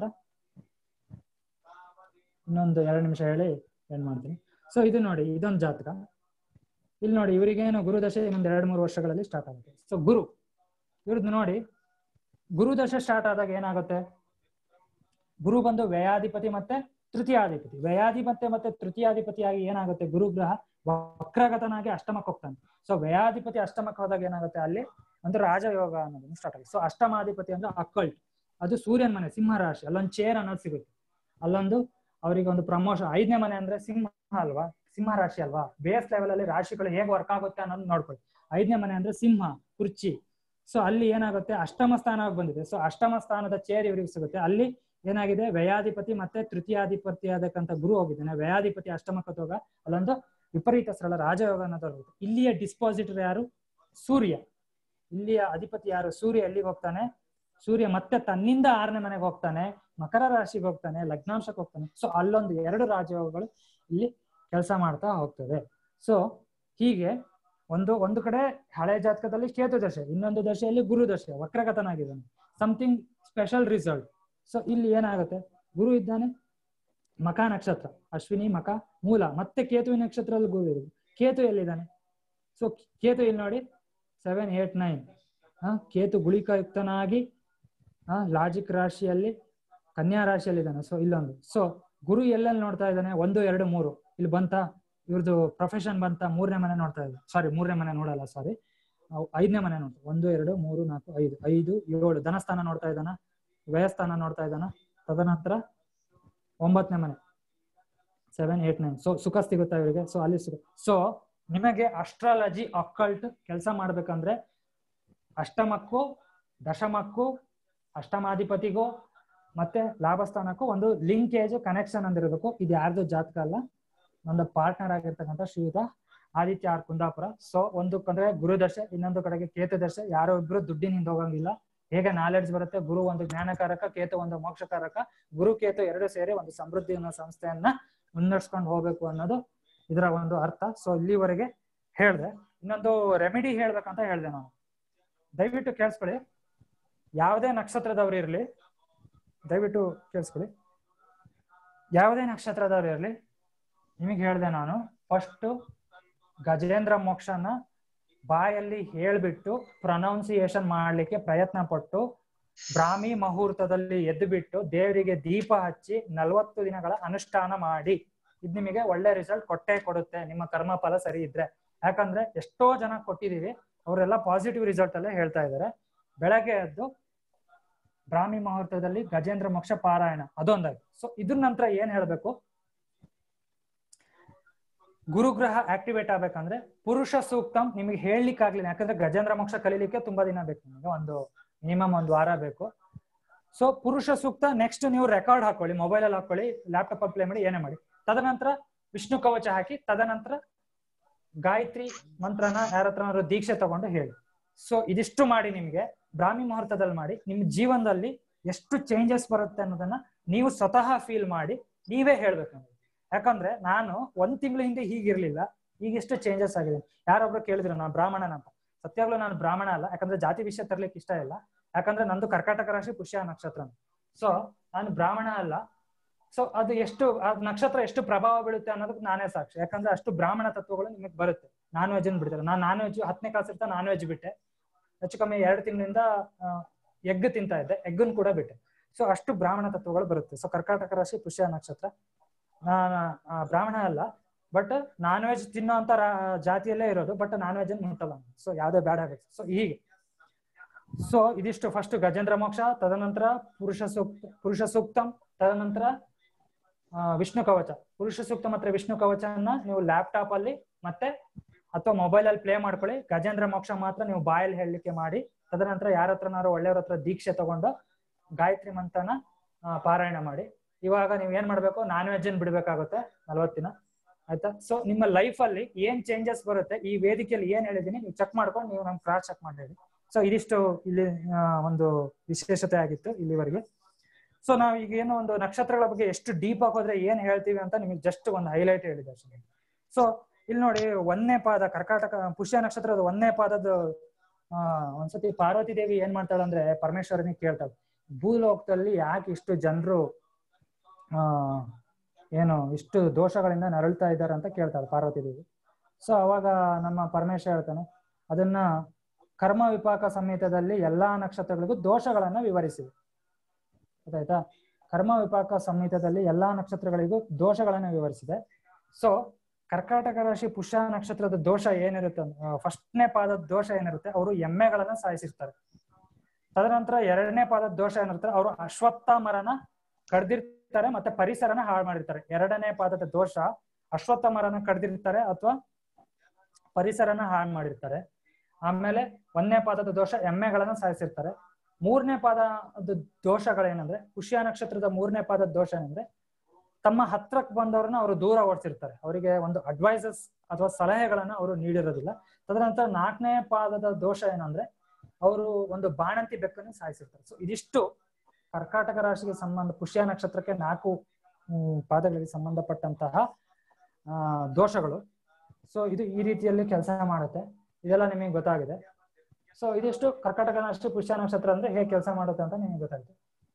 Speaker 1: ಇನ್ನೊಂದು ಎರಡು ನಿಮಿಷ ಹೇಳಿ ಏನ್ ಮಾಡ್ತೀನಿ ಸೊ ಇದು ನೋಡಿ ಇದೊಂದು ಜಾತಕ ಇಲ್ಲಿ ನೋಡಿ ಇವರಿಗೇನು ಗುರು ದಶೆ ಇನ್ನೊಂದು ಎರಡು ಮೂರು ವರ್ಷಗಳಲ್ಲಿ ಸ್ಟಾರ್ಟ್ ಆಗುತ್ತೆ ಸೊ ಗುರು ಇವ್ರದ್ದು ನೋಡಿ ಗುರು ದಶೆ ಸ್ಟಾರ್ಟ್ ಆದಾಗ ಏನಾಗುತ್ತೆ ಗುರು ಬಂದು ವ್ಯಯಾಧಿಪತಿ ಮತ್ತೆ ತೃತೀಯಾಧಿಪತಿ ವ್ಯಯಾಧಿಪತಿ ಮತ್ತೆ ತೃತೀಯಾಧಿಪತಿಯಾಗಿ ಏನಾಗುತ್ತೆ ಗುರು ಗ್ರಹ ವಕ್ರಗತನಾಗಿ ಅಷ್ಟಮಕ್ಕೆ ಹೋಗ್ತಾನೆ ಸೊ ವ್ಯಯಾಧಿಪತಿ ಅಷ್ಟಮಕ್ಕೆ ಹೋದಾಗ ಏನಾಗುತ್ತೆ ಅಲ್ಲಿ ಒಂದು ರಾಜಯೋಗ ಅನ್ನೋದನ್ನು ಸ್ಟಾರ್ಟ್ ಆಗುತ್ತೆ ಸೊ ಅಷ್ಟಮಾಧಿಪತಿ ಅಂದ್ರೆ ಅಕ್ಕಲ್ಟ್ ಅದು ಸೂರ್ಯನ ಮನೆ ಸಿಂಹ ರಾಶಿ ಅಲ್ಲೊಂದು ಚೇರ್ ಅನ್ನೋದು ಸಿಗುತ್ತೆ ಅಲ್ಲೊಂದು ಅವರಿಗೆ ಒಂದು ಪ್ರಮೋಷನ್ ಐದನೇ ಮನೆ ಅಂದ್ರೆ ಸಿಂಹ ಅಲ್ವಾ ಸಿಂಹ ರಾಶಿ ಅಲ್ವಾ ಬೇಸ್ ಲೆವೆಲ್ ಅಲ್ಲಿ ರಾಶಿಗಳು ಹೇಗೆ ವರ್ಕ್ ಆಗುತ್ತೆ ಅನ್ನೋದು ನೋಡ್ಕೊಳ್ಳಿ ಐದನೇ ಮನೆ ಅಂದ್ರೆ ಸಿಂಹ ಕುರ್ಚಿ ಸೊ ಅಲ್ಲಿ ಏನಾಗುತ್ತೆ ಅಷ್ಟಮ ಸ್ಥಾನ ಬಂದಿದೆ ಸೊ ಅಷ್ಟಮ ಸ್ಥಾನದ ಚೇರ್ ಇವರಿಗೆ ಸಿಗುತ್ತೆ ಅಲ್ಲಿ ಏನಾಗಿದೆ ವ್ಯಯಾಧಿಪತಿ ಮತ್ತೆ ತೃತೀಯಾಧಿಪತಿ ಆದಕ್ಕಂತ ಗುರು ಹೋಗಿದ್ದಾನೆ ವ್ಯಯಾಧಿಪತಿ ಅಷ್ಟಮಕ್ಕೆ ಹೋಗ ಅಲ್ಲೊಂದು ವಿಪರೀತ ಸರಳ ರಾಜಯೋಗ ಅನ್ನೋದು ಬರುತ್ತೆ. ಇಲ್ಲಿಯ ಡಿಸ್ಪಾಸಿಟರ್ ಯಾರು ಸೂರ್ಯ ಇಲ್ಲಿಯ ಅಧಿಪತಿ ಯಾರು ಸೂರ್ಯ ಎಲ್ಲಿಗೆ ಹೋಗ್ತಾನೆ ಸೂರ್ಯ ಮತ್ತೆ ತನ್ನಿಂದ ಆರನೇ ಮನೆಗೆ ಹೋಗ್ತಾನೆ ಮಕರ ರಾಶಿಗೆ ಹೋಗ್ತಾನೆ ಲಗ್ನಾಂಶಕ್ಕೆ ಹೋಗ್ತಾನೆ ಸೊ ಅಲ್ಲೊಂದು ಎರಡು ರಾಜಯೋಗಗಳು ಇಲ್ಲಿ ಕೆಲಸ ಮಾಡ್ತಾ ಹೋಗ್ತದೆ ಸೊ ಹೀಗೆ ಒಂದು ಒಂದು ಕಡೆ ಹಳೆ ಜಾತಕದಲ್ಲಿ ಕೇತು ದಶೆ ಇನ್ನೊಂದು ದಶೆಯಲ್ಲಿ ಗುರು ದಶೆ ವಕ್ರಗತನಾಗಿದ್ದಾನೆ ಸಮಥಿಂಗ್ ಸ್ಪೆಷಲ್ ರಿಸಲ್ಟ್ ಸೊ ಇಲ್ಲಿ ಏನಾಗುತ್ತೆ ಗುರು ಇದ್ದಾನೆ ಮಕ ನಕ್ಷತ್ರ ಅಶ್ವಿನಿ ಮಕ ಮೂಲ ಮತ್ತೆ ಕೇತುವಿನ ನಕ್ಷತ್ರದಲ್ಲಿ ಗುರು ಇರುವುದು ಕೇತು ಎಲ್ಲಿದ್ದಾನೆ ಸೊ ಕೇತು ಇಲ್ಲಿ ನೋಡಿ ಸೆವೆನ್ ಏಟ್ ನೈನ್ ಕೇತು ಗುಳಿಕಯುಕ್ತನಾಗಿ ಲಾಜಿಕ್ ರಾಶಿಯಲ್ಲಿ ಕನ್ಯಾ ರಾಶಿಯಲ್ಲಿ ಇದ್ದಾನೆ ಸೊ ಇಲ್ಲೊಂದು ಸೊ ಗುರು ಎಲ್ಲೆಲ್ಲಿ ನೋಡ್ತಾ ಇದ್ದಾನೆ ಒಂದು ಎರಡು ಮೂರು ಇಲ್ಲಿ ಬಂತ ಇವ್ರದ್ದು ಪ್ರೊಫೆಷನ್ ಬಂತ ಮೂರನೇ ಮನೆ ನೋಡ್ತಾ ಇದ್ದಾನೆ ಸಾರಿ ಮೂರನೇ ಮನೆ ನೋಡಲ್ಲ ಸಾರಿ ಐದನೇ ಮನೆ ನೋಡ್ತಾ ಒಂದು ಎರಡು ಮೂರು ನಾಲ್ಕು ಐದು ಐದು ಏಳು ಧನಸ್ಥಾನ ನೋಡ್ತಾ ಇದ್ದಾನ ವ್ಯಯಸ್ಥಾನ ನೋಡ್ತಾ ಇದ್ದಾನ ತದನಂತರ ಒಂಬತ್ತನೇ ಮನೆ ಸೆವೆನ್ ಏಟ್ ನೈನ್ ಸೊ ಸುಖ ಸಿಗುತ್ತಾ ಇವರಿಗೆ ಸೊ ಅಲ್ಲಿ ಸುಖ ಸೊ ನಿಮಗೆ ಅಸ್ಟ್ರಾಲಜಿ ಅಕ್ಕಲ್ಟ್ ಕೆಲಸ ಮಾಡ್ಬೇಕಂದ್ರೆ ಅಷ್ಟಮಕ್ಕೂ ದಶಮಕ್ಕೂ ಅಷ್ಟಮಾಧಿಪತಿಗೂ ಮತ್ತೆ ಲಾಭಸ್ಥಾನಕ್ಕೂ ಒಂದು ಲಿಂಕೇಜ್ ಕನೆಕ್ಷನ್ ಅಂದಿರಬೇಕು ಇದು ಯಾರ್ದು ಜಾತಕ ಅಲ್ಲ ಒಂದು ಪಾರ್ಟ್ನರ್ ಆಗಿರ್ತಕ್ಕಂಥ ಶ್ರೀಯುತ ಆದಿತ್ಯ ಆರ್ ಕುಂದಾಪುರ ಸೊ ಒಂದು ಅಂದ್ರೆ ಗುರುದಶೆ ಇನ್ನೊಂದು ಕಡೆಗೆ ಕೇತು ದಶೆ ಯಾರೋ ಇಬ್ರು ದುಡ್ಡಿನಿಂದ ಹೋಗಂಗಿಲ್ಲ ಹೇಗೆ ನಾಲೆಡ್ಜ್ ಬರುತ್ತೆ ಗುರು ಒಂದು ಜ್ಞಾನಕಾರಕ ಕೇತು ಒಂದು ಮೋಕ್ಷಕಾರಕ ಗುರು ಕೇತು ಎರಡು ಸೇರಿ ಒಂದು ಸಮೃದ್ಧಿ ಅನ್ನೋ ಸಂಸ್ಥೆಯನ್ನ ಮುನ್ನಡೆಸ್ಕೊಂಡು ಹೋಗ್ಬೇಕು ಅನ್ನೋದು ಇದರ ಒಂದು ಅರ್ಥ ಸೊ ಇಲ್ಲಿವರೆಗೆ ಹೇಳ್ದೆ ಇನ್ನೊಂದು ರೆಮಿಡಿ ಹೇಳ್ಬೇಕಂತ ಹೇಳ್ದೆ ನಾನು ದಯವಿಟ್ಟು ಕೇಳಿಸ್ಕೊಳ್ಳಿ ಯಾವುದೇ ನಕ್ಷತ್ರದವ್ರು ಇರ್ಲಿ ದಯವಿಟ್ಟು ಕೇಳಿಸ್ಕೊಳ್ಳಿ ಯಾವುದೇ ನಕ್ಷತ್ರದವ್ರು ಇರ್ಲಿ ನಿಮಗೆ ಹೇಳ್ದೆ ನಾನು ಫಸ್ಟ್ ಗಜೇಂದ್ರ ಮೋಕ್ಷನ ಬಾಯಲ್ಲಿ ಹೇಳ್ಬಿಟ್ಟು ಪ್ರೊನೌನ್ಸಿಯೇಷನ್ ಮಾಡ್ಲಿಕ್ಕೆ ಪ್ರಯತ್ನ ಪಟ್ಟು ಬ್ರಾಹ್ಮಿ ಮುಹೂರ್ತದಲ್ಲಿ ಎದ್ದು ಬಿಟ್ಟು ದೇವರಿಗೆ ದೀಪ ಹಚ್ಚಿ ನಲವತ್ತು ದಿನಗಳ ಅನುಷ್ಠಾನ ಮಾಡಿ ಇದು ನಿಮಗೆ ಒಳ್ಳೆ ರಿಸಲ್ಟ್ ಕೊಟ್ಟೇ ಕೊಡುತ್ತೆ ನಿಮ್ಮ ಕರ್ಮ ಫಲ ಸರಿ ಇದ್ರೆ ಯಾಕಂದ್ರೆ ಎಷ್ಟೋ ಜನ ಕೊಟ್ಟಿದೀವಿ ಅವರೆಲ್ಲ ಪಾಸಿಟಿವ್ ರಿಸಲ್ಟ್ ಅಲ್ಲೇ ಹೇಳ್ತಾ ಇದ್ದಾರೆ ಬೆಳಗ್ಗೆ ಎದ್ದು ಬ್ರಾಹ್ಮಿ ಮುಹೂರ್ತದಲ್ಲಿ ಗಜೇಂದ್ರ ಮೋಕ್ಷ ಪಾರಾಯಣ ಅದೊಂದಾಗಿ ಸೊ ಇದ್ರ ನಂತರ ಏನ್ ಹೇಳ್ಬೇಕು ಗುರುಗ್ರಹ ಆಕ್ಟಿವೇಟ್ ಆಗ್ಬೇಕಂದ್ರೆ ಪುರುಷ ಸೂಕ್ತಂ ನಿಮಗೆ ಹೇಳಲಿಕ್ಕೆ ಆಗ್ಲಿಲ್ಲ ಯಾಕಂದ್ರೆ ಗಜೇಂದ್ರ ಮೋಕ್ಷ ಕಲೀಲಿಕ್ಕೆ ತುಂಬಾ ದಿನ ಬೇಕು ನಿಮಗೆ ಒಂದು ಮಿನಿಮಮ್ ಒಂದು ವಾರ ಬೇಕು ಸೊ ಪುರುಷ ಸೂಕ್ತ ನೆಕ್ಸ್ಟ್ ನೀವು ರೆಕಾರ್ಡ್ ಹಾಕೊಳ್ಳಿ ಮೊಬೈಲ್ ಅಲ್ಲಿ ಹಾಕೊಳ್ಳಿ ಲ್ಯಾಪ್ಟಾಪ್ ಅಲ್ಲಿ ಪ್ಲೇ ಮಾಡಿ ಏನೇ ಮಾಡಿ ತದನಂತರ ವಿಷ್ಣು ಕವಚ ಹಾಕಿ ತದನಂತರ ಗಾಯತ್ರಿ ಮಂತ್ರನ ಯಾರ ಹತ್ರನಾದ್ರು ದೀಕ್ಷೆ ತಗೊಂಡು ಹೇಳಿ ಸೊ ಇದಿಷ್ಟು ಮಾಡಿ ನಿಮ್ಗೆ ಬ್ರಾಹ್ಮಿ ಮುಹೂರ್ತದಲ್ಲಿ ಮಾಡಿ ನಿಮ್ ಜೀವನದಲ್ಲಿ ಎಷ್ಟು ಚೇಂಜಸ್ ಬರುತ್ತೆ ಅನ್ನೋದನ್ನ ನೀವು ಸ್ವತಃ ಫೀಲ್ ಮಾಡಿ ನೀವೇ ಹೇಳ್ಬೇಕು ಯಾಕಂದ್ರೆ ನಾನು ಒಂದ್ ತಿಂಗಳ ಹಿಂದೆ ಹೀಗಿರ್ಲಿಲ್ಲ ಈಗ ಎಷ್ಟು ಚೇಂಜಸ್ ಆಗಿದೆ ಯಾರೊಬ್ರು ಕೇಳಿದ್ರು ನಾನು ಬ್ರಾಹ್ಮಣನ ಅಂತ ಸತ್ಯಾಗ್ಲೂ ನಾನು ಬ್ರಾಹ್ಮಣ ಅಲ್ಲ ಯಾಕಂದ್ರೆ ಜಾತಿ ವಿಷಯ ತರ್ಲಿಕ್ಕೆ ಇಷ್ಟ ಇಲ್ಲ ಯಾಕಂದ್ರೆ ನಂದು ಕರ್ಕಾಟಕ ರಾಶಿ ಪುಷ್ಯ ನಕ್ಷತ್ರ ಸೊ ನಾನು ಬ್ರಾಹ್ಮಣ ಅಲ್ಲ ಸೊ ಅದು ಎಷ್ಟು ಆ ನಕ್ಷತ್ರ ಎಷ್ಟು ಪ್ರಭಾವ ಬೀಳುತ್ತೆ ಅನ್ನೋದಕ್ಕೆ ನಾನೇ ಸಾಕ್ಷಿ ಯಾಕಂದ್ರೆ ಅಷ್ಟು ಬ್ರಾಹ್ಮಣ ತತ್ವಗಳು ನಿಮಗೆ ಬರುತ್ತೆ ನಾನ್ ವೆಜ್ ಬಿಡ್ತಾರೆ ನಾನು ನಾನ್ ವೆಜ್ ಹತ್ತನೇ ಕ್ಲಾಸ್ ಇರ್ತಾ ನಾನ್ ವೆಜ್ ಬಿಟ್ಟೆ ಹೆಚ್ಚು ಕಮ್ಮಿ ಎರಡು ತಿಂಗಳಿಂದ ಎಗ್ ತಿಂತಾ ಇದ್ದೆ ಎಗ್ಗನ್ ಕೂಡ ಬಿಟ್ಟೆ ಸೊ ಅಷ್ಟು ಬ್ರಾಹ್ಮಣ ತತ್ವಗಳು ಬರುತ್ತೆ ಸೊ ಕರ್ಕಾಟಕ ರಾಶಿ ಪುಷ್ಯ ನಕ್ಷತ್ರ ನಾನು ಬ್ರಾಹ್ಮಣ ಅಲ್ಲ ಬಟ್ ನಾನ್ ವೆಜ್ ತಿನ್ನೋ ಅಂತ ಜಾತಿಯಲ್ಲೇ ಇರೋದು ಬಟ್ ನಾನ್ ವೆಜ್ ಮುಟ್ಟಲ್ಲ ಸೊ ಯಾವ್ದೇ ಬ್ಯಾಡ್ ಹ್ಯಾಬಿಟ್ಸ್ ಸೊ ಹೀಗೆ ಸೊ ಇದಿಷ್ಟು ಫಸ್ಟ್ ಗಜೇಂದ್ರ ಮೋಕ್ಷ ತದನಂತರ ಪುರುಷ ಸೂಕ್ತ ಪುರುಷ ಸೂಕ್ತಂ ತದನಂತರ ವಿಷ್ಣು ಕವಚ ಪುರುಷ ಸೂಕ್ತ ಮತ್ತೆ ವಿಷ್ಣು ಕವಚನ ನೀವು ಲ್ಯಾಪ್ಟಾಪ್ ಅಲ್ಲಿ ಮತ್ತೆ ಅಥವಾ ಮೊಬೈಲ್ ಅಲ್ಲಿ ಪ್ಲೇ ಮಾಡ್ಕೊಳ್ಳಿ ಗಜೇಂದ್ರ ಮೋಕ್ಷ ಮಾತ್ರ ನೀವು ಬಾಯಲ್ಲಿ ಹೇಳಲಿಕ್ಕೆ ಮಾಡಿ ತದನಂತರ ಯಾರ ಹತ್ರನಾರು ಒಳ್ಳೆಯವ್ರ ಹತ್ರ ದೀಕ್ಷೆ ತಗೊಂಡು ಗಾಯತ್ರಿ ಮಂತ್ರನ ಪಾರಾಯಣ ಮಾಡಿ ಇವಾಗ ನೀವ್ ಏನ್ ಮಾಡ್ಬೇಕು ನಾನ್ ವೆಜ್ ಅನ್ ಬಿಡ್ಬೇಕಾಗುತ್ತೆ ನಲ್ವತ್ ದಿನ ಆಯ್ತಾ ಸೊ ನಿಮ್ಮ ಲೈಫ್ ಅಲ್ಲಿ ಏನ್ ಚೇಂಜಸ್ ಬರುತ್ತೆ ಈ ವೇದಿಕೆಯಲ್ಲಿ ಏನ್ ಹೇಳಿದೀನಿ ನೀವು ಚೆಕ್ ಮಾಡ್ಕೊಂಡು ನೀವು ನಮ್ ಕ್ರಾಸ್ ಚೆಕ್ ಮಾಡಿ ಸೊ ಇದಿಷ್ಟು ಇಲ್ಲಿ ಒಂದು ವಿಶೇಷತೆ ಆಗಿತ್ತು ಇಲ್ಲಿವರೆಗೆ ಸೊ ನಾವ್ ಈಗ ಏನು ಒಂದು ನಕ್ಷತ್ರಗಳ ಬಗ್ಗೆ ಎಷ್ಟು ಡೀಪ್ ಆಗೋದ್ರೆ ಏನ್ ಹೇಳ್ತೀವಿ ಅಂತ ನಿಮಗೆ ಜಸ್ಟ್ ಒಂದು ಹೈಲೈಟ್ ಹೇಳಿದೆ ಅಷ್ಟೇ ಸೊ ಇಲ್ಲಿ ನೋಡಿ ಒಂದನೇ ಪಾದ ಕರ್ಕಾಟಕ ಪುಷ್ಯ ನಕ್ಷತ್ರದ ಒಂದನೇ ಪಾದದ ಆ ಒಂದ್ಸತಿ ಪಾರ್ವತಿ ದೇವಿ ಏನ್ ಮಾಡ್ತಾಳೆ ಅಂದ್ರೆ ಪರಮೇಶ್ವರನಿಗೆ ಕೇಳ್ತಾಳೆ ಭೂಲೋಕದಲ್ಲಿ ಯಾಕೆ ಇಷ್ಟು ಜನರು ಆ ಏನು ಇಷ್ಟು ದೋಷಗಳಿಂದ ನರಳ್ತಾ ಇದ್ದಾರೆ ಅಂತ ಕೇಳ್ತಾಳೆ ಪಾರ್ವತಿ ದೇವಿ ಸೊ ಅವಾಗ ನಮ್ಮ ಪರಮೇಶ್ವರ ಹೇಳ್ತಾನೆ ಅದನ್ನ ಕರ್ಮ ವಿಪಾಕ ಸಮೇತದಲ್ಲಿ ಎಲ್ಲಾ ನಕ್ಷತ್ರಗಳಿಗೂ ದೋಷಗಳನ್ನ ವಿವರಿಸಿದೆ ಗೊತ್ತಾಯ್ತಾ ಕರ್ಮ ವಿಪಾಕ ಸಂಹಿತದಲ್ಲಿ ಎಲ್ಲಾ ನಕ್ಷತ್ರಗಳಿಗೂ ದೋಷಗಳನ್ನ ವಿವರಿಸಿದೆ ಸೊ ಕರ್ಕಾಟಕ ರಾಶಿ ಪುಷ್ಯ ನಕ್ಷತ್ರದ ದೋಷ ಏನಿರುತ್ತೆ ಫಸ್ಟ್ನೇ ಪಾದದ ದೋಷ ಏನಿರುತ್ತೆ ಅವರು ಎಮ್ಮೆಗಳನ್ನ ಸಾಯಿಸಿರ್ತಾರೆ ತದನಂತರ ಎರಡನೇ ಪಾದದ ದೋಷ ಏನಿರುತ್ತೆ ಅವರು ಅಶ್ವತ್ಥ ಮರನ ಕಡ್ದಿರ್ತಾರೆ ಮತ್ತೆ ಪರಿಸರನ ಹಾಳು ಮಾಡಿರ್ತಾರೆ ಎರಡನೇ ಪಾದದ ದೋಷ ಅಶ್ವತ್ಥ ಮರನ ಕಡ್ದಿರ್ತಾರೆ ಅಥವಾ ಪರಿಸರನ ಹಾಳು ಮಾಡಿರ್ತಾರೆ ಆಮೇಲೆ ಒಂದನೇ ಪಾದದ ದೋಷ ಎಮ್ಮೆಗಳನ್ನ ಸಾಯಿಸಿರ್ತಾರೆ ಮೂರನೇ ಪಾದದ ದೋಷಗಳೇನಂದ್ರೆ ಪುಷ್ಯ ನಕ್ಷತ್ರದ ಮೂರನೇ ಪಾದದ ದೋಷ ಏನಂದ್ರೆ ತಮ್ಮ ಹತ್ರಕ್ ಬಂದವ್ರನ್ನ ಅವರು ದೂರ ಓಡಿಸಿರ್ತಾರೆ ಅವರಿಗೆ ಒಂದು ಅಡ್ವೈಸಸ್ ಅಥವಾ ಸಲಹೆಗಳನ್ನ ಅವರು ನೀಡಿರೋದಿಲ್ಲ ತದನಂತರ ನಾಲ್ಕನೇ ಪಾದದ ದೋಷ ಏನಂದ್ರೆ ಅವರು ಒಂದು ಬಾಣಂತಿ ಬೆಕ್ಕನ್ನು ಸಾಯಿಸಿರ್ತಾರೆ ಸೊ ಇದಿಷ್ಟು ಕರ್ಕಾಟಕ ರಾಶಿಗೆ ಸಂಬಂಧ ಪುಷ್ಯ ನಕ್ಷತ್ರಕ್ಕೆ ನಾಲ್ಕು ಪಾದಗಳಿಗೆ ಸಂಬಂಧಪಟ್ಟಂತಹ ಆ ದೋಷಗಳು ಸೊ ಇದು ಈ ರೀತಿಯಲ್ಲಿ ಕೆಲಸ ಮಾಡುತ್ತೆ ಇದೆಲ್ಲ ನಿಮಗೆ ಗೊತ್ತಾಗಿದೆ ಸೊ ಇದಿಷ್ಟು ಕರ್ಕಾಟಕ ರಾಶಿ ಪುಷ್ಯ ನಕ್ಷತ್ರ ಅಂದ್ರೆ ಹೇಗೆ ಕೆಲಸ ಮಾಡುತ್ತೆ ಅಂತ ನಿಮಗೆ ಗೊತ್ತಾಗುತ್ತೆ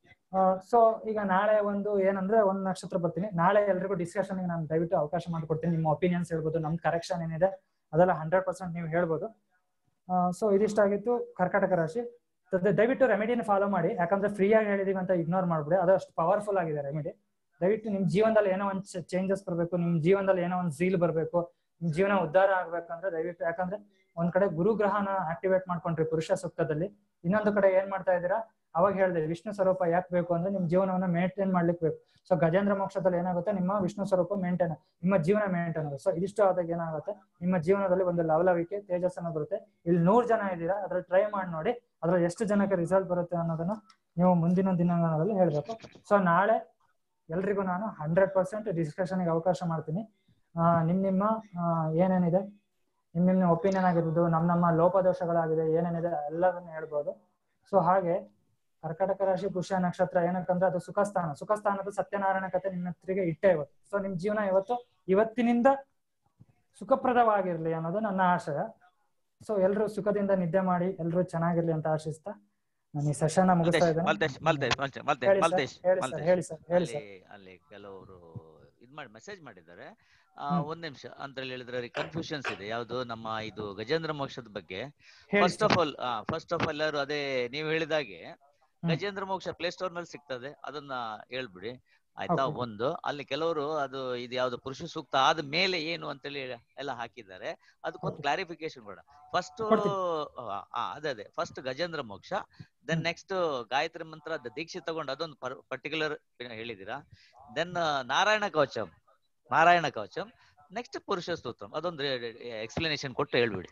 Speaker 1: ಸೊ ಈಗ ನಾಳೆ ಒಂದು ಏನಂದ್ರೆ ಒಂದ್ ನಕ್ಷತ್ರ ಬರ್ತೀನಿ ನಾಳೆ ಎಲ್ರಿಗೂ ಡಿಸ್ಕಷನ್ ನಾನು ದಯವಿಟ್ಟು ಅವಕಾಶ ಮಾಡಿಕೊಡ್ತೀನಿ ನಿಮ್ಮ ಒಪಿನಿಯನ್ಸ್ ಹೇಳ್ಬೋದು ನಮ್ ಕರೆಕ್ಷನ್ ಏನಿದೆ ಅದೆಲ್ಲ ಹಂಡ್ರೆಡ್ ಪರ್ಸೆಂಟ್ ನೀವು ಹೇಳ್ಬೋದು ಸೊ ಇದಿಷ್ಟಾಗಿತ್ತು ಕರ್ಕಾಟಕ ರಾಶಿ ದ- ದಯವಿಟ್ಟು ರೆಮಿಡಿನ ಫಾಲೋ ಮಾಡಿ ಯಾಕಂದ್ರೆ ಫ್ರೀ ಆಗಿ ಹೇಳಿದೀವಿ ಅಂತ ಇಗ್ನೋರ್ ಮಾಡ್ಬಿಡಿ ಅದು ಅಷ್ಟು ಪವರ್ಫುಲ್ ಆಗಿದೆ ರೆಮಿಡಿ ದಯವಿಟ್ಟು ನಿಮ್ ಜೀವನದಲ್ಲಿ ಏನೋ ಒಂದು ಚೇಂಜಸ್ ಬರಬೇಕು ನಿಮ್ ಜೀವನದಲ್ಲಿ ಏನೋ ಒಂದು ಝೀಲ್ ಬರಬೇಕು ನಿಮ್ ಜೀವನ ಉದ್ಧಾರ ಆಗ್ಬೇಕಂದ್ರೆ ದಯವಿಟ್ಟು ಯಾಕಂದ್ರೆ ಒಂದ್ ಕಡೆ ಗುರುಗ್ರಹನ ಆಕ್ಟಿವೇಟ್ ಮಾಡ್ಕೊಂಡ್ರಿ ಪುರುಷ ಸೂಕ್ತದಲ್ಲಿ ಇನ್ನೊಂದು ಕಡೆ ಏನ್ ಮಾಡ್ತಾ ಇದ್ದೀರಾ ಅವಾಗ ಹೇಳಿದೆ ವಿಷ್ಣು ಸ್ವರೂಪ ಯಾಕೆ ಬೇಕು ಅಂದ್ರೆ ನಿಮ್ ಜೀವನವನ್ನ ಮೇಂಟೈನ್ ಮಾಡ್ಲಿಕ್ಕೆ ಬೇಕು ಸೊ ಗಜೇಂದ್ರ ಮೋಕ್ಷದಲ್ಲಿ ಏನಾಗುತ್ತೆ ನಿಮ್ಮ ವಿಷ್ಣು ಸ್ವರೂಪ ಮೇಂಟೈನ್ ನಿಮ್ಮ ಜೀವನ ಮೇಂಟೈನ್ ಆಗುತ್ತೆ ಸೊ ಇದಿಷ್ಟು ಆದಾಗ ಏನಾಗುತ್ತೆ ನಿಮ್ಮ ಜೀವನದಲ್ಲಿ ಒಂದು ಲವಲವಿಕೆ ತೇಜಸ್ಸನ್ನ ಬರುತ್ತೆ ಇಲ್ಲಿ ನೂರ್ ಜನ ಇದ್ದೀರಾ ಅದ್ರಲ್ಲಿ ಟ್ರೈ ಮಾಡಿ ನೋಡಿ ಅದ್ರಲ್ಲಿ ಎಷ್ಟು ಜನಕ್ಕೆ ರಿಸಲ್ಟ್ ಬರುತ್ತೆ ಅನ್ನೋದನ್ನ ನೀವು ಮುಂದಿನ ದಿನಗಳಲ್ಲಿ ಹೇಳ್ಬೇಕು ಸೊ ನಾಳೆ ಎಲ್ರಿಗೂ ನಾನು ಹಂಡ್ರೆಡ್ ಪರ್ಸೆಂಟ್ ಡಿಸ್ಕಷನ್ಗೆ ಅವಕಾಶ ಮಾಡ್ತೀನಿ ಆ, ನಿಮ್ ನಿಮ್ಮ ಆ, ಏನೇನಿದೆ ನಿಮ್ ನಿಮ್ಮ ಒಪಿನಿಯನ್ ಆಗಿರ್ಬೋದು ನಮ್ಮ ನಮ್ಮ ಲೋಪದೋಷಗಳಾಗಿದೆ ಏನೇನಿದೆ ಎಲ್ಲದನ್ನ ಹೇಳ್ಬೋದು ಸೊ ಹಾಗೆ ಕರ್ಕಟಕ ರಾಶಿ ಪುಷ್ಯ ನಕ್ಷತ್ರ ಏನಕ್ಕಂದ್ರೆ ಅದು ಸುಖಸ್ಥಾನ ಸುಖಸ್ಥಾನದ ಸತ್ಯನಾರಾಯಣ ಕಥೆ ನಿಮ್ಮ ಹತ್ರಿಗೆ ಇಟ್ಟೆ ಇವತ್ತು ಸೊ ನಿಮ್ ಜೀವನ ಇವತ್ತು ಇವತ್ತಿನಿಂದ ಸುಖಪ್ರದವಾಗಿರ್ಲಿ ಅನ್ನೋದು ನನ್ನ ಆಶಯ ಸೊ ಎಲ್ರು ಸುಖದಿಂದ ನಿದ್ದೆ ಮಾಡಿ ಎಲ್ರು ಚೆನ್ನಾಗಿರ್ಲಿ ಅಂತ ಆಶಿಸ್ತಾ ನಾನು ಈ ಸೆಷನ್ ಮುಗಿಸ್ತಾ
Speaker 4: ಮಲ್ತೇಶ್ ಮಲ್ತೇಶ್ ಮಲ್ತೇಶ್ ಮಲ್ತೇಶ್
Speaker 1: ಹೇಳಿ
Speaker 4: ಮಲ್ತೇಶ್
Speaker 1: ಸರ್ ಹೇಳಿ ಸರ್
Speaker 4: ಮಲ್ತೇಶ್
Speaker 1: ಹೇಳಿ ಸರ್ ಹೇಳಿ
Speaker 4: ಅಲ್ಲಿ
Speaker 1: ಸರ್
Speaker 4: ಅಲ್ಲಿ ಕೆಲವರು ಇದ್ ಮಾಡಿ ಮೆಸೇಜ್ ಮಾಡಿದ್ದಾರೆ ಆ,
Speaker 1: ಹ್ಮ್.
Speaker 4: ಒಂದ್ ನಿಮಿಷ ಅಂತ ಹೇಳಿದ್ರೆ ಕನ್ಫ್ಯೂಷನ್ಸ್ ಇದೆ ಯಾವ್ದು ನಮ್ಮ ಇದು ಗಜೇಂದ್ರ ಮೋಕ್ಷದ ಬಗ್ಗೆ
Speaker 1: ಹೇಳಿ
Speaker 4: first of all first of all ಎಲ್ಲರೂ ಅದೇ ನೀವು ಹೇಳಿದಾಗೆ
Speaker 1: ಹ್ಮ್.
Speaker 4: ಗಜೇಂದ್ರ ಮೋಕ್ಷ ಪ್ಲೇ ಸ್ಟೋರ್ ನಲ್ಲಿ ಸಿಗ್ತದೆ ಅದನ್ನ ಹೇಳ್ಬಿಡಿ ಆಯ್ತಾ
Speaker 1: Okay.
Speaker 4: ಒಂದು ಅಲ್ಲಿ ಕೆಲವರು ಅದು ಇದು ಯಾವ್ದು ಪುರುಷ ಸೂಕ್ತ ಆದ ಮೇಲೆ ಏನು ಅಂತೇಳಿ ಎಲ್ಲ ಹಾಕಿದ್ದಾರೆ ಅದಕ್ಕೊಂದು
Speaker 1: Okay.
Speaker 4: ಕ್ಲಾರಿಫಿಕೇಶನ್ ಬೇಡ ಫಸ್ಟ್
Speaker 1: ಕೊಡ್ತೀನಿ.
Speaker 4: ಅದೇ ಅದೇ ಫಸ್ಟ್ ಗಜೇಂದ್ರ ಮೋಕ್ಷ ದೆನ್
Speaker 1: ಹ್ಮ್.
Speaker 4: ನೆಕ್ಸ್ಟ್ ಗಾಯತ್ರಿ ಮಂತ್ರ ದ ದೀಕ್ಷೆ ತಗೊಂಡು ಅದೊಂದು ಪರ್ಟಿಕ್ಯುಲರ್ ಹೇಳಿದೀರಾ ದೆನ್ ನಾರಾಯಣ ಕವಚಂ ನಾರಾಯಣ ಕವಚಂ ನೆಕ್ಸ್ಟ್ ಪುರುಷ ಸ್ತೋತ್ರಂ ಅದೊಂದು ಎಕ್ಸ್ಪ್ಲನೇಷನ್ ಕೊಟ್ಟು ಹೇಳ್ಬಿಡಿ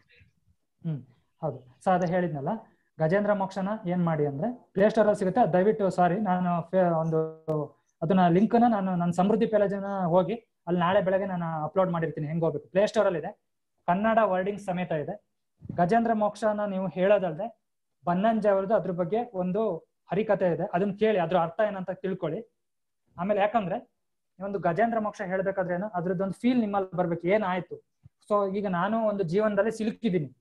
Speaker 1: ಹೌದು ಸೊ ಅದೇ ಹೇಳಿದ್ನಲ್ಲ ಗಜೇಂದ್ರ ಮೋಕ್ಷನ ಏನ್ ಮಾಡಿ ಅಂದ್ರೆ ಪ್ಲೇ ಸ್ಟೋರ್ ಅಲ್ಲಿ ಸಿಗುತ್ತೆ ಅದ್ ದಯವಿಟ್ಟು ಸಾರಿ ನಾನು ಫೆ- ಒಂದು ಅದನ್ನ ಲಿಂಕ್ ನ ನಾನು ನನ್ನ ಸಮೃದ್ಧಿ ಪೇಜನ ಹೋಗಿ ಅಲ್ಲಿ ನಾಳೆ ಬೆಳಗ್ಗೆ ನಾನು ಅಪ್ಲೋಡ್ ಮಾಡಿರ್ತೀನಿ ಹೆಂಗ್ ಹೋಗ್ಬೇಕು ಪ್ಲೇ ಸ್ಟೋರ್ ಅಲ್ಲಿ ಇದೆ ಕನ್ನಡ ವರ್ಡಿಂಗ್ ಸಮೇತ ಇದೆ ಗಜೇಂದ್ರ ಮೋಕ್ಷನ ನೀವು ಹೇಳೋದಲ್ದೆ ಬನ್ನಂಜ ಅವ್ರದ್ದು ಅದ್ರ ಬಗ್ಗೆ ಒಂದು ಹರಿಕತೆ ಇದೆ ಅದನ್ನ ಕೇಳಿ ಅದ್ರ ಅರ್ಥ ಏನಂತ ತಿಳ್ಕೊಳ್ಳಿ ಆಮೇಲೆ ಯಾಕಂದ್ರೆ ಒಂದು ಗಜೇಂದ್ರ ಮೋಕ್ಷ ಹೇಳ್ಬೇಕಾದ್ರೆ ಏನು ಅದ್ರದ್ದೊಂದು ಫೀಲ್ ನಿಮ್ಮಲ್ಲಿ ಬರ್ಬೇಕು ಏನಾಯ್ತು ಸೊ ಈಗ ನಾನು ಒಂದು ಜೀವನದಲ್ಲಿ ಸಿಲುಕಿದ್ದೀನಿ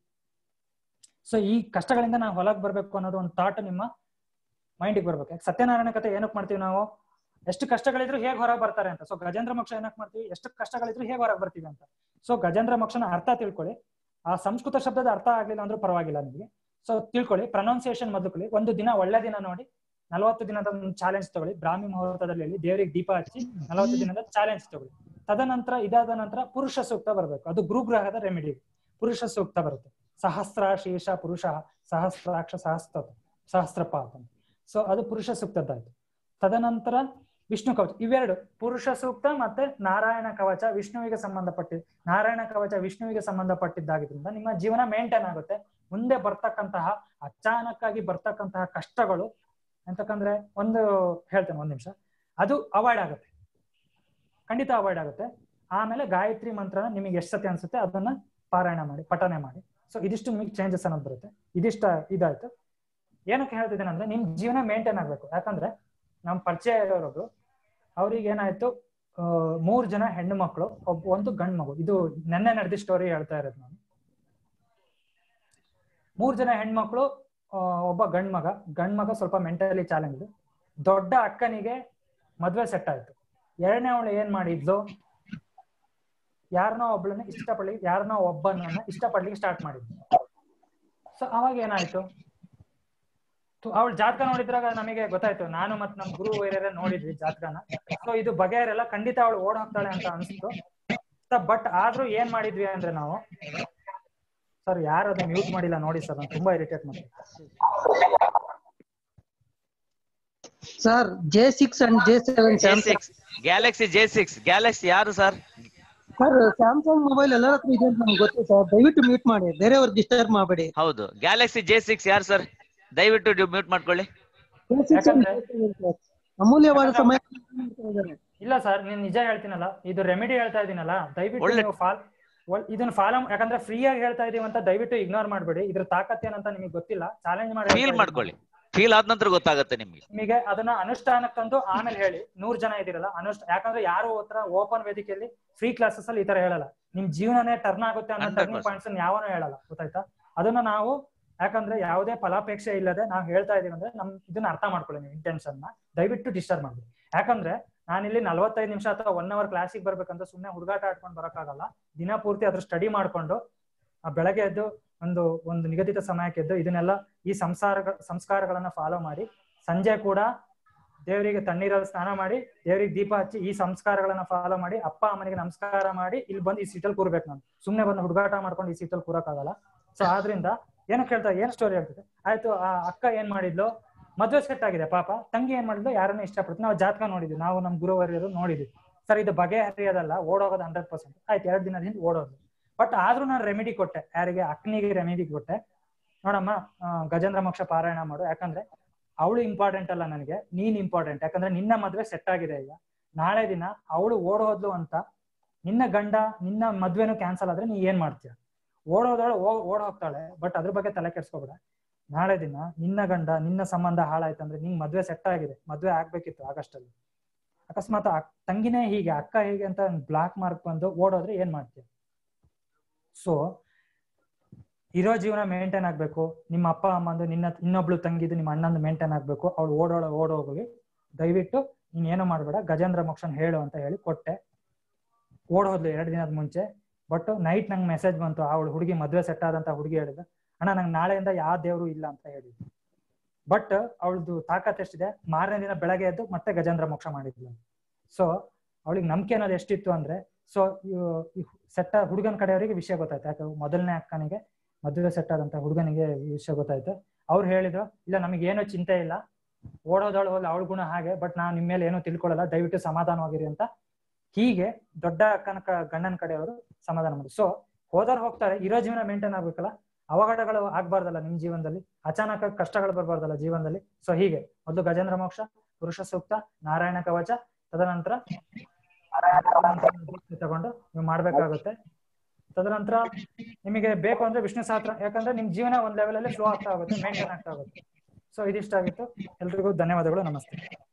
Speaker 1: ಸೊ ಈ ಕಷ್ಟಗಳಿಂದ ನಾವು ಹೊಲಕ್ ಬರ್ಬೇಕು ಅನ್ನೋದು ಒಂದು ಥಾಟ್ ನಿಮ್ಮ ಮೈಂಡಿಗೆ ಬರ್ಬೇಕು ಯಾಕೆ ಸತ್ಯನಾರಾಯಣ ಕಥೆ ಏನಕ್ಕೆ ಮಾಡ್ತೀವಿ ನಾವು ಎಷ್ಟು ಕಷ್ಟಗಳಿದ್ರು ಹೇಗೆ ಹೊರಗೆ ಬರ್ತಾರೆ ಅಂತ ಸೊ ಗಜೇಂದ್ರ ಮೋಕ್ಷ ಏನಕ್ಕೆ ಮಾಡ್ತೀವಿ ಎಷ್ಟು ಕಷ್ಟಗಳಿದ್ರು ಹೇಗೆ ಹೊರಗೆ ಬರ್ತೀವಿ ಅಂತ ಸೊ ಗಜೇಂದ್ರ ಮೋಕ್ಷನ ಅರ್ಥ ತಿಳ್ಕೊಳ್ಳಿ ಆ ಸಂಸ್ಕೃತ ಶಬ್ದದ ಅರ್ಥ ಆಗ್ಲಿಲ್ಲ ಅಂದ್ರೂ ಪರವಾಗಿಲ್ಲ ನಿಮಗೆ ಸೊ ತಿಳ್ಕೊಳ್ಳಿ ಪ್ರೊನೌನ್ಸಿಯೇಷನ್ ಮೊದಲು ಒಂದು ದಿನ ಒಳ್ಳೆ ದಿನ ನೋಡಿ ನಲವತ್ತು ದಿನದ ಒಂದು ಚಾಲೆಂಜ್ ತಗೊಳ್ಳಿ ಬ್ರಾಹ್ಮಿ ಮುಹೂರ್ತದಲ್ಲಿ ಹೇಳಿ ದೇವರಿಗೆ ದೀಪ ಹಚ್ಚಿ ನಲವತ್ತು ದಿನದ ಚಾಲೆಂಜ್ ತಗೊಳ್ಳಿ ತದನಂತರ ಇದಾದ ನಂತರ ಪುರುಷ ಸೂಕ್ತ ಬರಬೇಕು ಅದು ಗುರುಗ್ರಹದ ರೆಮಿಡಿ ಪುರುಷ ಸೂಕ್ತ ಬರುತ್ತೆ ಸಹಸ್ರ ಶೀರ್ಷ ಪುರುಷ ಸಹಸ್ರಾಕ್ಷ ಸಹಸ್ರ ಸಹಸ್ರಪಾತ್ ಅಂತ ಸೊ ಅದು ಪುರುಷ ಸೂಕ್ತದ್ದಾಯ್ತು ತದನಂತರ ವಿಷ್ಣು ಕವಚ ಇವೆರಡು ಪುರುಷ ಸೂಕ್ತ ಮತ್ತೆ ನಾರಾಯಣ ಕವಚ ವಿಷ್ಣುವಿಗೆ ಸಂಬಂಧಪಟ್ಟಿದ್ದು ನಾರಾಯಣ ಕವಚ ವಿಷ್ಣುವಿಗೆ ಸಂಬಂಧಪಟ್ಟಿದ್ದಾಗಿದ್ರಿಂದ ನಿಮ್ಮ ಜೀವನ ಮೇಂಟೈನ್ ಆಗುತ್ತೆ ಮುಂದೆ ಬರ್ತಕ್ಕಂತಹ ಅಚಾನಕ್ಕಾಗಿ ಬರ್ತಕ್ಕಂತಹ ಕಷ್ಟಗಳು ಎಂತಕ್ಕಂದ್ರೆ ಒಂದು ಹೇಳ್ತೇನೆ ಒಂದ್ ನಿಮಿಷ ಅದು ಅವಾಯ್ಡ್ ಆಗುತ್ತೆ ಖಂಡಿತ ಅವಾಯ್ಡ್ ಆಗುತ್ತೆ ಆಮೇಲೆ ಗಾಯತ್ರಿ ಮಂತ್ರನ ನಿಮಗೆ ಎಷ್ಟು ಸತಿ ಅನ್ಸುತ್ತೆ ಅದನ್ನ ಪಾರಾಯಣ ಮಾಡಿ ಪಠನೆ ಮಾಡಿ ಸೊ ಇದಿಷ್ಟು ನಿಮಗೆ ಚೇಂಜಸ್ ಅನ್ನೋದು ಬರುತ್ತೆ ಇದಿಷ್ಟ ಇದಾಯ್ತು ಏನಕ್ಕೆ ಹೇಳ್ತಿದ್ದೇನೆ ಅಂದ್ರೆ ನಿಮ್ ಜೀವನ ಮೇಂಟೈನ್ ಆಗ್ಬೇಕು ಯಾಕಂದ್ರೆ ನಮ್ ಪರಿಚಯ ಇರೋರೊಬ್ರು ಅವ್ರಿಗೆ ಏನಾಯ್ತು ಆ, ಮೂರ್ ಜನ ಹೆಣ್ಣು ಮಕ್ಕಳು ಒಬ್ಬ ಒಂದು ಗಂಡ್ ಮಗು ಇದು ನೆನ್ನೆ ನಡೆದ ಸ್ಟೋರಿ ಹೇಳ್ತಾ ಇರೋದು ನಾನು ಮೂರ್ ಜನ ಹೆಣ್ಮಕ್ಳು ಆ, ಒಬ್ಬ ಗಂಡ್ ಮಗ ಗಂಡ್ ಮಗ ಸ್ವಲ್ಪ ಮೆಂಟಲಿ ಚಾಲೆಂಜ್ ದೊಡ್ಡ ಅಕ್ಕನಿಗೆ ಮದ್ವೆ ಸೆಟ್ ಆಯ್ತು ಎರಡನೇ ಅವಳು ಏನ್ ಮಾಡಿದ್ಲು ಯಾರನ್ನೋ ಒಬ್ಳನ್ನ ಇಷ್ಟಪಡ್ಲಿ ಯಾರನ್ನೋ ಒಬ್ಬನನ್ನ ಇಷ್ಟಪಡ್ಲಿಕ್ಕೆ ಸ್ಟಾರ್ಟ್ ಮಾಡಿದ್ಲು ಸೊ ಅವಾಗ ಏನಾಯ್ತು ಅವಳು ಜಾತಕ ನೋಡಿದ್ರಾಗ ನಮಗೆ ಗೊತ್ತಾಯ್ತು ನಾನು ಮತ್ ನಮ್ ಗುರು ವೈರ್ಯರೇ ನೋಡಿದ್ವಿ ಜಾತಕನ ಸೊ ಇದು ಬಗೆಹರೆಲ್ಲ ಖಂಡಿತ ಅವಳು ಓಡ್ ಹೋಗ್ತಾಳೆ ಅಂತ ಅನ್ಸ್ತು ಬಟ್ ಆದ್ರೂ ಏನ್ ಮಾಡಿದ್ವಿ ಅಂದ್ರೆ ನಾವು ಸರ್ ಯಾರು ಅದನ್ನ ಮ್ಯೂಟ್ ಮಾಡಿಲ್ಲ ನೋಡಿ ಸರ್ ನಾನು ತುಂಬಾ ಇರಿಟೇಟ್ ಮಾಡಿ
Speaker 6: sir J six and J seven
Speaker 4: J six Galaxy J six Galaxy ಯಾರು ಸರ್
Speaker 6: ಸರ್ ಸ್ಯಾಮ್ಸಂಗ್ ಮೊಬೈಲ್ ಎಲ್ಲರ ಹತ್ರ ಇದೆ ಅಂತ ನಮ್ಗೆ ಗೊತ್ತು ಸರ್ ದಯವಿಟ್ಟು ಮ್ಯೂಟ್ ಮಾಡಿ ಬೇರೆಯವ್ರು ಡಿಸ್ಟರ್ಬ್ ಮಾಡಬೇಡಿ
Speaker 4: ಹೌದು ಗ್ಯಾಲಕ್ಸಿ ಜೆ ಸಿಕ್ಸ್ ಯಾರು ಸರ್ ದಯವಿಟ್ಟು ಮ್ಯೂಟ್ ಮಾಡ್ಕೊಳ್ಳಿ
Speaker 1: ಯಾಕಂದ್ರೆ
Speaker 6: ಅಮೂಲ್ಯವಾದ ಸಮಯ ಮಾಡ್ತಾ ಇದ್ದಾರೆ.
Speaker 1: ಇಲ್ಲ ಸರ್ ನೀನ್ ನಿಜ ಹೇಳ್ತೀನಲ್ಲ ಇದು ರೆಮಿಡಿ ಹೇಳ್ತಾ ಇದೀನಲ್ಲ ದಯವಿಟ್ಟು
Speaker 4: ಒಳ್ಳೆ-
Speaker 1: ನೀವು ಫಾಲ್ ಇದನ್ನ ಫಾಲೋ ಯಾಕಂದ್ರೆ ಫ್ರೀ ಆಗಿ ಹೇಳ್ತಾ ಇದೀವಿ ಅಂತ ದಯವಿಟ್ಟು ಇಗ್ನೋರ್ ಮಾಡ್ಬೇಡಿ ಇದ್ರ ತಾಕತ್ ಏನಂತ ನಿಮಗೆ ಗೊತ್ತಿಲ್ಲ ಚಾಲೆಂಜ್ ಮಾಡಿ
Speaker 4: ಫೀಲ್ ಮಾಡ್ಕೊಳ್ಳಿ ಫೀಲ್ ಆದ ನಂತರ ಗೊತ್ತಾಗುತ್ತೆ ನಿಮ್ಗೆ
Speaker 1: ನಿಮಗೆ ಅದನ್ನ ಅನುಷ್ಠಾನಕ್ಕೆ ತಂದು ಆಮೇಲೆ ಹೇಳಿ ನೂರ್ ಜನ ಇದಿರಲ್ಲ ಅನುಷ್ಠ ಯಾಕಂದ್ರೆ ಯಾರು ಹತ್ರ ಓಪನ್ ವೇದಿಕೆಯಲ್ಲಿ ಫ್ರೀ ಕ್ಲಾಸಸ್ ಅಲ್ಲಿ ಈ ತರ ಹೇಳಲ್ಲ ನಿಮ್ ಜೀವನನೇ ಟರ್ನ್ ಆಗುತ್ತೆ ಅನ್ನೋ
Speaker 4: 100%
Speaker 1: ಟರ್ನಿಂಗ್ ಪಾಯಿಂಟ್ಸ್ ಯಾವನೂ ಹೇಳಲ್ಲ ಗೊತ್ತಾಯ್ತಾ ಅದನ್ನ ನಾವು ಯಾಕಂದ್ರೆ ಯಾವುದೇ ಫಲಾಪೇಕ್ಷೆ ಇಲ್ಲದೆ ನಾವು ಹೇಳ್ತಾ ಇದೀವಿ ಅಂದ್ರೆ ನಮ್ ಇದನ್ನ ಅರ್ಥ ಮಾಡ್ಕೊಳ್ಳಿ ನೀವು ಇಂಟೆನ್ಷನ್ ನ ದಯವಿಟ್ಟು ಡಿಸ್ಟರ್ಬ್ ಮಾಡಿ ಯಾಕಂದ್ರೆ ನಾನಿಲ್ಲಿ ನಲವತ್ತೈದು ನಿಮಿಷ ಅಥವಾ ಒನ್ ಅವರ್ ಕ್ಲಾಸಿಗೆ ಬರ್ಬೇಕಂತ ಸುಮ್ನೆ ಹುಡುಗಾಟ ಆಡ್ಕೊಂಡು ಬರೋಕ್ಕಾಗಲ್ಲ ದಿನ ಪೂರ್ತಿ ಅದ್ರ ಸ್ಟಡಿ ಮಾಡ್ಕೊಂಡು ಆ ಬೆಳಗ್ಗೆ ಎದ್ದು ಒಂದು ಒಂದು ನಿಗದಿತ ಸಮಯಕ್ಕೆ ಎದ್ದು ಇದನ್ನೆಲ್ಲ ಈ ಸಂಸಾರ ಸಂಸ್ಕಾರಗಳನ್ನ ಫಾಲೋ ಮಾಡಿ ಸಂಜೆ ಕೂಡ ದೇವರಿಗೆ ತಣ್ಣೀರಲ್ಲಿ ಸ್ನಾನ ಮಾಡಿ ದೇವರಿಗೆ ದೀಪ ಹಚ್ಚಿ ಈ ಸಂಸ್ಕಾರಗಳನ್ನ ಫಾಲೋ ಮಾಡಿ ಅಪ್ಪ ಅಮ್ಮನಿಗೆ ನಮಸ್ಕಾರ ಮಾಡಿ ಇಲ್ಲಿ ಬಂದು ಈ ಸೀಟಲ್ಲಿ ಕೂರ್ಬೇಕು ನಾನು ಸುಮ್ನೆ ಬಂದು ಹುಡುಗಾಟ ಮಾಡ್ಕೊಂಡು ಈ ಸೀಟಲ್ಲಿ ಕೂರಕ್ಕಾಗಲ್ಲ ಸೊ ಆದ್ರಿಂದ ಏನು ಕೇಳ್ತಾ ಏನ್ ಸ್ಟೋರಿ ಹೇಳ್ತಿದೆ ಆಯ್ತು ಆ ಅಕ್ಕ ಏನ್ ಮಾಡಿದ್ಲು ಮದ್ವೆ ಸೆಟ್ ಆಗಿದೆ ಪಾಪ ತಂಗಿ ಏನ್ ಮಾಡಿದ್ಲು ಯಾರನ್ನ ಇಷ್ಟಪಡ್ತು ನಾವು ಜಾತಕ ನೋಡಿದ್ವಿ ನಾವು ನಮ್ ಗುರುವರ್ಯರು ನೋಡಿದ್ವಿ ಸರ್ ಇದು ಬಗೆಹರಿಯೋದಲ್ಲ ಓಡೋಗೋದು ಹಂಡ್ರೆಡ್ ಪರ್ಸೆಂಟ್ ಆಯ್ತು ಎರಡು ದಿನದಿಂದ ಓಡೋದು ಬಟ್ ಆದ್ರೂ ನಾನು ರೆಮಿಡಿ ಕೊಟ್ಟೆ ಯಾರಿಗೆ ಅಕ್ಕನಿಗೆ ರೆಮಿಡಿ ಕೊಟ್ಟೆ ನೋಡಮ್ಮ ಆ, ಗಜೇಂದ್ರ ಮೋಕ್ಷ ಪಾರಾಯಣ ಮಾಡು ಯಾಕಂದ್ರೆ ಅವಳು ಇಂಪಾರ್ಟೆಂಟ್ ಅಲ್ಲ ನನಗೆ ನೀನ್ ಇಂಪಾರ್ಟೆಂಟ್ ಯಾಕಂದ್ರೆ ನಿನ್ನ ಮದ್ವೆ ಸೆಟ್ ಆಗಿದೆ ಈಗ ನಾಳೆ ದಿನ ಅವಳು ಓಡೋದ್ಲು ಅಂತ ನಿನ್ನ ಗಂಡ ನಿನ್ನ ಮದ್ವೆನೂ ಕ್ಯಾನ್ಸಲ್ ಆದ್ರೆ ನೀ ಏನ್ ಮಾಡ್ತೀಯ ಓಡೋದವಳು ಓಡ್ ಹೋಗ್ತಾಳೆ ಬಟ್ ಅದ್ರ ಬಗ್ಗೆ ತಲೆ ಕೆಡ್ಸ್ಕೊಬೇಡ ನಾಳೆ ದಿನ ನಿನ್ನ ಗಂಡ ನಿನ್ನ ಸಂಬಂಧ ಹಾಳಾಯ್ತಂದ್ರೆ ನಿಂಗ್ ಮದ್ವೆ ಸೆಟ್ ಆಗಿದೆ ಮದ್ವೆ ಆಗ್ಬೇಕಿತ್ತು ಆಗಸ್ಟ್ ಅಲ್ಲಿ ಅಕಸ್ಮಾತ್ ಅಕ್- ತಂಗಿನೇ ಹೀಗೆ ಅಕ್ಕ ಹೀಗೆ ಅಂತ ಬ್ಲಾಕ್ ಮಾರ್ಕ್ ಬಂದು ಓಡೋದ್ರೆ ಏನ್ ಮಾಡ್ತೀಯ ಸೊ ಇರೋ ಜೀವನ ಮೇಂಟೈನ್ ಆಗ್ಬೇಕು ನಿಮ್ಮ ಅಪ್ಪ ಅಮ್ಮಂದು ನಿನ್ನ ಇನ್ನೊಬ್ಳು ತಂಗಿದು ನಿಮ್ಮ ಅಣ್ಣಂದು ಮೇಂಟೈನ್ ಆಗ್ಬೇಕು ಅವಳು ಓಡೋಳ ಓಡೋಗಿ ದಯವಿಟ್ಟು ನೀನ್ ಏನು ಮಾಡ್ಬೇಡ ಗಜೇಂದ್ರ ಮೋಕ್ಷನ್ ಹೇಳು ಅಂತ ಹೇಳಿ ಕೊಟ್ಟೆ ಓಡೋದ್ಲು ಎರಡು ದಿನದ ಮುಂಚೆ ಬಟ್ ನೈಟ್ ನಂಗೆ ಮೆಸೇಜ್ ಬಂತು ಅವಳು ಹುಡುಗಿ ಮದ್ವೆ ಸೆಟ್ ಆದಂತ ಹುಡುಗಿ ಹೇಳಿದ ಅಣ್ಣ ನಂಗೆ ನಾಳೆಯಿಂದ ಯಾವ ದೇವ್ರು ಇಲ್ಲ ಅಂತ ಹೇಳಿದ್ಲು ಬಟ್ ಅವಳದು ತಾಕತ್ ಎಷ್ಟಿದೆ ಮಾರನೇ ದಿನ ಬೆಳಗ್ಗೆ ಎದ್ದು ಮತ್ತೆ ಗಜೇಂದ್ರ ಮೋಕ್ಷ ಮಾಡಿದ್ಲು ಸೊ ಅವಳಿಗೆ ನಂಬಿಕೆ ಅನ್ನೋದು ಎಷ್ಟಿತ್ತು ಅಂದ್ರೆ ಸೊ ಸೆಟ್ಟ ಹುಡುಗನ ಕಡೆಯವರಿಗೆ ವಿಷಯ ಗೊತ್ತಾಯ್ತು ಯಾಕೆ ಮೊದಲನೇ ಅಕ್ಕನಿಗೆ ಮದುವೆ ಸೆಟ್ ಆದಂತ ಹುಡುಗನಿಗೆ ಈ ವಿಷಯ ಗೊತ್ತಾಯ್ತು ಅವ್ರು ಹೇಳಿದ್ರು ಇಲ್ಲ ನಮಗೆ ಏನೋ ಚಿಂತೆ ಇಲ್ಲ ಓಡೋದವಳು ಹೋಗ್ಲಿ ಅವಳ ಗುಣ ಹಾಗೆ ಬಟ್ ನಾವು ನಿಮ್ಮ ಮೇಲೆ ಏನೂ ತಿಳ್ಕೊಳ್ಳಲ್ಲ ದಯವಿಟ್ಟು ಸಮಾಧಾನವಾಗಿರಿ ಅಂತ ಹೀಗೆ ದೊಡ್ಡ ಅಕ್ಕನ ಕ- ಗಂಡನ ಕಡೆಯವರು ಸಮಾಧಾನ ಮಾಡಿ ಸೊ ಹೋದವ್ರು ಹೋಗ್ತಾರೆ ಇರೋ ಜೀವನ ಮೇಂಟೈನ್ ಆಗ್ಬೇಕಲ್ಲ ಅವಘಡಗಳು ಆಗ್ಬಾರ್ದಲ್ಲ ನಿಮ್ ಜೀವನದಲ್ಲಿ ಅಚಾನಕ ಕಷ್ಟಗಳು ಬರ್ಬಾರ್ದಲ್ಲ ಜೀವನದಲ್ಲಿ ಸೊ ಹೀಗೆ ಮೊದಲು ಗಜೇಂದ್ರ ಮೋಕ್ಷ ಪುರುಷ ಸೂಕ್ತ ನಾರಾಯಣ ಕವಚ ತದನಂತರ ತಗೊಂಡು ನೀವು ಮಾಡ್ಬೇಕಾಗುತ್ತೆ ತದನಂತರ ನಿಮಗೆ ಬೇಕು ಅಂದ್ರೆ ವಿಷ್ಣು ಸಹಸ್ರ ಯಾಕಂದ್ರೆ ನಿಮ್ ಜೀವನ ಒಂದ್ ಲೆವೆಲ್ ಅಲ್ಲಿ ಫ್ಲೋ ಆಗ್ತಾ ಹೋಗುತ್ತೆ ಮೇಂಟೈನ್ ಆಗ್ತಾ ಹೋಗುತ್ತೆ ಸೊ ಇದಿಷ್ಟಾಗಿತ್ತು ಎಲ್ರಿಗೂ ಧನ್ಯವಾದಗಳು ನಮಸ್ತೆ